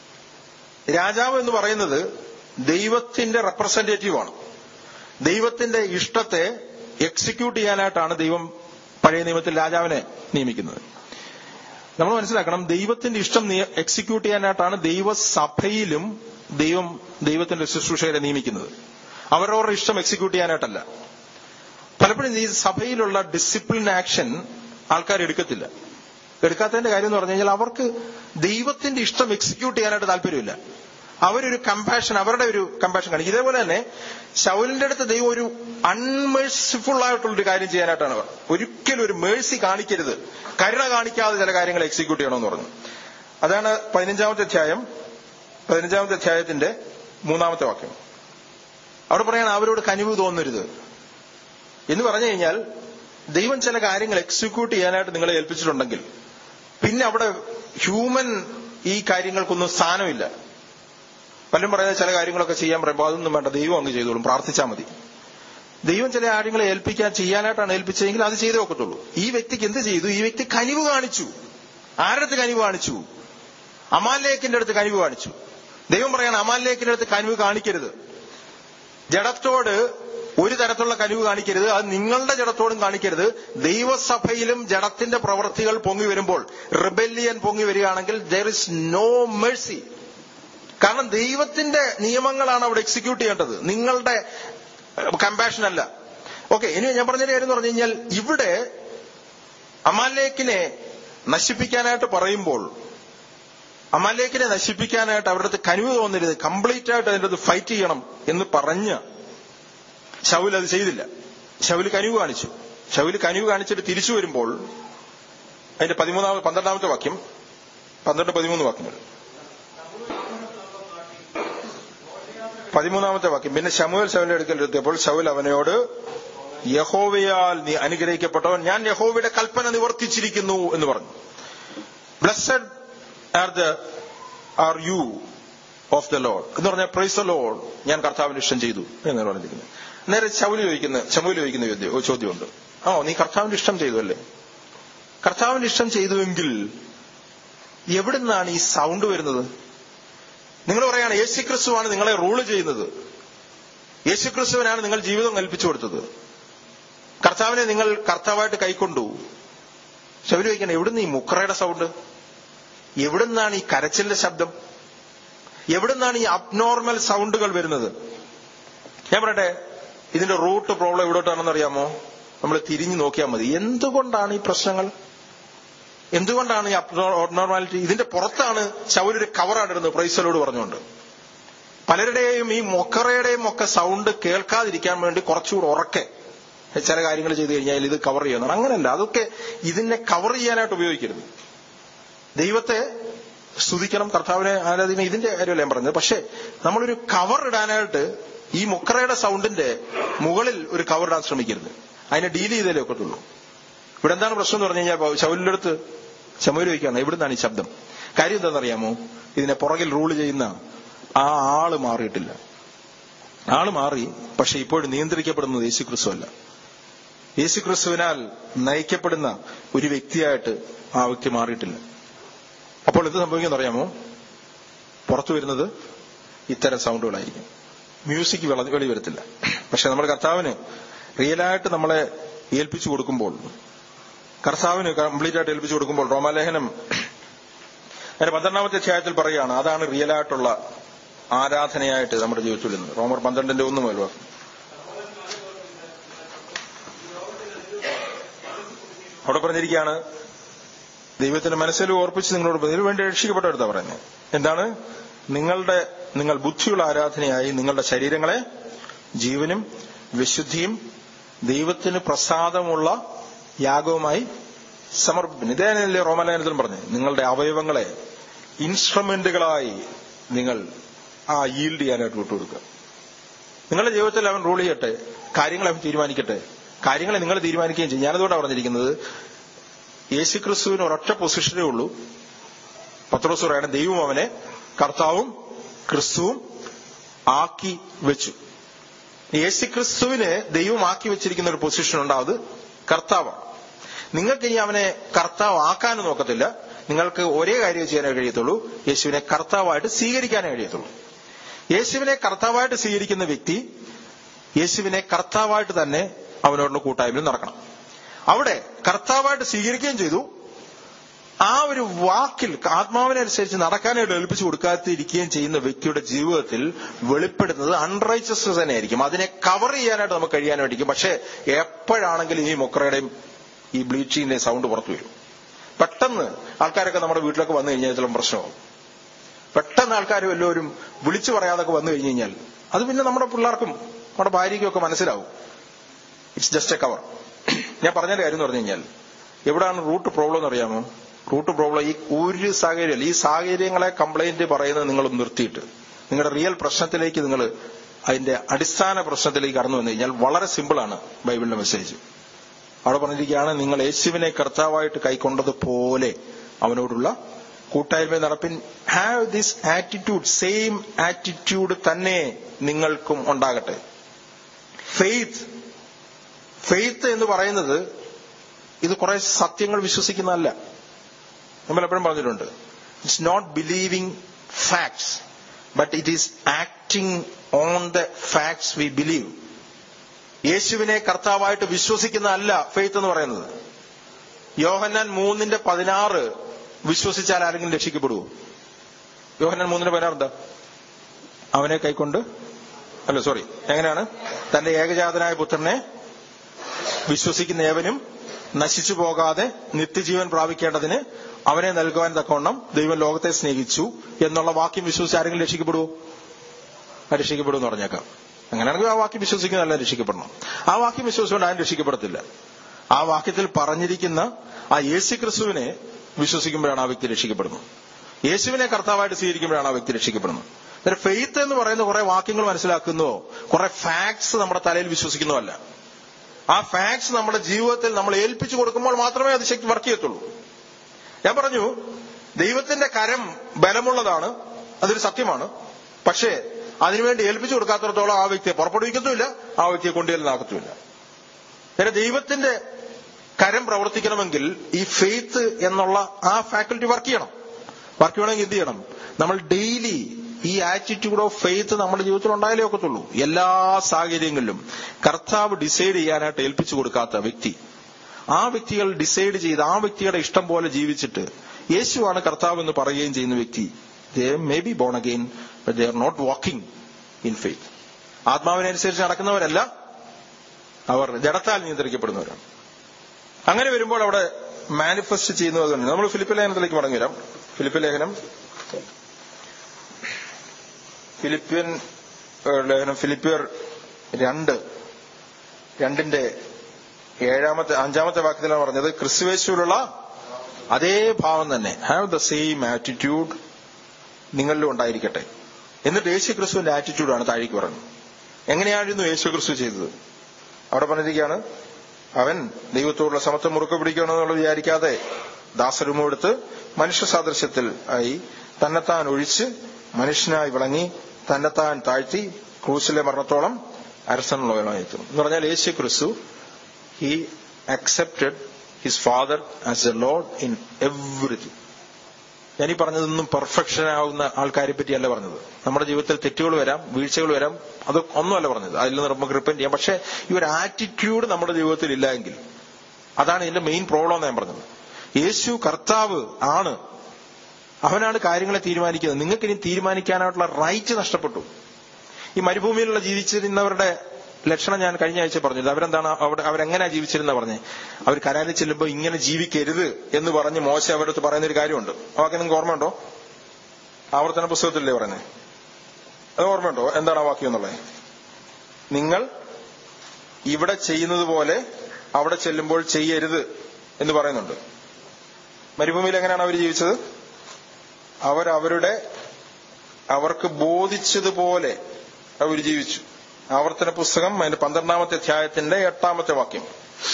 A: രാജാവ് എന്ന് പറയുന്നത് ദൈവത്തിന്റെ റെപ്രസെന്റേറ്റീവ് ആണ് ദൈവത്തിന്റെ ഇഷ്ടത്തെ എക്സിക്യൂട്ട് ചെയ്യാനായിട്ടാണ് ദൈവം പഴയ നിയമത്തിൽ രാജാവിനെ നിയമിക്കുന്നത് നമ്മൾ മനസ്സിലാക്കണം ദൈവത്തിന്റെ ഇഷ്ടം എക്സിക്യൂട്ട് ചെയ്യാനായിട്ടാണ് ദൈവസഭയിലും ദൈവം ദൈവത്തിന്റെ ശുശ്രൂഷകരെ നിയമിക്കുന്നത് അവരവരുടെ ഇഷ്ടം എക്സിക്യൂട്ട് ചെയ്യാനായിട്ടല്ല പലപ്പോഴും ഈ സഭയിലുള്ള ഡിസിപ്ലിൻ ആക്ഷൻ ആൾക്കാർ എടുക്കത്തില്ല എടുക്കാത്തതിന്റെ കാര്യം എന്ന് പറഞ്ഞു കഴിഞ്ഞാൽ അവർക്ക് ദൈവത്തിന്റെ ഇഷ്ടം എക്സിക്യൂട്ട് ചെയ്യാനായിട്ട് താല്പര്യമില്ല അവരൊരു കമ്പാഷൻ അവരുടെ ഒരു കമ്പാഷൻ കാണിക്കും ഇതേപോലെ തന്നെ ശൗലിന്റെ അടുത്ത് ദൈവം ഒരു അൺമേഴ്സിഫുൾ ആയിട്ടുള്ളൊരു കാര്യം ചെയ്യാനായിട്ടാണ് അവർ ഒരിക്കലും ഒരു മേഴ്സി കാണിക്കരുത് കരുണ കാണിക്കാതെ ചില കാര്യങ്ങൾ എക്സിക്യൂട്ട് ചെയ്യണമെന്ന് പറഞ്ഞു അതാണ് പതിനഞ്ചാമത്തെ അധ്യായം പതിനഞ്ചാമത്തെ അധ്യായത്തിന്റെ മൂന്നാമത്തെ വാക്യം അവിടെ പറയാണ് അവരോട് കനിവ് തോന്നരുത് എന്ന് പറഞ്ഞു കഴിഞ്ഞാൽ ദൈവം ചില കാര്യങ്ങൾ എക്സിക്യൂട്ട് ചെയ്യാനായിട്ട് നിങ്ങളെ ഏൽപ്പിച്ചിട്ടുണ്ടെങ്കിൽ പിന്നെ അവിടെ ഹ്യൂമൻ ഈ കാര്യങ്ങൾക്കൊന്നും സ്ഥാനമില്ല പലരും പറയുന്ന ചില കാര്യങ്ങളൊക്കെ ചെയ്യാൻ പറയുമ്പോൾ അതൊന്നും വേണ്ട ദൈവം അങ്ങ് ചെയ്തോളും പ്രാർത്ഥിച്ചാൽ മതി ദൈവം ചില കാര്യങ്ങളെ ഏൽപ്പിക്കാൻ ചെയ്യാനായിട്ടാണ് ഏൽപ്പിച്ചതെങ്കിൽ അത് ചെയ്തേ ഒക്കത്തുള്ളൂ ഈ വ്യക്തിക്ക് എന്ത് ചെയ്തു ഈ വ്യക്തി കനിവ് കാണിച്ചു ആരുടെ അടുത്ത് കനിവ് കാണിച്ചു അമാലേക്കിന്റെ അടുത്ത് കനിവ് കാണിച്ചു ദൈവം പറയാണ് അമാലേക്കിന്റെ അടുത്ത് കനിവ് കാണിക്കരുത് ജഡത്തോട് ഒരു തരത്തിലുള്ള കനിവ് കാണിക്കരുത് അത് നിങ്ങളുടെ ജഡത്തോടും കാണിക്കരുത് ദൈവസഭയിലും ജഡത്തിന്റെ പ്രവൃത്തികൾ പൊങ്ങി വരുമ്പോൾ റിബല്യൻ പൊങ്ങി വരികയാണെങ്കിൽ ദർ ഇസ് നോ മേഴ്സി കാരണം ദൈവത്തിന്റെ നിയമങ്ങളാണ് അവിടെ എക്സിക്യൂട്ട് ചെയ്യേണ്ടത് നിങ്ങളുടെ കമ്പാഷൻ അല്ല ഓക്കെ ഇനി ഞാൻ പറഞ്ഞൊരു കാര്യം എന്ന് പറഞ്ഞു കഴിഞ്ഞാൽ ഇവിടെ അമാലേക്കിനെ നശിപ്പിക്കാനായിട്ട് പറയുമ്പോൾ അമാലേക്കിനെ നശിപ്പിക്കാനായിട്ട് അവരുടെ അടുത്ത് കനിവ് തോന്നരുത് കംപ്ലീറ്റ് ആയിട്ട് അതിൻ്റെ അടുത്ത് ഫൈറ്റ് ചെയ്യണം എന്ന് പറഞ്ഞ് ഷൗൽ അത് ചെയ്തില്ല ഷൗല് കനിവ് കാണിച്ചു ഷൗല് കനിവ് കാണിച്ചിട്ട് തിരിച്ചു വരുമ്പോൾ അതിന്റെ പതിമൂന്നാമത് പന്ത്രണ്ടാമത്തെ വാക്യം പന്ത്രണ്ട് പതിമൂന്ന് വാക്യങ്ങൾ പതിമൂന്നാമത്തെ വാക്യം പിന്നെ ശമുവൽ ശൗലിന്റെ അടുക്കൽ എത്തിയപ്പോൾ ശൗൽ അവനോട് യഹോവയാൽ നീ അനുഗ്രഹിക്കപ്പെട്ടവൻ ഞാൻ യഹോവയുടെ കൽപ്പന നിവർത്തിച്ചിരിക്കുന്നു എന്ന് പറഞ്ഞു blessed are the are you of the Lord എന്ന് പറഞ്ഞാൽ പ്രൈസ് ദ ലോഡ് ഞാൻ കർത്താവിന്റെ ഇഷ്ടം ചെയ്തു എന്നാണ് പറഞ്ഞിരിക്കുന്നത് നേരെ ശൗല് ചോദിക്കുന്ന ശമുവിൽ ചോദിക്കുന്ന ചോദ്യം- ഒരു ചോദ്യമുണ്ട് ഓ നീ കർത്താവിന്റെ ഇഷ്ടം ചെയ്തു അല്ലേ കർത്താവിന്റെ ഇഷ്ടം ചെയ്തുവെങ്കിൽ എവിടുന്നാണ് ഈ സൗണ്ട് വരുന്നത് നിങ്ങൾ പറയാണ് യേശുക്രിസ്തുവാണ് നിങ്ങളെ റൂള് ചെയ്യുന്നത് യേശുക്രിസ്തുവിനാണ് നിങ്ങൾ ജീവിതം കൽപ്പിച്ചു കൊടുത്തത് കർത്താവിനെ നിങ്ങൾ കർത്താവായിട്ട് കൈക്കൊണ്ടു ശബരി വയ്ക്കണം എവിടുന്ന് ഈ മുക്രയുടെ സൗണ്ട് എവിടുന്നാണ് ഈ കരച്ചിലിന്റെ ശബ്ദം എവിടുന്നാണ് ഈ അബ്നോർമൽ സൗണ്ടുകൾ വരുന്നത് ഞാൻ പറയട്ടെ ഇതിന്റെ റൂട്ട് പ്രോബ്ലം എവിടോട്ടാണെന്ന് അറിയാമോ നമ്മൾ തിരിഞ്ഞു നോക്കിയാൽ മതി എന്തുകൊണ്ടാണ് ഈ പ്രശ്നങ്ങൾ എന്തുകൊണ്ടാണ് ഈ അബ്നോർമാലിറ്റി ഇതിന്റെ പുറത്താണ് ശൗലൊരു കവറാണ് ഇടുന്നത് പ്രൈസലോട് പറഞ്ഞുകൊണ്ട് പലരുടെയും ഈ മൊക്കറയുടെയും ഒക്കെ സൗണ്ട് കേൾക്കാതിരിക്കാൻ വേണ്ടി കുറച്ചുകൂടെ ഉറക്കെ ചില കാര്യങ്ങൾ ചെയ്തു കഴിഞ്ഞാൽ ഇത് കവർ ചെയ്യുന്നതാണ് അങ്ങനെയല്ല അതൊക്കെ ഇതിനെ കവർ ചെയ്യാനായിട്ട് ഉപയോഗിക്കരുത് ദൈവത്തെ സ്തുതിക്കണം കർത്താവിനെ ആരാധിക്കണം ഇതിന്റെ കാര്യമല്ല ഞാൻ പറഞ്ഞത് പക്ഷേ നമ്മളൊരു കവർ ഇടാനായിട്ട് ഈ മുക്കറയുടെ സൗണ്ടിന്റെ മുകളിൽ ഒരു കവർ ഇടാൻ ശ്രമിക്കരുത് അതിനെ ഡീൽ ചെയ്തേ ഒക്കത്തുള്ളൂ ഇവിടെ എന്താണ് പ്രശ്നം എന്ന് പറഞ്ഞു കഴിഞ്ഞാൽ ശൗലിന്റെ അടുത്ത് ശമൂര് വയ്ക്കുകയാണ് എവിടുന്നാണ് ഈ ശബ്ദം കാര്യം എന്താണെന്നറിയാമോ ഇതിനെ പുറകിൽ റൂൾ ചെയ്യുന്ന ആ ആള് മാറിയിട്ടില്ല ആള് മാറി പക്ഷെ ഇപ്പോഴും നിയന്ത്രിക്കപ്പെടുന്നത് യേശുക്രിസ്തു അല്ല യേശുക്രിസ്തുവിനാൽ നയിക്കപ്പെടുന്ന ഒരു വ്യക്തിയായിട്ട് ആ വ്യക്തി മാറിയിട്ടില്ല അപ്പോൾ എന്ത് സംഭവിക്കുമെന്ന് അറിയാമോ പുറത്തു വരുന്നത് ഇത്തരം സൗണ്ടുകളായിരിക്കും മ്യൂസിക് വെള വെളി വരത്തില്ല പക്ഷെ നമ്മുടെ കർത്താവിന് റിയലായിട്ട് നമ്മളെ ഏൽപ്പിച്ചു കൊടുക്കുമ്പോൾ കർത്താവിന് കംപ്ലീറ്റ് ആയിട്ട് ഏൽപ്പിച്ചു കൊടുക്കുമ്പോൾ റോമാലേഖനം അതിന്റെ പന്ത്രണ്ടാമത്തെ അധ്യായത്തിൽ പറയുകയാണ് അതാണ് റിയലായിട്ടുള്ള ആരാധനയായിട്ട് നമ്മുടെ ജീവിതത്തിൽ നിന്ന് റോമർ പന്ത്രണ്ടിന്റെ ഒന്ന് മുതൽ വാ. അവിടെ പറഞ്ഞിരിക്കുകയാണ് ദൈവത്തിന്റെ മനസ്സിൽ ഓർപ്പിച്ച് നിങ്ങളോട് ഇതിനു വേണ്ടി രക്ഷിക്കപ്പെട്ടെടുത്താ പറയുന്നത് എന്താണ് നിങ്ങളുടെ നിങ്ങൾ ബുദ്ധിയുള്ള ആരാധനയായി നിങ്ങളുടെ ശരീരങ്ങളെ ജീവനും വിശുദ്ധിയും ദൈവത്തിന് പ്രസാദമുള്ള യാഗവുമായി സമർപ്പിക്കുന്നു ഇതേനല്ലേ റോമലേഖനത്തിലും പറഞ്ഞു നിങ്ങളുടെ അവയവങ്ങളെ ഇൻസ്ട്രുമെന്റുകളായി നിങ്ങൾ ആ ഈൽഡ് ചെയ്യാനായിട്ട് വിട്ടുകൊടുക്കുക നിങ്ങളുടെ ജീവിതത്തിൽ അവൻ റൂൾ ചെയ്യട്ടെ കാര്യങ്ങൾ അവൻ തീരുമാനിക്കട്ടെ കാര്യങ്ങളെ നിങ്ങൾ തീരുമാനിക്കുകയും ചെയ്യും ഞാനതുകൊണ്ടാണ് പറഞ്ഞിരിക്കുന്നത് യേശുക്രിസ്തുവിന് ഒരൊറ്റ പൊസിഷനേ ഉള്ളൂ പത്രോസ് പറയാണ് ദൈവം അവനെ കർത്താവും ക്രിസ്തുവും ആക്കി വെച്ചു യേശുക്രിസ്തുവിനെ ദൈവം ആക്കി വെച്ചിരിക്കുന്ന ഒരു പൊസിഷൻ ഉണ്ട് അത് കർത്താവാണ് നിങ്ങൾക്ക് ഇനി അവനെ കർത്താവ് ആക്കാനും നോക്കത്തില്ല നിങ്ങൾക്ക് ഒരേ കാര്യം ചെയ്യാനേ കഴിയത്തുള്ളൂ യേശുവിനെ കർത്താവായിട്ട് സ്വീകരിക്കാനേ കഴിയത്തുള്ളൂ യേശുവിനെ കർത്താവായിട്ട് സ്വീകരിക്കുന്ന വ്യക്തി യേശുവിനെ കർത്താവായിട്ട് തന്നെ അവനോടുള്ള കൂട്ടായ്മയിൽ നടക്കണം അവിടെ കർത്താവായിട്ട് സ്വീകരിക്കുകയും ചെയ്തു ആ ഒരു വാക്കിൽ ആത്മാവിനെ അനുസരിച്ച് നടക്കാനായിട്ട് ഏൽപ്പിച്ചു കൊടുക്കാതിരിക്കുകയും ചെയ്യുന്ന വ്യക്തിയുടെ ജീവിതത്തിൽ വെളിപ്പെടുന്നത് അൺറൈച്ചസ്നെസ് തന്നെയായിരിക്കും അതിനെ കവർ ചെയ്യാനായിട്ട് നമുക്ക് കഴിയാനായിരിക്കും പക്ഷേ എപ്പോഴാണെങ്കിലും ഈ മൊക്കറയുടെയും ഈ ബ്ലീച്ചിങ്ങിന്റെ സൗണ്ട് പുറത്തു വരും പെട്ടെന്ന് ആൾക്കാരൊക്കെ നമ്മുടെ വീട്ടിലൊക്കെ വന്നു കഴിഞ്ഞാൽ ചില പ്രശ്നമാവും പെട്ടെന്ന് ആൾക്കാർ വല്ലവരും വിളിച്ചു പറയാതൊക്കെ വന്നു കഴിഞ്ഞു കഴിഞ്ഞാൽ അത് പിന്നെ നമ്മുടെ പിള്ളേർക്കും നമ്മുടെ ഭാര്യയ്ക്കും ഒക്കെ മനസ്സിലാവും ഇറ്റ്സ് ജസ്റ്റ് എ കവർ ഞാൻ പറഞ്ഞ കാര്യം എന്ന് പറഞ്ഞു കഴിഞ്ഞാൽ എവിടാണ് റൂട്ട് പ്രോബ്ലം എന്ന് അറിയാമോ റൂട്ട് പ്രോബ്ലം ഈ ഒരു സാഹചര്യം ഈ സാഹചര്യങ്ങളെ കംപ്ലൈന്റ് പറയുന്നത് നിങ്ങൾ നിർത്തിയിട്ട് നിങ്ങളുടെ റിയൽ പ്രശ്നത്തിലേക്ക് നിങ്ങൾ അതിന്റെ അടിസ്ഥാന പ്രശ്നത്തിലേക്ക് കടന്നു വന്നു കഴിഞ്ഞാൽ വളരെ സിമ്പിളാണ് ബൈബിളിന്റെ മെസ്സേജ് അവിടെ പറഞ്ഞിരിക്കുകയാണ് നിങ്ങൾ യേശുവിനെ കർത്താവായിട്ട് കൈക്കൊണ്ടതുപോലെ അവനോടുള്ള കൂട്ടായ്മ നടപ്പിൻ have this attitude same attitude തന്നെ നിങ്ങൾക്കും ഉണ്ടാകട്ടെ ഫെയ്ത്ത് ഫെയ്ത്ത് എന്ന് പറയുന്നത് ഇത് കുറെ സത്യങ്ങൾ വിശ്വസിക്കുന്നതല്ല നമ്മൾ എപ്പോഴും പറഞ്ഞിട്ടുണ്ട് it's not believing facts but it is acting on the facts we believe യേശുവിനെ കർത്താവായിട്ട് വിശ്വസിക്കുന്നതല്ല ഫെയ്ത്ത് എന്ന് പറയുന്നത് യോഹന്നാൻ മൂന്നിന്റെ പതിനാറ് വിശ്വസിച്ചാൽ ആരെങ്കിലും രക്ഷിക്കപ്പെടുവോ യോഹന്നാൻ മൂന്നിന്റെ പതിനാറ് എന്താ അവനെ കൈക്കൊണ്ട് അല്ല സോറി എങ്ങനെയാണ് തന്റെ ഏകജാതനായ പുത്രനെ വിശ്വസിക്കുന്ന ഏവനും നശിച്ചു പോകാതെ നിത്യജീവൻ പ്രാപിക്കേണ്ടതിന് അവനെ നൽകുവാൻ തക്കവണ്ണം ദൈവം ലോകത്തെ സ്നേഹിച്ചു എന്നുള്ള വാക്യം വിശ്വസിച്ച് ആരെങ്കിലും രക്ഷിക്കപ്പെടുവോ ആ രക്ഷിക്കപ്പെടുമെന്ന് പറഞ്ഞേക്കാം അങ്ങനെയാണെങ്കിൽ ആ വാക്യം വിശ്വസിക്കുന്നതല്ല രക്ഷിക്കപ്പെടണം ആ വാക്യം വിശ്വസിച്ചുകൊണ്ട് ആരും രക്ഷിക്കപ്പെടത്തില്ല ആ വാക്യത്തിൽ പറഞ്ഞിരിക്കുന്ന ആ യേശു ക്രിസ്തുവിനെ വിശ്വസിക്കുമ്പോഴാണ് ആ വ്യക്തി രക്ഷിക്കപ്പെടുന്നത് യേശുവിനെ കർത്താവായിട്ട് സ്വീകരിക്കുമ്പോഴാണ് ആ വ്യക്തി രക്ഷിക്കപ്പെടുന്നത് അന്നേരം ഫെയ്ത്ത് എന്ന് പറയുന്ന കുറെ വാക്യങ്ങൾ മനസ്സിലാക്കുന്നതോ കുറെ ഫാക്ട്സ് നമ്മുടെ തലയിൽ വിശ്വസിക്കുന്നതല്ല ആ ഫാക്ട്സ് നമ്മുടെ ജീവിതത്തിൽ നമ്മൾ ഏൽപ്പിച്ചു കൊടുക്കുമ്പോൾ മാത്രമേ അത് ശക്തി വർക്ക് ചെയ്യത്തുള്ളൂ ഞാൻ പറഞ്ഞു ദൈവത്തിന്റെ കരം ബലമുള്ളതാണ് അതൊരു സത്യമാണ് പക്ഷേ അതിനുവേണ്ടി ഏൽപ്പിച്ചു കൊടുക്കാത്തിടത്തോളം ആ വ്യക്തിയെ പുറപ്പെടുവിക്കത്തുമില്ല ആ വ്യക്തിയെ കൊണ്ടുചെല്ലാക്കത്തുമില്ല നേരെ ദൈവത്തിന്റെ കരം പ്രവർത്തിക്കണമെങ്കിൽ ഈ ഫെയ്ത്ത് എന്നുള്ള ആ ഫാക്കൽറ്റി വർക്ക് ചെയ്യണം വർക്ക് ചെയ്യണമെങ്കിൽ എന്ത് ചെയ്യണം നമ്മൾ ഡെയിലി ഈ ആറ്റിറ്റ്യൂഡ് ഓഫ് ഫെയ്ത്ത് നമ്മുടെ ജീവിതത്തിൽ ഉണ്ടായാലേ ഒക്കത്തുള്ളൂ എല്ലാ സാഹചര്യങ്ങളിലും കർത്താവ് ഡിസൈഡ് ചെയ്യാനായിട്ട് ഏൽപ്പിച്ചു കൊടുക്കാത്ത വ്യക്തി ആ വ്യക്തികൾ ഡിസൈഡ് ചെയ്ത് ആ വ്യക്തിയുടെ ഇഷ്ടം പോലെ ജീവിച്ചിട്ട് യേശുവാണ് കർത്താവ് എന്ന് പറയുകയും ചെയ്യുന്ന വ്യക്തി they may be born again but they are not walking in faith ആത്മാവിനനുസരിച്ച് നടക്കുന്നവരല്ല അവർ ജഡത്താൽ നിയന്ത്രിക്കപ്പെടുന്നവരാണ് അങ്ങനെ വരുമ്പോൾ അവിടെ മാനിഫെസ്റ്റ് ചെയ്യുന്നത് തന്നെ നമ്മൾ ഫിലിപ്പ് ലേഖനത്തിലേക്ക് മടങ്ങി വരാം ഫിലിപ്പ് ലേഖനം ഫിലിപ്പിയൻ ഏഹ്, ലേഖനം ഫിലിപ്പിയർ രണ്ട് രണ്ടിന്റെ ഏഴാമത്തെ അഞ്ചാമത്തെ വാക്യത്തിലാണ് പറഞ്ഞത് ക്രിസ്തുവേശുവിലുള്ള അതേ ഭാവം തന്നെ ഹാവ് ദ സെയിം ആറ്റിറ്റ്യൂഡ് നിങ്ങളിലും ഉണ്ടായിരിക്കട്ടെ എന്നിട്ട് യേശു ക്രിസ്തുവിന്റെ ആറ്റിറ്റ്യൂഡാണ് താഴേക്ക് പറഞ്ഞത് എങ്ങനെയായിരുന്നു യേശു ക്രിസ്തു ചെയ്തത് അവിടെ പറഞ്ഞിരിക്കുകയാണ് അവൻ ദൈവത്തോടുള്ള സമത്വം മുറുക്കെ പിടിക്കണമെന്നുള്ള വിചാരിക്കാതെ ദാസരുമോ എടുത്ത് മനുഷ്യ സാദൃശ്യത്തിൽ ആയി തന്നെത്താൻ ഒഴിച്ച് മനുഷ്യനായി വിളങ്ങി തന്നെത്താൻ താഴ്ത്തി ക്രൂസിലെ മരണത്തോളം അരസനുള്ളവനായിരുന്നു എന്ന് പറഞ്ഞാൽ യേശു ക്രിസ്തു he accepted his Father as a Lord in everything ഞാൻ ഈ പറഞ്ഞതൊന്നും പെർഫെക്ഷൻ ആവുന്ന ആൾക്കാരെ പറ്റിയല്ല പറഞ്ഞത് നമ്മുടെ ജീവിതത്തിൽ തെറ്റുകൾ വരാം വീഴ്ചകൾ വരാം അത് ഒന്നുമല്ല പറഞ്ഞത് അതിൽ നിന്ന് നമുക്ക് റിപ്പൻഡ് ചെയ്യാം പക്ഷേ ഈ ഒരു ആറ്റിറ്റ്യൂഡ് നമ്മുടെ ജീവിതത്തിൽ ഇല്ല എങ്കിൽ അതാണ് ഇതിന്റെ മെയിൻ പ്രോബ്ലം എന്ന് ഞാൻ പറഞ്ഞത് യേശു കർത്താവ് ആണ് അവനാണ് കാര്യങ്ങളെ തീരുമാനിക്കുന്നത് നിങ്ങൾക്ക് ഇനി തീരുമാനിക്കാനായിട്ടുള്ള റൈറ്റ് നഷ്ടപ്പെട്ടു ഈ മരുഭൂമിയിലുള്ള ജീവിച്ചിരുന്നവരുടെ ലക്ഷണം ഞാൻ കഴിഞ്ഞ ആഴ്ച പറഞ്ഞത് അവരെന്താണ് അവിടെ അവരെങ്ങനെ ജീവിച്ചിരുന്ന പറഞ്ഞേ അവർ കരാലിൽ ചെല്ലുമ്പോൾ ഇങ്ങനെ ജീവിക്കരുത് എന്ന് പറഞ്ഞ് മോശ അവരടുത്ത് പറയുന്ന ഒരു കാര്യമുണ്ട് അതൊക്കെ നിങ്ങൾക്ക് ഓർമ്മയുണ്ടോ ആവർത്തന പുസ്തകത്തിലല്ലേ പറയുന്നത് അത് ഓർമ്മയുണ്ടോ എന്താണ് ആ വാക്യം എന്നുള്ളത് നിങ്ങൾ ഇവിടെ ചെയ്യുന്നത് പോലെ അവിടെ ചെല്ലുമ്പോൾ ചെയ്യരുത് എന്ന് പറയുന്നുണ്ട് മരുഭൂമിയിൽ എങ്ങനെയാണ് അവർ ജീവിച്ചത് അവരവരുടെ അവർക്ക് ബോധിച്ചതുപോലെ അവർ ജീവിച്ചു ആവർത്തന പുസ്തകം അതിന്റെ പന്ത്രണ്ടാമത്തെ അധ്യായത്തിന്റെ എട്ടാമത്തെ വാക്യം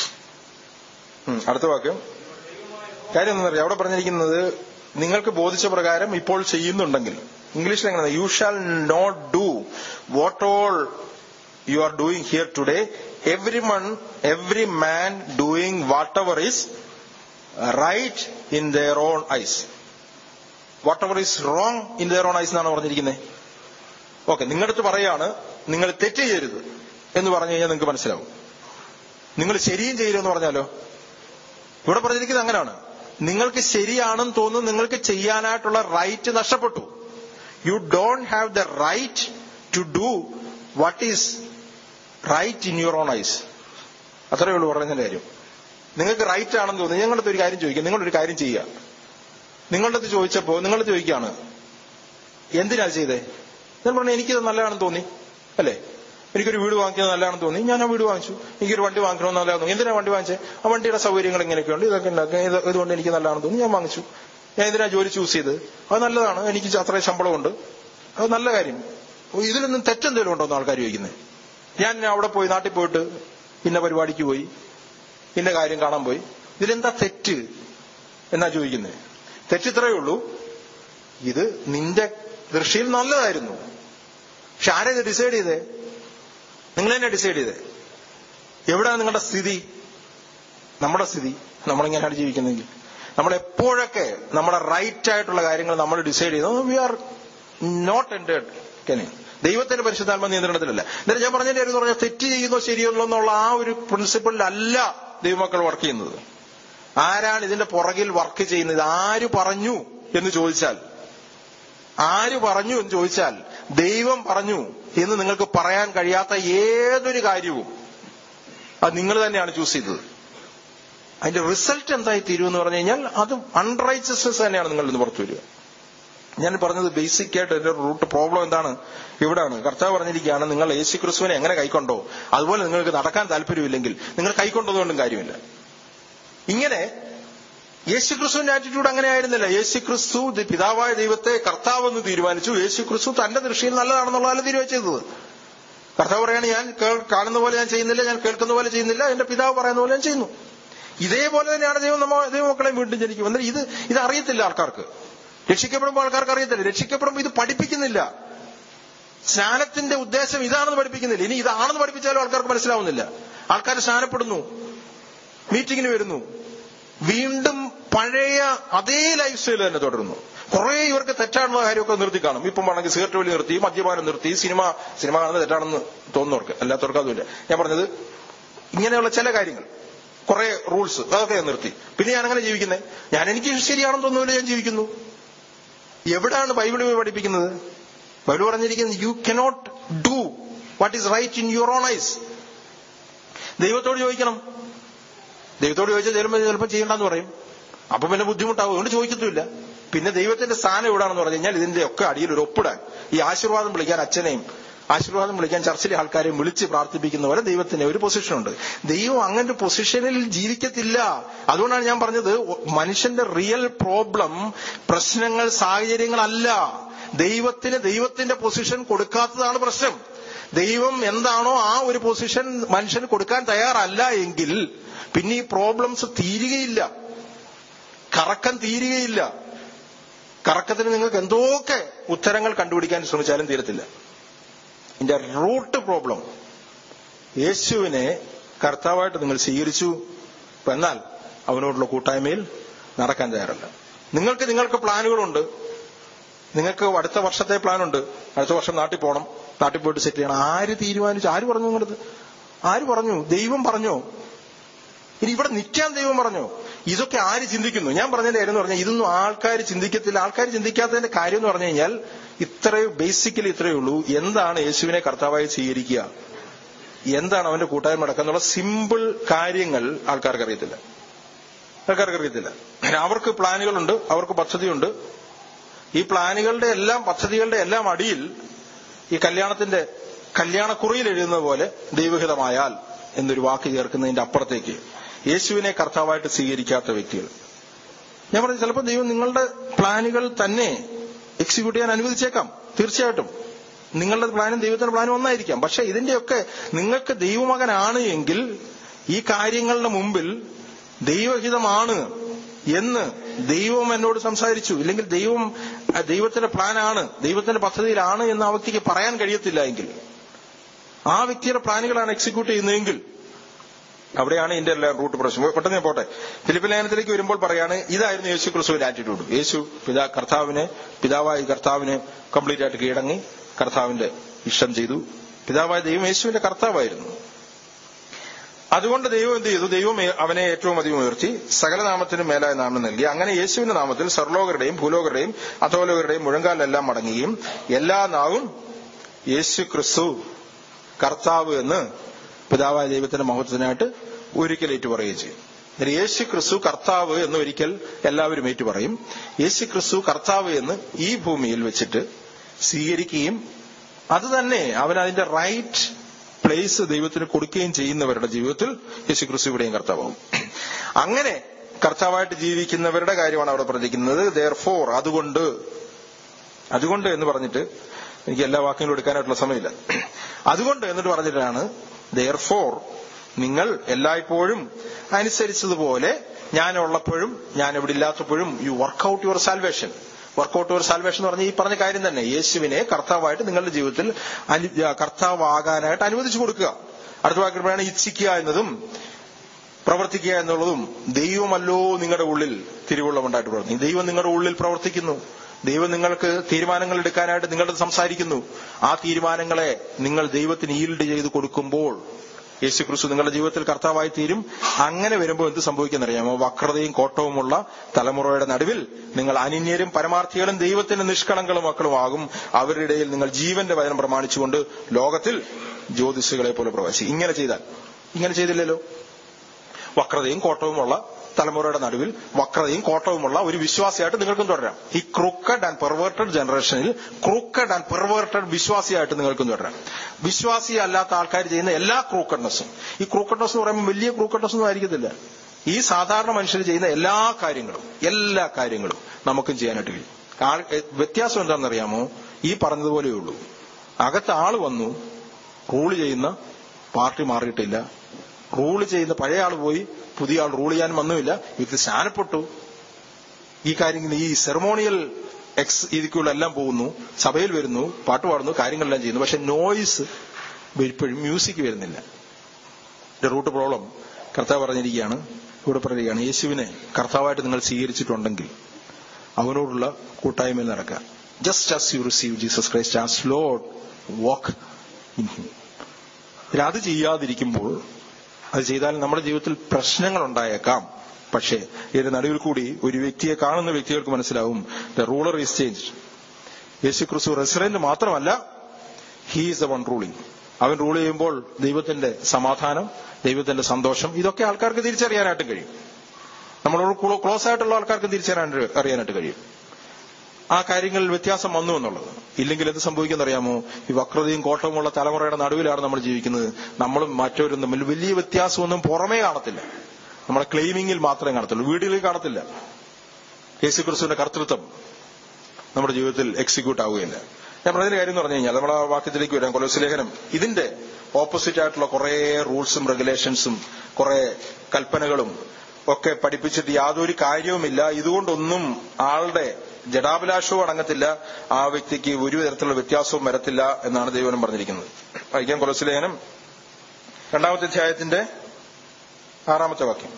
A: ഉം, അടുത്ത വാക്യം കാര്യം എന്താ അവിടെ പറഞ്ഞിരിക്കുന്നത് നിങ്ങൾക്ക് ബോധിച്ച പ്രകാരം ഇപ്പോൾ ചെയ്യുന്നുണ്ടെങ്കിൽ ഇംഗ്ലീഷിൽ എങ്ങനെ you shall not do what all you are doing here today every man every man doing whatever is right in their own eyes whatever is wrong in their own eyes എന്നാണ് പറഞ്ഞിരിക്കുന്നത് okay നിങ്ങളടുത്ത് പറയാണ് നിങ്ങൾ തെറ്റ് ചെയ്യരുത് എന്ന് പറഞ്ഞു കഴിഞ്ഞാൽ നിങ്ങൾക്ക് മനസ്സിലാവും നിങ്ങൾ ശരിയും ചെയ്യരുതെന്ന് പറഞ്ഞാലോ ഇവിടെ പറഞ്ഞിരിക്കുന്നത് അങ്ങനെയാണ് നിങ്ങൾക്ക് ശരിയാണെന്ന് തോന്നുന്നു നിങ്ങൾക്ക് ചെയ്യാനായിട്ടുള്ള റൈറ്റ് നഷ്ടപ്പെട്ടു you don't have the right to do what is right in your own eyes അത്രയേ ഉള്ളൂ പറയുന്നതിന്റെ കാര്യം നിങ്ങൾക്ക് റൈറ്റ് ആണെന്ന് തോന്നുന്നു ഞങ്ങളുടെ ഒരു കാര്യം ചോദിക്കുക നിങ്ങളൊരു കാര്യം ചെയ്യുക നിങ്ങളുടെ അടുത്ത് ചോദിച്ചപ്പോ നിങ്ങളുടെ ചോദിക്കുകയാണ് എന്തിനാ ചെയ്തേ ഞാൻ പറഞ്ഞു എനിക്കിത് നല്ലതാണെന്ന് തോന്നി അല്ലേ എനിക്കൊരു വീട് വാങ്ങിക്കുന്നത് നല്ലതാണെന്ന് തോന്നി ഞാൻ ആ വീട് വാങ്ങിച്ചു എനിക്കൊരു വണ്ടി വാങ്ങിക്കണമെന്ന് നല്ലതാണെന്ന് തോന്നി എന്തിനാ വണ്ടി വാങ്ങിച്ചത് ആ വണ്ടിയുടെ സൗകര്യങ്ങൾ ഇങ്ങനെയൊക്കെയുണ്ട് ഇതൊക്കെ ഉണ്ടാക്കുക ഇത് ഇതുകൊണ്ട് എനിക്ക് നല്ലതാണെന്ന് തോന്നി ഞാൻ വാങ്ങിച്ചു ഞാൻ എന്തിനാ ജോലി ചൂസ് ചെയ്ത് അത് നല്ലതാണ് എനിക്ക് അത്രയും ശമ്പളമുണ്ട് അത് നല്ല കാര്യം ഓ, ഇതിലൊന്നും തെറ്റെന്തെങ്കിലും ഉണ്ടോ എന്ന് ആൾക്കാർ ചോദിക്കുന്നത് ഞാൻ അവിടെ പോയി നാട്ടിൽ പോയിട്ട് ഇന്ന പരിപാടിക്ക് പോയി ഇന്ന കാര്യം കാണാൻ പോയി ഇതിലെന്താ തെറ്റ് എന്നാ ചോദിക്കുന്നത് തെറ്റ് ഇത്രയേ ഉള്ളൂ ഇത് നിന്റെ ദൃഷ്ടിയിൽ നല്ലതായിരുന്നു പക്ഷെ ആരാ ഇത് ഡിസൈഡ് ചെയ്തേ നിങ്ങൾ തന്നെ ഡിസൈഡ് ചെയ്തേ എവിടെയാണ് നിങ്ങളുടെ സ്ഥിതി നമ്മുടെ സ്ഥിതി നമ്മളിങ്ങനെയാണ് ജീവിക്കുന്നെങ്കിൽ നമ്മൾ എപ്പോഴൊക്കെ നമ്മുടെ റൈറ്റ് ആയിട്ടുള്ള കാര്യങ്ങൾ നമ്മൾ ഡിസൈഡ് ചെയ്തു വി ആർ നോട്ട് എന്റേഡ് കെനി ദൈവത്തിന്റെ പരിശുദ്ധാത്മ നിയന്ത്രണത്തിലല്ല എന്നിട്ട് ഞാൻ പറഞ്ഞതിന്റെ കാര്യം എന്ന് പറഞ്ഞാൽ തെറ്റ് ചെയ്യുന്നോ ശരിയല്ലോ എന്നുള്ള ആ ഒരു പ്രിൻസിപ്പിളിലല്ല ദൈവമക്കൾ വർക്ക് ചെയ്യുന്നത് ആരാണ് ഇതിന്റെ പുറകിൽ വർക്ക് ചെയ്യുന്നത് ആര് പറഞ്ഞു എന്ന് ചോദിച്ചാൽ ആര് പറഞ്ഞു എന്ന് ചോദിച്ചാൽ ദൈവം പറഞ്ഞു എന്ന് നിങ്ങൾക്ക് പറയാൻ കഴിയാത്ത ഏതൊരു കാര്യവും അത് നിങ്ങൾ തന്നെയാണ് ചൂസ് ചെയ്തത് അതിന്റെ റിസൾട്ട് എന്തായി തീരുമെന്ന് പറഞ്ഞു കഴിഞ്ഞാൽ അത് അൺറൈച്ചസ്നെസ് തന്നെയാണ് നിങ്ങളിൽ നിന്ന് പുറത്തു വരിക ഞാൻ പറഞ്ഞത് ബേസിക് ആയിട്ട് എന്റെ റൂട്ട് പ്രോബ്ലം എന്താണ് ഇവിടാണ് കർത്താവ് പറഞ്ഞിരിക്കുകയാണ് നിങ്ങൾ യേശു ക്രിസ്തുവിനെ എങ്ങനെ കൈക്കൊണ്ടോ അതുപോലെ നിങ്ങൾക്ക് നടക്കാൻ താല്പര്യമില്ലെങ്കിൽ നിങ്ങൾ കൈക്കൊണ്ടതുകൊണ്ടും കാര്യമില്ല ഇങ്ങനെ യേശു ക്രിസ്തുവിന്റെ ആറ്റിറ്റ്യൂഡ് അങ്ങനെ ആയിരുന്നില്ല യേശു ക്രിസ്തു ദി- പിതാവായ ദൈവത്തെ കർത്താവെന്ന് തീരുമാനിച്ചു യേശു ക്രിസ്തു തന്റെ ദൃഷ്ടിയിൽ നല്ലതാണെന്നുള്ളതല്ല തീരുമാനിച്ചത് കർത്താവ് പറയാണ് ഞാൻ കേൾ- കാണുന്ന പോലെ ഞാൻ ചെയ്യുന്നില്ല ഞാൻ കേൾക്കുന്ന പോലെ ചെയ്യുന്നില്ല എന്റെ പിതാവ് പറയുന്ന പോലെ ഞാൻ ചെയ്യുന്നു ഇതേപോലെ തന്നെയാണ് ദൈവം നമ്മ ദൈവമക്കളെ വീണ്ടും ജനിക്കും എന്നാൽ ഇത് ഇത് അറിയത്തില്ല ആൾക്കാർക്ക് രക്ഷിക്കപ്പെടുമ്പോൾ ആൾക്കാർക്ക് അറിയത്തില്ല രക്ഷിക്കപ്പെടുമ്പോൾ ഇത് പഠിപ്പിക്കുന്നില്ല സ്നാനത്തിന്റെ ഉദ്ദേശം ഇതാണെന്ന് പഠിപ്പിക്കുന്നില്ല ഇനി ഇതാണെന്ന് പഠിപ്പിച്ചാലും ആൾക്കാർക്ക് മനസ്സിലാവുന്നില്ല ആൾക്കാർ സ്നാനപ്പെടുന്നു മീറ്റിങ്ങിന് വരുന്നു വീണ്ടും പഴയ അതേ ലൈഫ് സ്റ്റൈൽ തന്നെ തുടരുന്നു കുറെ ഇവർക്ക് തെറ്റാണെന്ന കാര്യമൊക്കെ നിർത്തി കാണും ഇപ്പം വേണമെങ്കിൽ സിഗരറ്റ് വലി നിർത്തി മദ്യപാനം നിർത്തി സിനിമ സിനിമ കാണുന്നത് തെറ്റാണെന്ന് തോന്നുന്നവർക്ക് അല്ലാത്തവർക്ക് അതുമില്ല ഞാൻ പറഞ്ഞത് ഇങ്ങനെയുള്ള ചില കാര്യങ്ങൾ കുറെ റൂൾസ് അതൊക്കെ ഞാൻ നിർത്തി പിന്നെ ഞാൻ അങ്ങനെ ജീവിക്കുന്നത് ഞാൻ എനിക്ക് ശരിയാണെന്ന് തോന്നുന്നില്ല ഞാൻ ജീവിക്കുന്നു എവിടാണ് ബൈബിൾ പഠിപ്പിക്കുന്നത് ബൈബിൾ പറഞ്ഞിരിക്കുന്നത് you cannot do what is right in your own eyes ദൈവത്തോട് ചോദിക്കണം ദൈവത്തോട് ചോദിച്ചാൽ ചിലപ്പോൾ ചിലപ്പോൾ ചെയ്യണ്ടെന്ന് പറയും അപ്പൊ പിന്നെ ബുദ്ധിമുട്ടാവും അതുകൊണ്ട് ചോദിക്കത്തുമില്ല പിന്നെ ദൈവത്തിന്റെ സ്ഥാനം എവിടാണെന്ന് പറഞ്ഞു കഴിഞ്ഞാൽ ഇതിന്റെ ഒക്കെ അടിയിൽ ഒരു ഒപ്പിടാൻ ഈ ആശീർവാദം വിളിക്കാൻ അച്ഛനെയും ആശീർവാദം വിളിക്കാൻ ചർച്ചിലെ ആൾക്കാരെ വിളിച്ച് പ്രാർത്ഥിപ്പിക്കുന്ന പോലെ ദൈവത്തിന് ഒരു പൊസിഷനുണ്ട് ദൈവം അങ്ങനത്തെ പൊസിഷനിൽ ജീവിക്കത്തില്ല അതുകൊണ്ടാണ് ഞാൻ പറഞ്ഞത് മനുഷ്യന്റെ റിയൽ പ്രോബ്ലം പ്രശ്നങ്ങൾ സാഹചര്യങ്ങളല്ല ദൈവത്തിന് ദൈവത്തിന്റെ പൊസിഷൻ കൊടുക്കാത്തതാണ് പ്രശ്നം ദൈവം എന്താണോ ആ ഒരു പൊസിഷൻ മനുഷ്യന് കൊടുക്കാൻ തയ്യാറല്ല എങ്കിൽ പിന്നെ ഈ പ്രോബ്ലംസ് തീരുകയില്ല കറക്കം തീരുകയില്ല കറക്കത്തിന് നിങ്ങൾക്ക് എന്തൊക്കെ ഉത്തരങ്ങൾ കണ്ടുപിടിക്കാൻ ശ്രമിച്ചാലും തീരത്തില്ല ഇതിന്റെ റൂട്ട് പ്രോബ്ലം യേശുവിനെ കർത്താവായിട്ട് നിങ്ങൾ സ്വീകരിച്ചു എന്നാൽ അവനോടുള്ള കൂട്ടായ്മയിൽ നടക്കാൻ തയ്യാറല്ല നിങ്ങൾക്ക് നിങ്ങൾക്ക് പ്ലാനുകളുണ്ട് നിങ്ങൾക്ക് അടുത്ത വർഷത്തെ പ്ലാനുണ്ട് അടുത്ത വർഷം നാട്ടിൽ പോകണം നാട്ടിൽ പോയിട്ട് സെറ്റ് ചെയ്യണം ആര് തീരുമാനിച്ചു ആര് പറഞ്ഞു നിങ്ങളത് ആര് പറഞ്ഞു ദൈവം പറഞ്ഞോ ഇനി ഇവിടെ നിൽക്കാൻ ദൈവം പറഞ്ഞോ ഇതൊക്കെ ആര് ചിന്തിക്കുന്നു ഞാൻ പറഞ്ഞതിന്റെ കാര്യം എന്ന് പറഞ്ഞാൽ ഇതൊന്നും ആൾക്കാർ ചിന്തിക്കത്തില്ല ആൾക്കാർ ചിന്തിക്കാത്തതിന്റെ കാര്യം എന്ന് പറഞ്ഞു കഴിഞ്ഞാൽ ഇത്രയും ബേസിക്കലി ഇത്രയേ ഉള്ളൂ എന്താണ് യേശുവിനെ കർത്താവായി സ്വീകരിക്കുക എന്താണ് അവന്റെ കൂട്ടായ്മ അടക്കം എന്നുള്ള സിമ്പിൾ കാര്യങ്ങൾ ആൾക്കാർക്ക് അറിയത്തില്ല ആൾക്കാർക്ക് അറിയത്തില്ല അവർക്ക് പ്ലാനുകളുണ്ട് അവർക്ക് പദ്ധതിയുണ്ട് ഈ പ്ലാനുകളുടെ എല്ലാം പദ്ധതികളുടെ എല്ലാം അടിയിൽ ഈ കല്യാണത്തിന്റെ കല്യാണക്കുറിയിൽ എഴുതുന്ന പോലെ ദൈവഹിതമായാൽ എന്നൊരു വാക്ക് ചേർക്കുന്നതിന്റെ അപ്പുറത്തേക്ക് യേശുവിനെ കർത്താവായിട്ട് സ്വീകരിക്കാത്ത വ്യക്തികൾ ഞാൻ പറഞ്ഞു ചിലപ്പോൾ ദൈവം നിങ്ങളുടെ പ്ലാനുകൾ തന്നെ എക്സിക്യൂട്ട് ചെയ്യാൻ അനുവദിച്ചേക്കാം തീർച്ചയായിട്ടും നിങ്ങളുടെ പ്ലാനും ദൈവത്തിന്റെ പ്ലാനും ഒന്നായിരിക്കാം പക്ഷെ ഇതിന്റെയൊക്കെ നിങ്ങൾക്ക് ദൈവമകനാണ് എങ്കിൽ ഈ കാര്യങ്ങളുടെ മുമ്പിൽ ദൈവഹിതമാണ് എന്ന് ദൈവം എന്നോട് സംസാരിച്ചു ഇല്ലെങ്കിൽ ദൈവം ആ, ദൈവത്തിന്റെ പ്ലാനാണ് ദൈവത്തിന്റെ പദ്ധതിയിലാണ് എന്ന് ആ വ്യക്തിക്ക് പറയാൻ കഴിയത്തില്ല എങ്കിൽ ആ വ്യക്തിയുടെ പ്ലാനുകളാണ് എക്സിക്യൂട്ട് ചെയ്യുന്നതെങ്കിൽ അവിടെയാണ് ഇതിന്റെ എല്ലാ റൂട്ട് പ്രശ്നം പെട്ടെന്ന് ഞാൻ പോട്ടെ ഫിലിപ്പ് ലേഖനത്തിലേക്ക് വരുമ്പോൾ പറയാണ് ഇതായിരുന്നു യേശു ക്രിസ്തുവിന്റെ ആറ്റിറ്റ്യൂഡ് യേശു പിതാ കർത്താവിനെ പിതാവായി കർത്താവിന് കംപ്ലീറ്റ് ആയിട്ട് കീഴടങ്ങി കർത്താവിന്റെ ഇഷ്ടം ചെയ്തു പിതാവായ ദൈവം യേശുവിന്റെ കർത്താവായിരുന്നു അതുകൊണ്ട് ദൈവം എന്ത് ചെയ്തു ദൈവം അവനെ ഏറ്റവും അധികം ഉയർത്തി സകല നാമത്തിനും മേലായ നാമം നൽകി അങ്ങനെ യേശുവിന്റെ നാമത്തിൽ സർലോകരുടെയും ഭൂലോകരുടെയും അധോലോകരുടെയും മുഴങ്കാലെല്ലാം മടങ്ങുകയും എല്ലാ നാവും യേശു ക്രിസ്തു കർത്താവ് എന്ന് പിതാവായ ദൈവത്തിന്റെ മഹത്വത്തിനായിട്ട് ഒരിക്കൽ ഏറ്റു പറയുകയും ചെയ്യും എന്നിട്ട് യേശു ക്രിസ്തു കർത്താവ് എന്ന് ഒരിക്കൽ എല്ലാവരും ഏറ്റു പറയും യേശു ക്രിസ്തു കർത്താവ് എന്ന് ഈ ഭൂമിയിൽ വെച്ചിട്ട് സ്വീകരിക്കുകയും അത് തന്നെ അവൻ അതിന്റെ റൈറ്റ് പ്ലേസ് ദൈവത്തിന് കൊടുക്കുകയും ചെയ്യുന്നവരുടെ ജീവിതത്തിൽ യേശു ക്രിസ്തു ഇവിടെയും കർത്താവാകും അങ്ങനെ കർത്താവായിട്ട് ജീവിക്കുന്നവരുടെ കാര്യമാണ് അവിടെ പ്രതിക്കുന്നത് ദർ ഫോർ അതുകൊണ്ട് അതുകൊണ്ട് എന്ന് പറഞ്ഞിട്ട് എനിക്ക് എല്ലാ വാക്കുകളും എടുക്കാനായിട്ടുള്ള സമയമില്ല അതുകൊണ്ട് എന്നിട്ട് പറഞ്ഞിട്ടാണ് ദർ ഫോർ നിങ്ങൾ എല്ലായ്പ്പോഴും അനുസരിച്ചതുപോലെ ഞാൻ ഉള്ളപ്പോഴും ഞാൻ ഇവിടെ ഇല്ലാത്തപ്പോഴും you work out your salvation work out your salvation എന്ന് പറഞ്ഞ ഈ പറഞ്ഞ കാര്യം തന്നെ യേശുവിനെ കർത്താവായിട്ട് നിങ്ങളുടെ ജീവിതത്തിൽ അനു- കർത്താവാകാനായിട്ട് അനുവദിച്ചു കൊടുക്കുക അടുത്ത വാക്കിൽ പറയുകയാണ് ഇച്ഛിക്കുക എന്നതും പ്രവർത്തിക്കുക എന്നുള്ളതും ദൈവമല്ലോ നിങ്ങളുടെ ഉള്ളിൽ തിരുവുള്ളമുണ്ടായിട്ട് പ്രവർത്തിക്കും ദൈവം നിങ്ങളുടെ ഉള്ളിൽ പ്രവർത്തിക്കുന്നു ദൈവം നിങ്ങൾക്ക് തീരുമാനങ്ങൾ എടുക്കാനായിട്ട് നിങ്ങളുടെ സംസാരിക്കുന്നു ആ തീരുമാനങ്ങളെ നിങ്ങൾ ദൈവത്തിന് ഈൽഡ് ചെയ്ത് കൊടുക്കുമ്പോൾ യേശു ക്രിസ്തു നിങ്ങളുടെ ജീവിതത്തിൽ കർത്താവായി തീരും അങ്ങനെ വരുമ്പോൾ എന്ത് സംഭവിക്കുന്നറിയാമോ വക്രതയും കോട്ടവുമുള്ള തലമുറയുടെ നടുവിൽ നിങ്ങൾ അനിന്യരും പരമാർത്ഥികളും ദൈവത്തിന്റെ നിഷ്കളങ്കളും മക്കളുമാകും അവരുടെ ഇടയിൽ നിങ്ങൾ ജീവന്റെ വചനം പ്രമാണിച്ചുകൊണ്ട് ലോകത്തിൽ ജ്യോതിഷുകളെ പോലെ പ്രവേശിക്കും ഇങ്ങനെ ചെയ്താൽ ഇങ്ങനെ ചെയ്തില്ലല്ലോ വക്രതയും കോട്ടവുമുള്ള തലമുറയുടെ നടുവിൽ വക്രതയും കോട്ടവുമുള്ള ഒരു വിശ്വാസിയായിട്ട് നിങ്ങൾക്കും തുടരാം ഈ ക്രൂക്കഡ് ആൻഡ് പെർവേർട്ടഡ് ജനറേഷനിൽ ക്രൂക്കഡ് ആൻഡ് പെർവേർട്ടഡ് വിശ്വാസിയായിട്ട് നിങ്ങൾക്കും തുടരാം വിശ്വാസി അല്ലാത്ത ആൾക്കാർ ചെയ്യുന്ന എല്ലാ ക്രൂക്കഡ്നെസ്സും ഈ ക്രൂക്കഡ്നെസ് എന്ന് പറയുമ്പോൾ വലിയ ക്രൂക്കഡ്നെസ് ഒന്നും ആയിരിക്കത്തില്ല ഈ സാധാരണ മനുഷ്യർ ചെയ്യുന്ന എല്ലാ കാര്യങ്ങളും എല്ലാ കാര്യങ്ങളും നമുക്കും ചെയ്യാനായിട്ട് കഴിയും ആൾ- എ- വ്യത്യാസം എന്താണെന്നറിയാമോ ഈ പറഞ്ഞതുപോലെയേ ഉള്ളൂ അകത്ത് ആള് വന്നു റൂൾ ചെയ്യുന്ന പാർട്ടി മാറിയിട്ടില്ല റൂൾ ചെയ്യുന്ന പഴയ ആൾ പോയി പുതിയ ആൾ റൂൾ ചെയ്യാൻ വന്നുമില്ല ഇത് സ്ഥാനപ്പെട്ടു ഈ കാര്യം ഈ സെറമോണിയൽ എക്സ് ഇതിക്കുള്ള എല്ലാം പോകുന്നു സഭയിൽ വരുന്നു പാട്ട് പാടുന്നു കാര്യങ്ങളെല്ലാം ചെയ്യുന്നു പക്ഷെ നോയിസ് ഇപ്പോഴും മ്യൂസിക് വരുന്നില്ല റൂട്ട് പ്രോബ്ലം കർത്താവ് പറഞ്ഞിരിക്കുകയാണ് ഇവിടെ പറയുകയാണ് യേശുവിനെ കർത്താവായിട്ട് നിങ്ങൾ സ്വീകരിച്ചിട്ടുണ്ടെങ്കിൽ അവനോടുള്ള കൂട്ടായ്മയിൽ നടക്കുക just as you receive Jesus Christ as Lord walk in him അത് ചെയ്യാതിരിക്കുമ്പോൾ അത് ചെയ്താൽ നമ്മുടെ ജീവിതത്തിൽ പ്രശ്നങ്ങൾ ഉണ്ടായേക്കാം പക്ഷേ ഇതിന്റെ നടുവിൽ കൂടി ഒരു വ്യക്തിയെ കാണുന്ന വ്യക്തികൾക്ക് മനസ്സിലാവും ദ റൂളർ ഈസ് ചേഞ്ച് യേശു ക്രിസ്തു റെസിഡന്റ് മാത്രമല്ല he is the one ruling അവൻ റൂൾ ചെയ്യുമ്പോൾ ദൈവത്തിന്റെ സമാധാനം ദൈവത്തിന്റെ സന്തോഷം ഇതൊക്കെ ആൾക്കാർക്ക് തിരിച്ചറിയാനായിട്ട് കഴിയും നമ്മളോട് ക്ലോസ് ആയിട്ടുള്ള ആൾക്കാർക്ക് തിരിച്ചറിയാൻ അറിയാനായിട്ട് കഴിയും ആ കാര്യങ്ങളിൽ വ്യത്യാസം വന്നു എന്നുള്ളത് ഇല്ലെങ്കിൽ എന്ത് സംഭവിക്കുന്ന അറിയാമോ ഈ വക്രതയും കോട്ടവുമുള്ള തലമുറയുടെ നടുവിലാണ് നമ്മൾ ജീവിക്കുന്നത് നമ്മളും മറ്റവരും തമ്മിൽ വലിയ വ്യത്യാസമൊന്നും പുറമേ കാണത്തില്ല നമ്മുടെ ക്ലെയിമിങ്ങിൽ മാത്രമേ കാണത്തുള്ളൂ വീടുകളിൽ കാണത്തില്ല യേശു ക്രിസ്തുവിന്റെ കർത്തൃത്വം നമ്മുടെ ജീവിതത്തിൽ എക്സിക്യൂട്ട് ആവുകയില്ല ഞാൻ പറഞ്ഞതിന്റെ കാര്യം എന്ന് പറഞ്ഞു കഴിഞ്ഞാൽ നമ്മൾ ആ വാക്യത്തിലേക്ക് വരാം കൊലോസ് ലേഖനം ഇതിന്റെ ഓപ്പോസിറ്റ് ആയിട്ടുള്ള കുറെ റൂൾസും റെഗുലേഷൻസും കുറെ കൽപ്പനകളും ഒക്കെ പഠിപ്പിച്ചിട്ട് യാതൊരു കാര്യവുമില്ല ഇതുകൊണ്ടൊന്നും ആളുടെ ജഡാഭിലാഷവും അടങ്ങത്തില്ല ആ വ്യക്തിക്ക് ഒരു തരത്തിലുള്ള വ്യത്യാസവും വരത്തില്ല എന്നാണ് ദൈവനം പറഞ്ഞിരിക്കുന്നത് വായിക്കാം കൊലോസ് ലേഖനം രണ്ടാമത്തെ അധ്യായത്തിന്റെ ആറാമത്തെ വാക്യം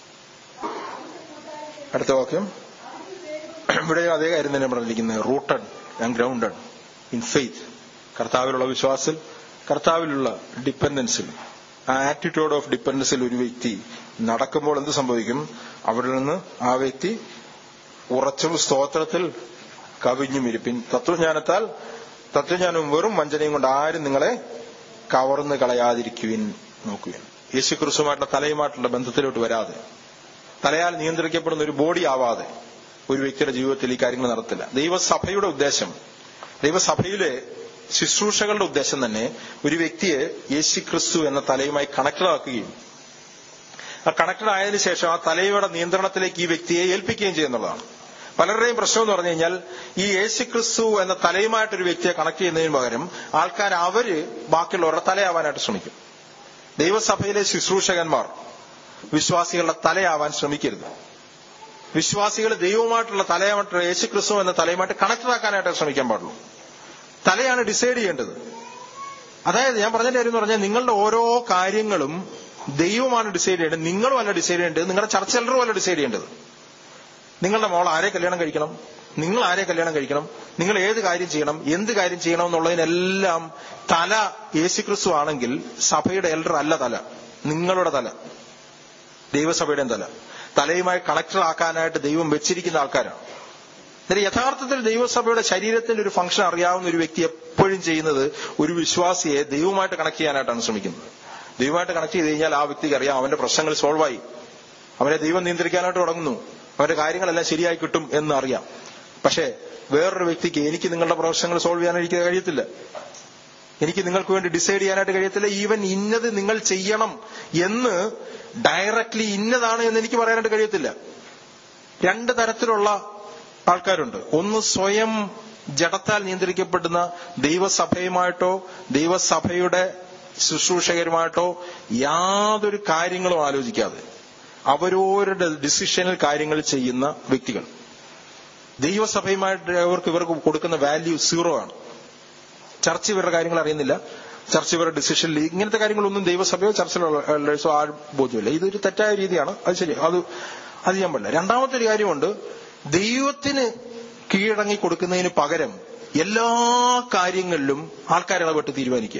A: അടുത്ത വാക്യം ഇവിടെ അതേ കാര്യം തന്നെ പറഞ്ഞിരിക്കുന്നത് rooted and grounded in faith കർത്താവിലുള്ള വിശ്വാസത്തിൽ കർത്താവിലുള്ള ഡിപ്പെൻഡൻസിൽ ആ ആറ്റിറ്റ്യൂഡ് ഓഫ് ഡിപ്പെൻഡൻസിൽ ഒരു വ്യക്തി നടക്കുമ്പോൾ എന്ത് സംഭവിക്കും അവിടെ നിന്ന് ആ വ്യക്തി ഉറച്ചും സ്തോത്രത്തിൽ കവിഞ്ഞും ഇരിപ്പിൻ തത്വജ്ഞാനത്താൽ തത്വജ്ഞാനവും വെറും വഞ്ചനയും കൊണ്ട് ആരും നിങ്ങളെ കവർന്ന് കളയാതിരിക്കുവിൻ നോക്കുവിൻ യേശു ക്രിസ്തുമായിട്ടുള്ള തലയുമായിട്ടുള്ള ബന്ധത്തിലോട്ട് വരാതെ തലയാൽ നിയന്ത്രിക്കപ്പെടുന്ന ഒരു ബോഡി ആവാതെ ഒരു വ്യക്തിയുടെ ജീവിതത്തിൽ ഈ കാര്യങ്ങൾ നടത്തില്ല ദൈവസഭയുടെ ഉദ്ദേശം ദൈവസഭയിലെ ശുശ്രൂഷകളുടെ ഉദ്ദേശം തന്നെ ഒരു വ്യക്തിയെ യേശു ക്രിസ്തു എന്ന തലയുമായി കണക്റ്റഡ് ആക്കുകയും ആ കണക്റ്റഡ് ആയതിനു ശേഷം ആ തലയുടെ നിയന്ത്രണത്തിലേക്ക് ഈ വ്യക്തിയെ ഏൽപ്പിക്കുകയും ചെയ്യുന്നതാണ് പലരുടെയും പ്രശ്നം എന്ന് പറഞ്ഞു കഴിഞ്ഞാൽ ഈ യേശു ക്രിസ്തു എന്ന തലയുമായിട്ട് ഒരു വ്യക്തിയെ കണക്ട് ചെയ്യുന്നതിന് പകരം ആൾക്കാർ അവര് ബാക്കിയുള്ളവരുടെ തലയാവാനായിട്ട് ശ്രമിക്കും ദൈവസഭയിലെ ശുശ്രൂഷകന്മാർ വിശ്വാസികളുടെ തലയാവാൻ ശ്രമിക്കരുത് വിശ്വാസികൾ ദൈവവുമായിട്ടുള്ള തലയായിട്ട് യേശു ക്രിസ്തു എന്ന തലയുമായിട്ട് കണക്റ്റഡ് ആക്കാനായിട്ട് ശ്രമിക്കാൻ പാടുള്ളൂ തലയാണ് ഡിസൈഡ് ചെയ്യേണ്ടത് അതായത് ഞാൻ പറഞ്ഞ കാര്യം എന്ന് പറഞ്ഞാൽ നിങ്ങളുടെ ഓരോ കാര്യങ്ങളും ദൈവമാണ് ഡിസൈഡ് ചെയ്യേണ്ടത് നിങ്ങളും അല്ല ഡിസൈഡ് ചെയ്യേണ്ടത് നിങ്ങളുടെ ചർച്ചലറും അല്ല ഡിസൈഡ് ചെയ്യേണ്ടത് നിങ്ങളുടെ മോൾ ആരെ കല്യാണം കഴിക്കണം നിങ്ങൾ ആരെ കല്യാണം കഴിക്കണം നിങ്ങൾ ഏത് കാര്യം ചെയ്യണം എന്ത് കാര്യം ചെയ്യണം എന്നുള്ളതിനെല്ലാം തല യേശുക്രിസ്തു ആണെങ്കിൽ സഭയുടെ എൽഡർ അല്ല തല നിങ്ങളുടെ തല ദൈവസഭയുടെയും തല തലയുമായി കണക്റ്റഡ് ആക്കാനായിട്ട് ദൈവം വെച്ചിരിക്കുന്ന ആൾക്കാരാണ് എന്നിട്ട് യഥാർത്ഥത്തിൽ ദൈവസഭയുടെ ശരീരത്തിൽ ഒരു ഫംഗ്ഷൻ അറിയാവുന്ന ഒരു വ്യക്തി എപ്പോഴും ചെയ്യുന്നത് ഒരു വിശ്വാസിയെ ദൈവമായിട്ട് കണക്ട് ചെയ്യാനായിട്ടാണ് ശ്രമിക്കുന്നത് ദൈവമായിട്ട് കണക്ട് ചെയ്ത് കഴിഞ്ഞാൽ ആ വ്യക്തിക്ക് അറിയാം അവന്റെ പ്രശ്നങ്ങൾ സോൾവ് ആയി അവനെ ദൈവം നിയന്ത്രിക്കാനായിട്ട് തുടങ്ങുന്നു അവന്റെ കാര്യങ്ങളെല്ലാം ശരിയായി കിട്ടും എന്ന് അറിയാം പക്ഷേ വേറൊരു വ്യക്തിക്ക് എനിക്ക് നിങ്ങളുടെ പ്രശ്നങ്ങൾ സോൾവ് ചെയ്യാൻ എനിക്ക് കഴിയത്തില്ല എനിക്ക് നിങ്ങൾക്ക് വേണ്ടി ഡിസൈഡ് ചെയ്യാനായിട്ട് കഴിയത്തില്ല ഈവൻ ഇന്നത് നിങ്ങൾ ചെയ്യണം എന്ന് ഡയറക്ട്ലി ഇന്നതാണ് എന്ന് എനിക്ക് പറയാനായിട്ട് കഴിയത്തില്ല രണ്ട് തരത്തിലുള്ള ആൾക്കാരുണ്ട് ഒന്ന് സ്വയം ജഡത്താൽ നിയന്ത്രിക്കപ്പെടുന്ന ദൈവസഭയുമായിട്ടോ ദൈവസഭയുടെ ശുശ്രൂഷകരുമായിട്ടോ യാതൊരു കാര്യങ്ങളും ആലോചിക്കാതെ അവരോരുടെ ഡിസിഷനിൽ കാര്യങ്ങൾ ചെയ്യുന്ന വ്യക്തികൾ ദൈവസഭയുമായിട്ട് അവർക്ക് ഇവർക്ക് കൊടുക്കുന്ന വാല്യൂ സീറോ ആണ് ചർച്ച ഇവരുടെ കാര്യങ്ങൾ അറിയുന്നില്ല ചർച്ച ഇവരുടെ ഡിസിഷനിൽ ഇങ്ങനത്തെ കാര്യങ്ങളൊന്നും ദൈവസഭയോ ചർച്ചിലുള്ള ആ ബോധ്യമില്ല ഇതൊരു തെറ്റായ രീതിയാണ് അത് ശരി അത് അത് ചെയ്യാൻ പാടില്ല രണ്ടാമത്തെ ഒരു കാര്യമുണ്ട് ദൈവത്തിന് കീഴടങ്ങി കൊടുക്കുന്നതിന് പകരം എല്ലാ കാര്യങ്ങളിലും ആൾക്കാരെ ഇടപെട്ട് തീരുമാനിക്കുക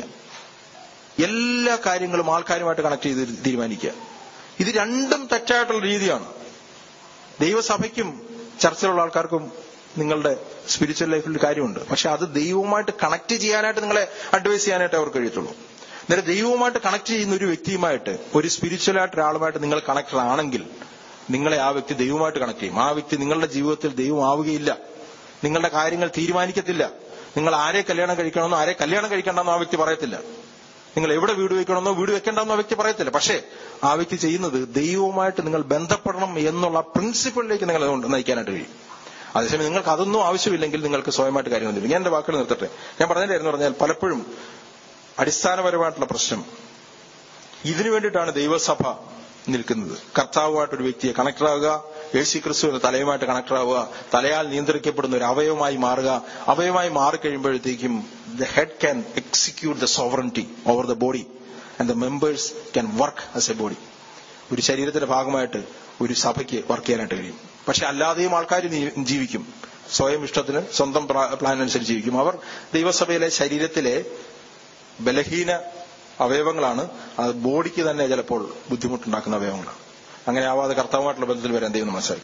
A: എല്ലാ കാര്യങ്ങളും ആൾക്കാരുമായിട്ട് കണക്ട് ചെയ്ത് തീരുമാനിക്കുക ഇത് രണ്ടും തെറ്റായിട്ടുള്ള രീതിയാണ് ദൈവസഭയ്ക്കും ചർച്ചിലുള്ള ആൾക്കാർക്കും നിങ്ങളുടെ സ്പിരിച്വൽ ലൈഫിൽ ഒരു കാര്യമുണ്ട് പക്ഷെ അത് ദൈവവുമായിട്ട് കണക്ട് ചെയ്യാനായിട്ട് നിങ്ങളെ അഡ്വൈസ് ചെയ്യാനായിട്ട് അവർക്ക് കഴിയത്തുള്ളൂ അന്നേരം ദൈവവുമായിട്ട് കണക്ട് ചെയ്യുന്ന ഒരു വ്യക്തിയുമായിട്ട് ഒരു സ്പിരിച്വൽ ആയിട്ട് ഒരാളുമായിട്ട് നിങ്ങൾ കണക്റ്റഡ് ആണെങ്കിൽ നിങ്ങളെ ആ വ്യക്തി ദൈവമായിട്ട് കണക്ട് ചെയ്യും ആ വ്യക്തി നിങ്ങളുടെ ജീവിതത്തിൽ ദൈവം ആവുകയില്ല നിങ്ങളുടെ കാര്യങ്ങൾ തീരുമാനിക്കത്തില്ല നിങ്ങൾ ആരെ കല്യാണം കഴിക്കണമെന്നോ ആരെ കല്യാണം കഴിക്കണമെന്നോ ആ വ്യക്തി പറയത്തില്ല നിങ്ങൾ എവിടെ വീട് വെക്കണമെന്നോ വീട് വെക്കേണ്ടെന്നോ ആ വ്യക്തി പറയത്തില്ല പക്ഷേ ആ വ്യക്തി ചെയ്യുന്നത് ദൈവവുമായിട്ട് നിങ്ങൾ ബന്ധപ്പെടണം എന്നുള്ള പ്രിൻസിപ്പിളിലേക്ക് നിങ്ങൾ നയിക്കാനായിട്ട് കഴിയും അതേസമയം നിങ്ങൾക്ക് അതൊന്നും ആവശ്യമില്ലെങ്കിൽ നിങ്ങൾക്ക് സ്വയമായിട്ട് കാര്യങ്ങൾ ചെയ്യും ഞാൻ എന്റെ വാക്കുകൾ നിർത്തട്ടെ ഞാൻ പറഞ്ഞതിലായിരുന്നു പറഞ്ഞാൽ പലപ്പോഴും അടിസ്ഥാനപരമായിട്ടുള്ള പ്രശ്നം ഇതിനു വേണ്ടിയിട്ടാണ് ദൈവസഭ നിൽക്കുന്നത് കർത്താവുമായിട്ടൊരു വ്യക്തിയെ കണക്ട് ആവുക യേശു ക്രിസ്തുവിന്റെ തലയുമായിട്ട് കണക്ട് ആവുക തലയാൽ നിയന്ത്രിക്കപ്പെടുന്ന ഒരു അവയവമായി മാറുക അവയവമായി മാറിക്കഴിയുമ്പോഴത്തേക്കും the head can execute the sovereignty over the body and the members can work as a body ഒരു ശരീരത്തിന്റെ ഭാഗമായിട്ട് ഒരു സഭയ്ക്ക് വർക്ക് ചെയ്യാനായിട്ട് കഴിയും പക്ഷെ അല്ലാതെയും ആൾക്കാർ ജീവിക്കും സ്വയം ഇഷ്ടത്തിന് സ്വന്തം പ്ലാൻ അനുസരിച്ച് ജീവിക്കും അവർ ദൈവസഭയിലെ ശരീരത്തിലെ ബലഹീന അവയവങ്ങളാണ് അത് ബോഡിക്ക് തന്നെ ചിലപ്പോൾ ബുദ്ധിമുട്ടുണ്ടാക്കുന്ന അവയവങ്ങളാണ് അങ്ങനെ ആവാതെ കർത്താവുമായിട്ടുള്ള ബന്ധത്തിൽ വരാൻ ദൈവം മനസ്സിലാക്കി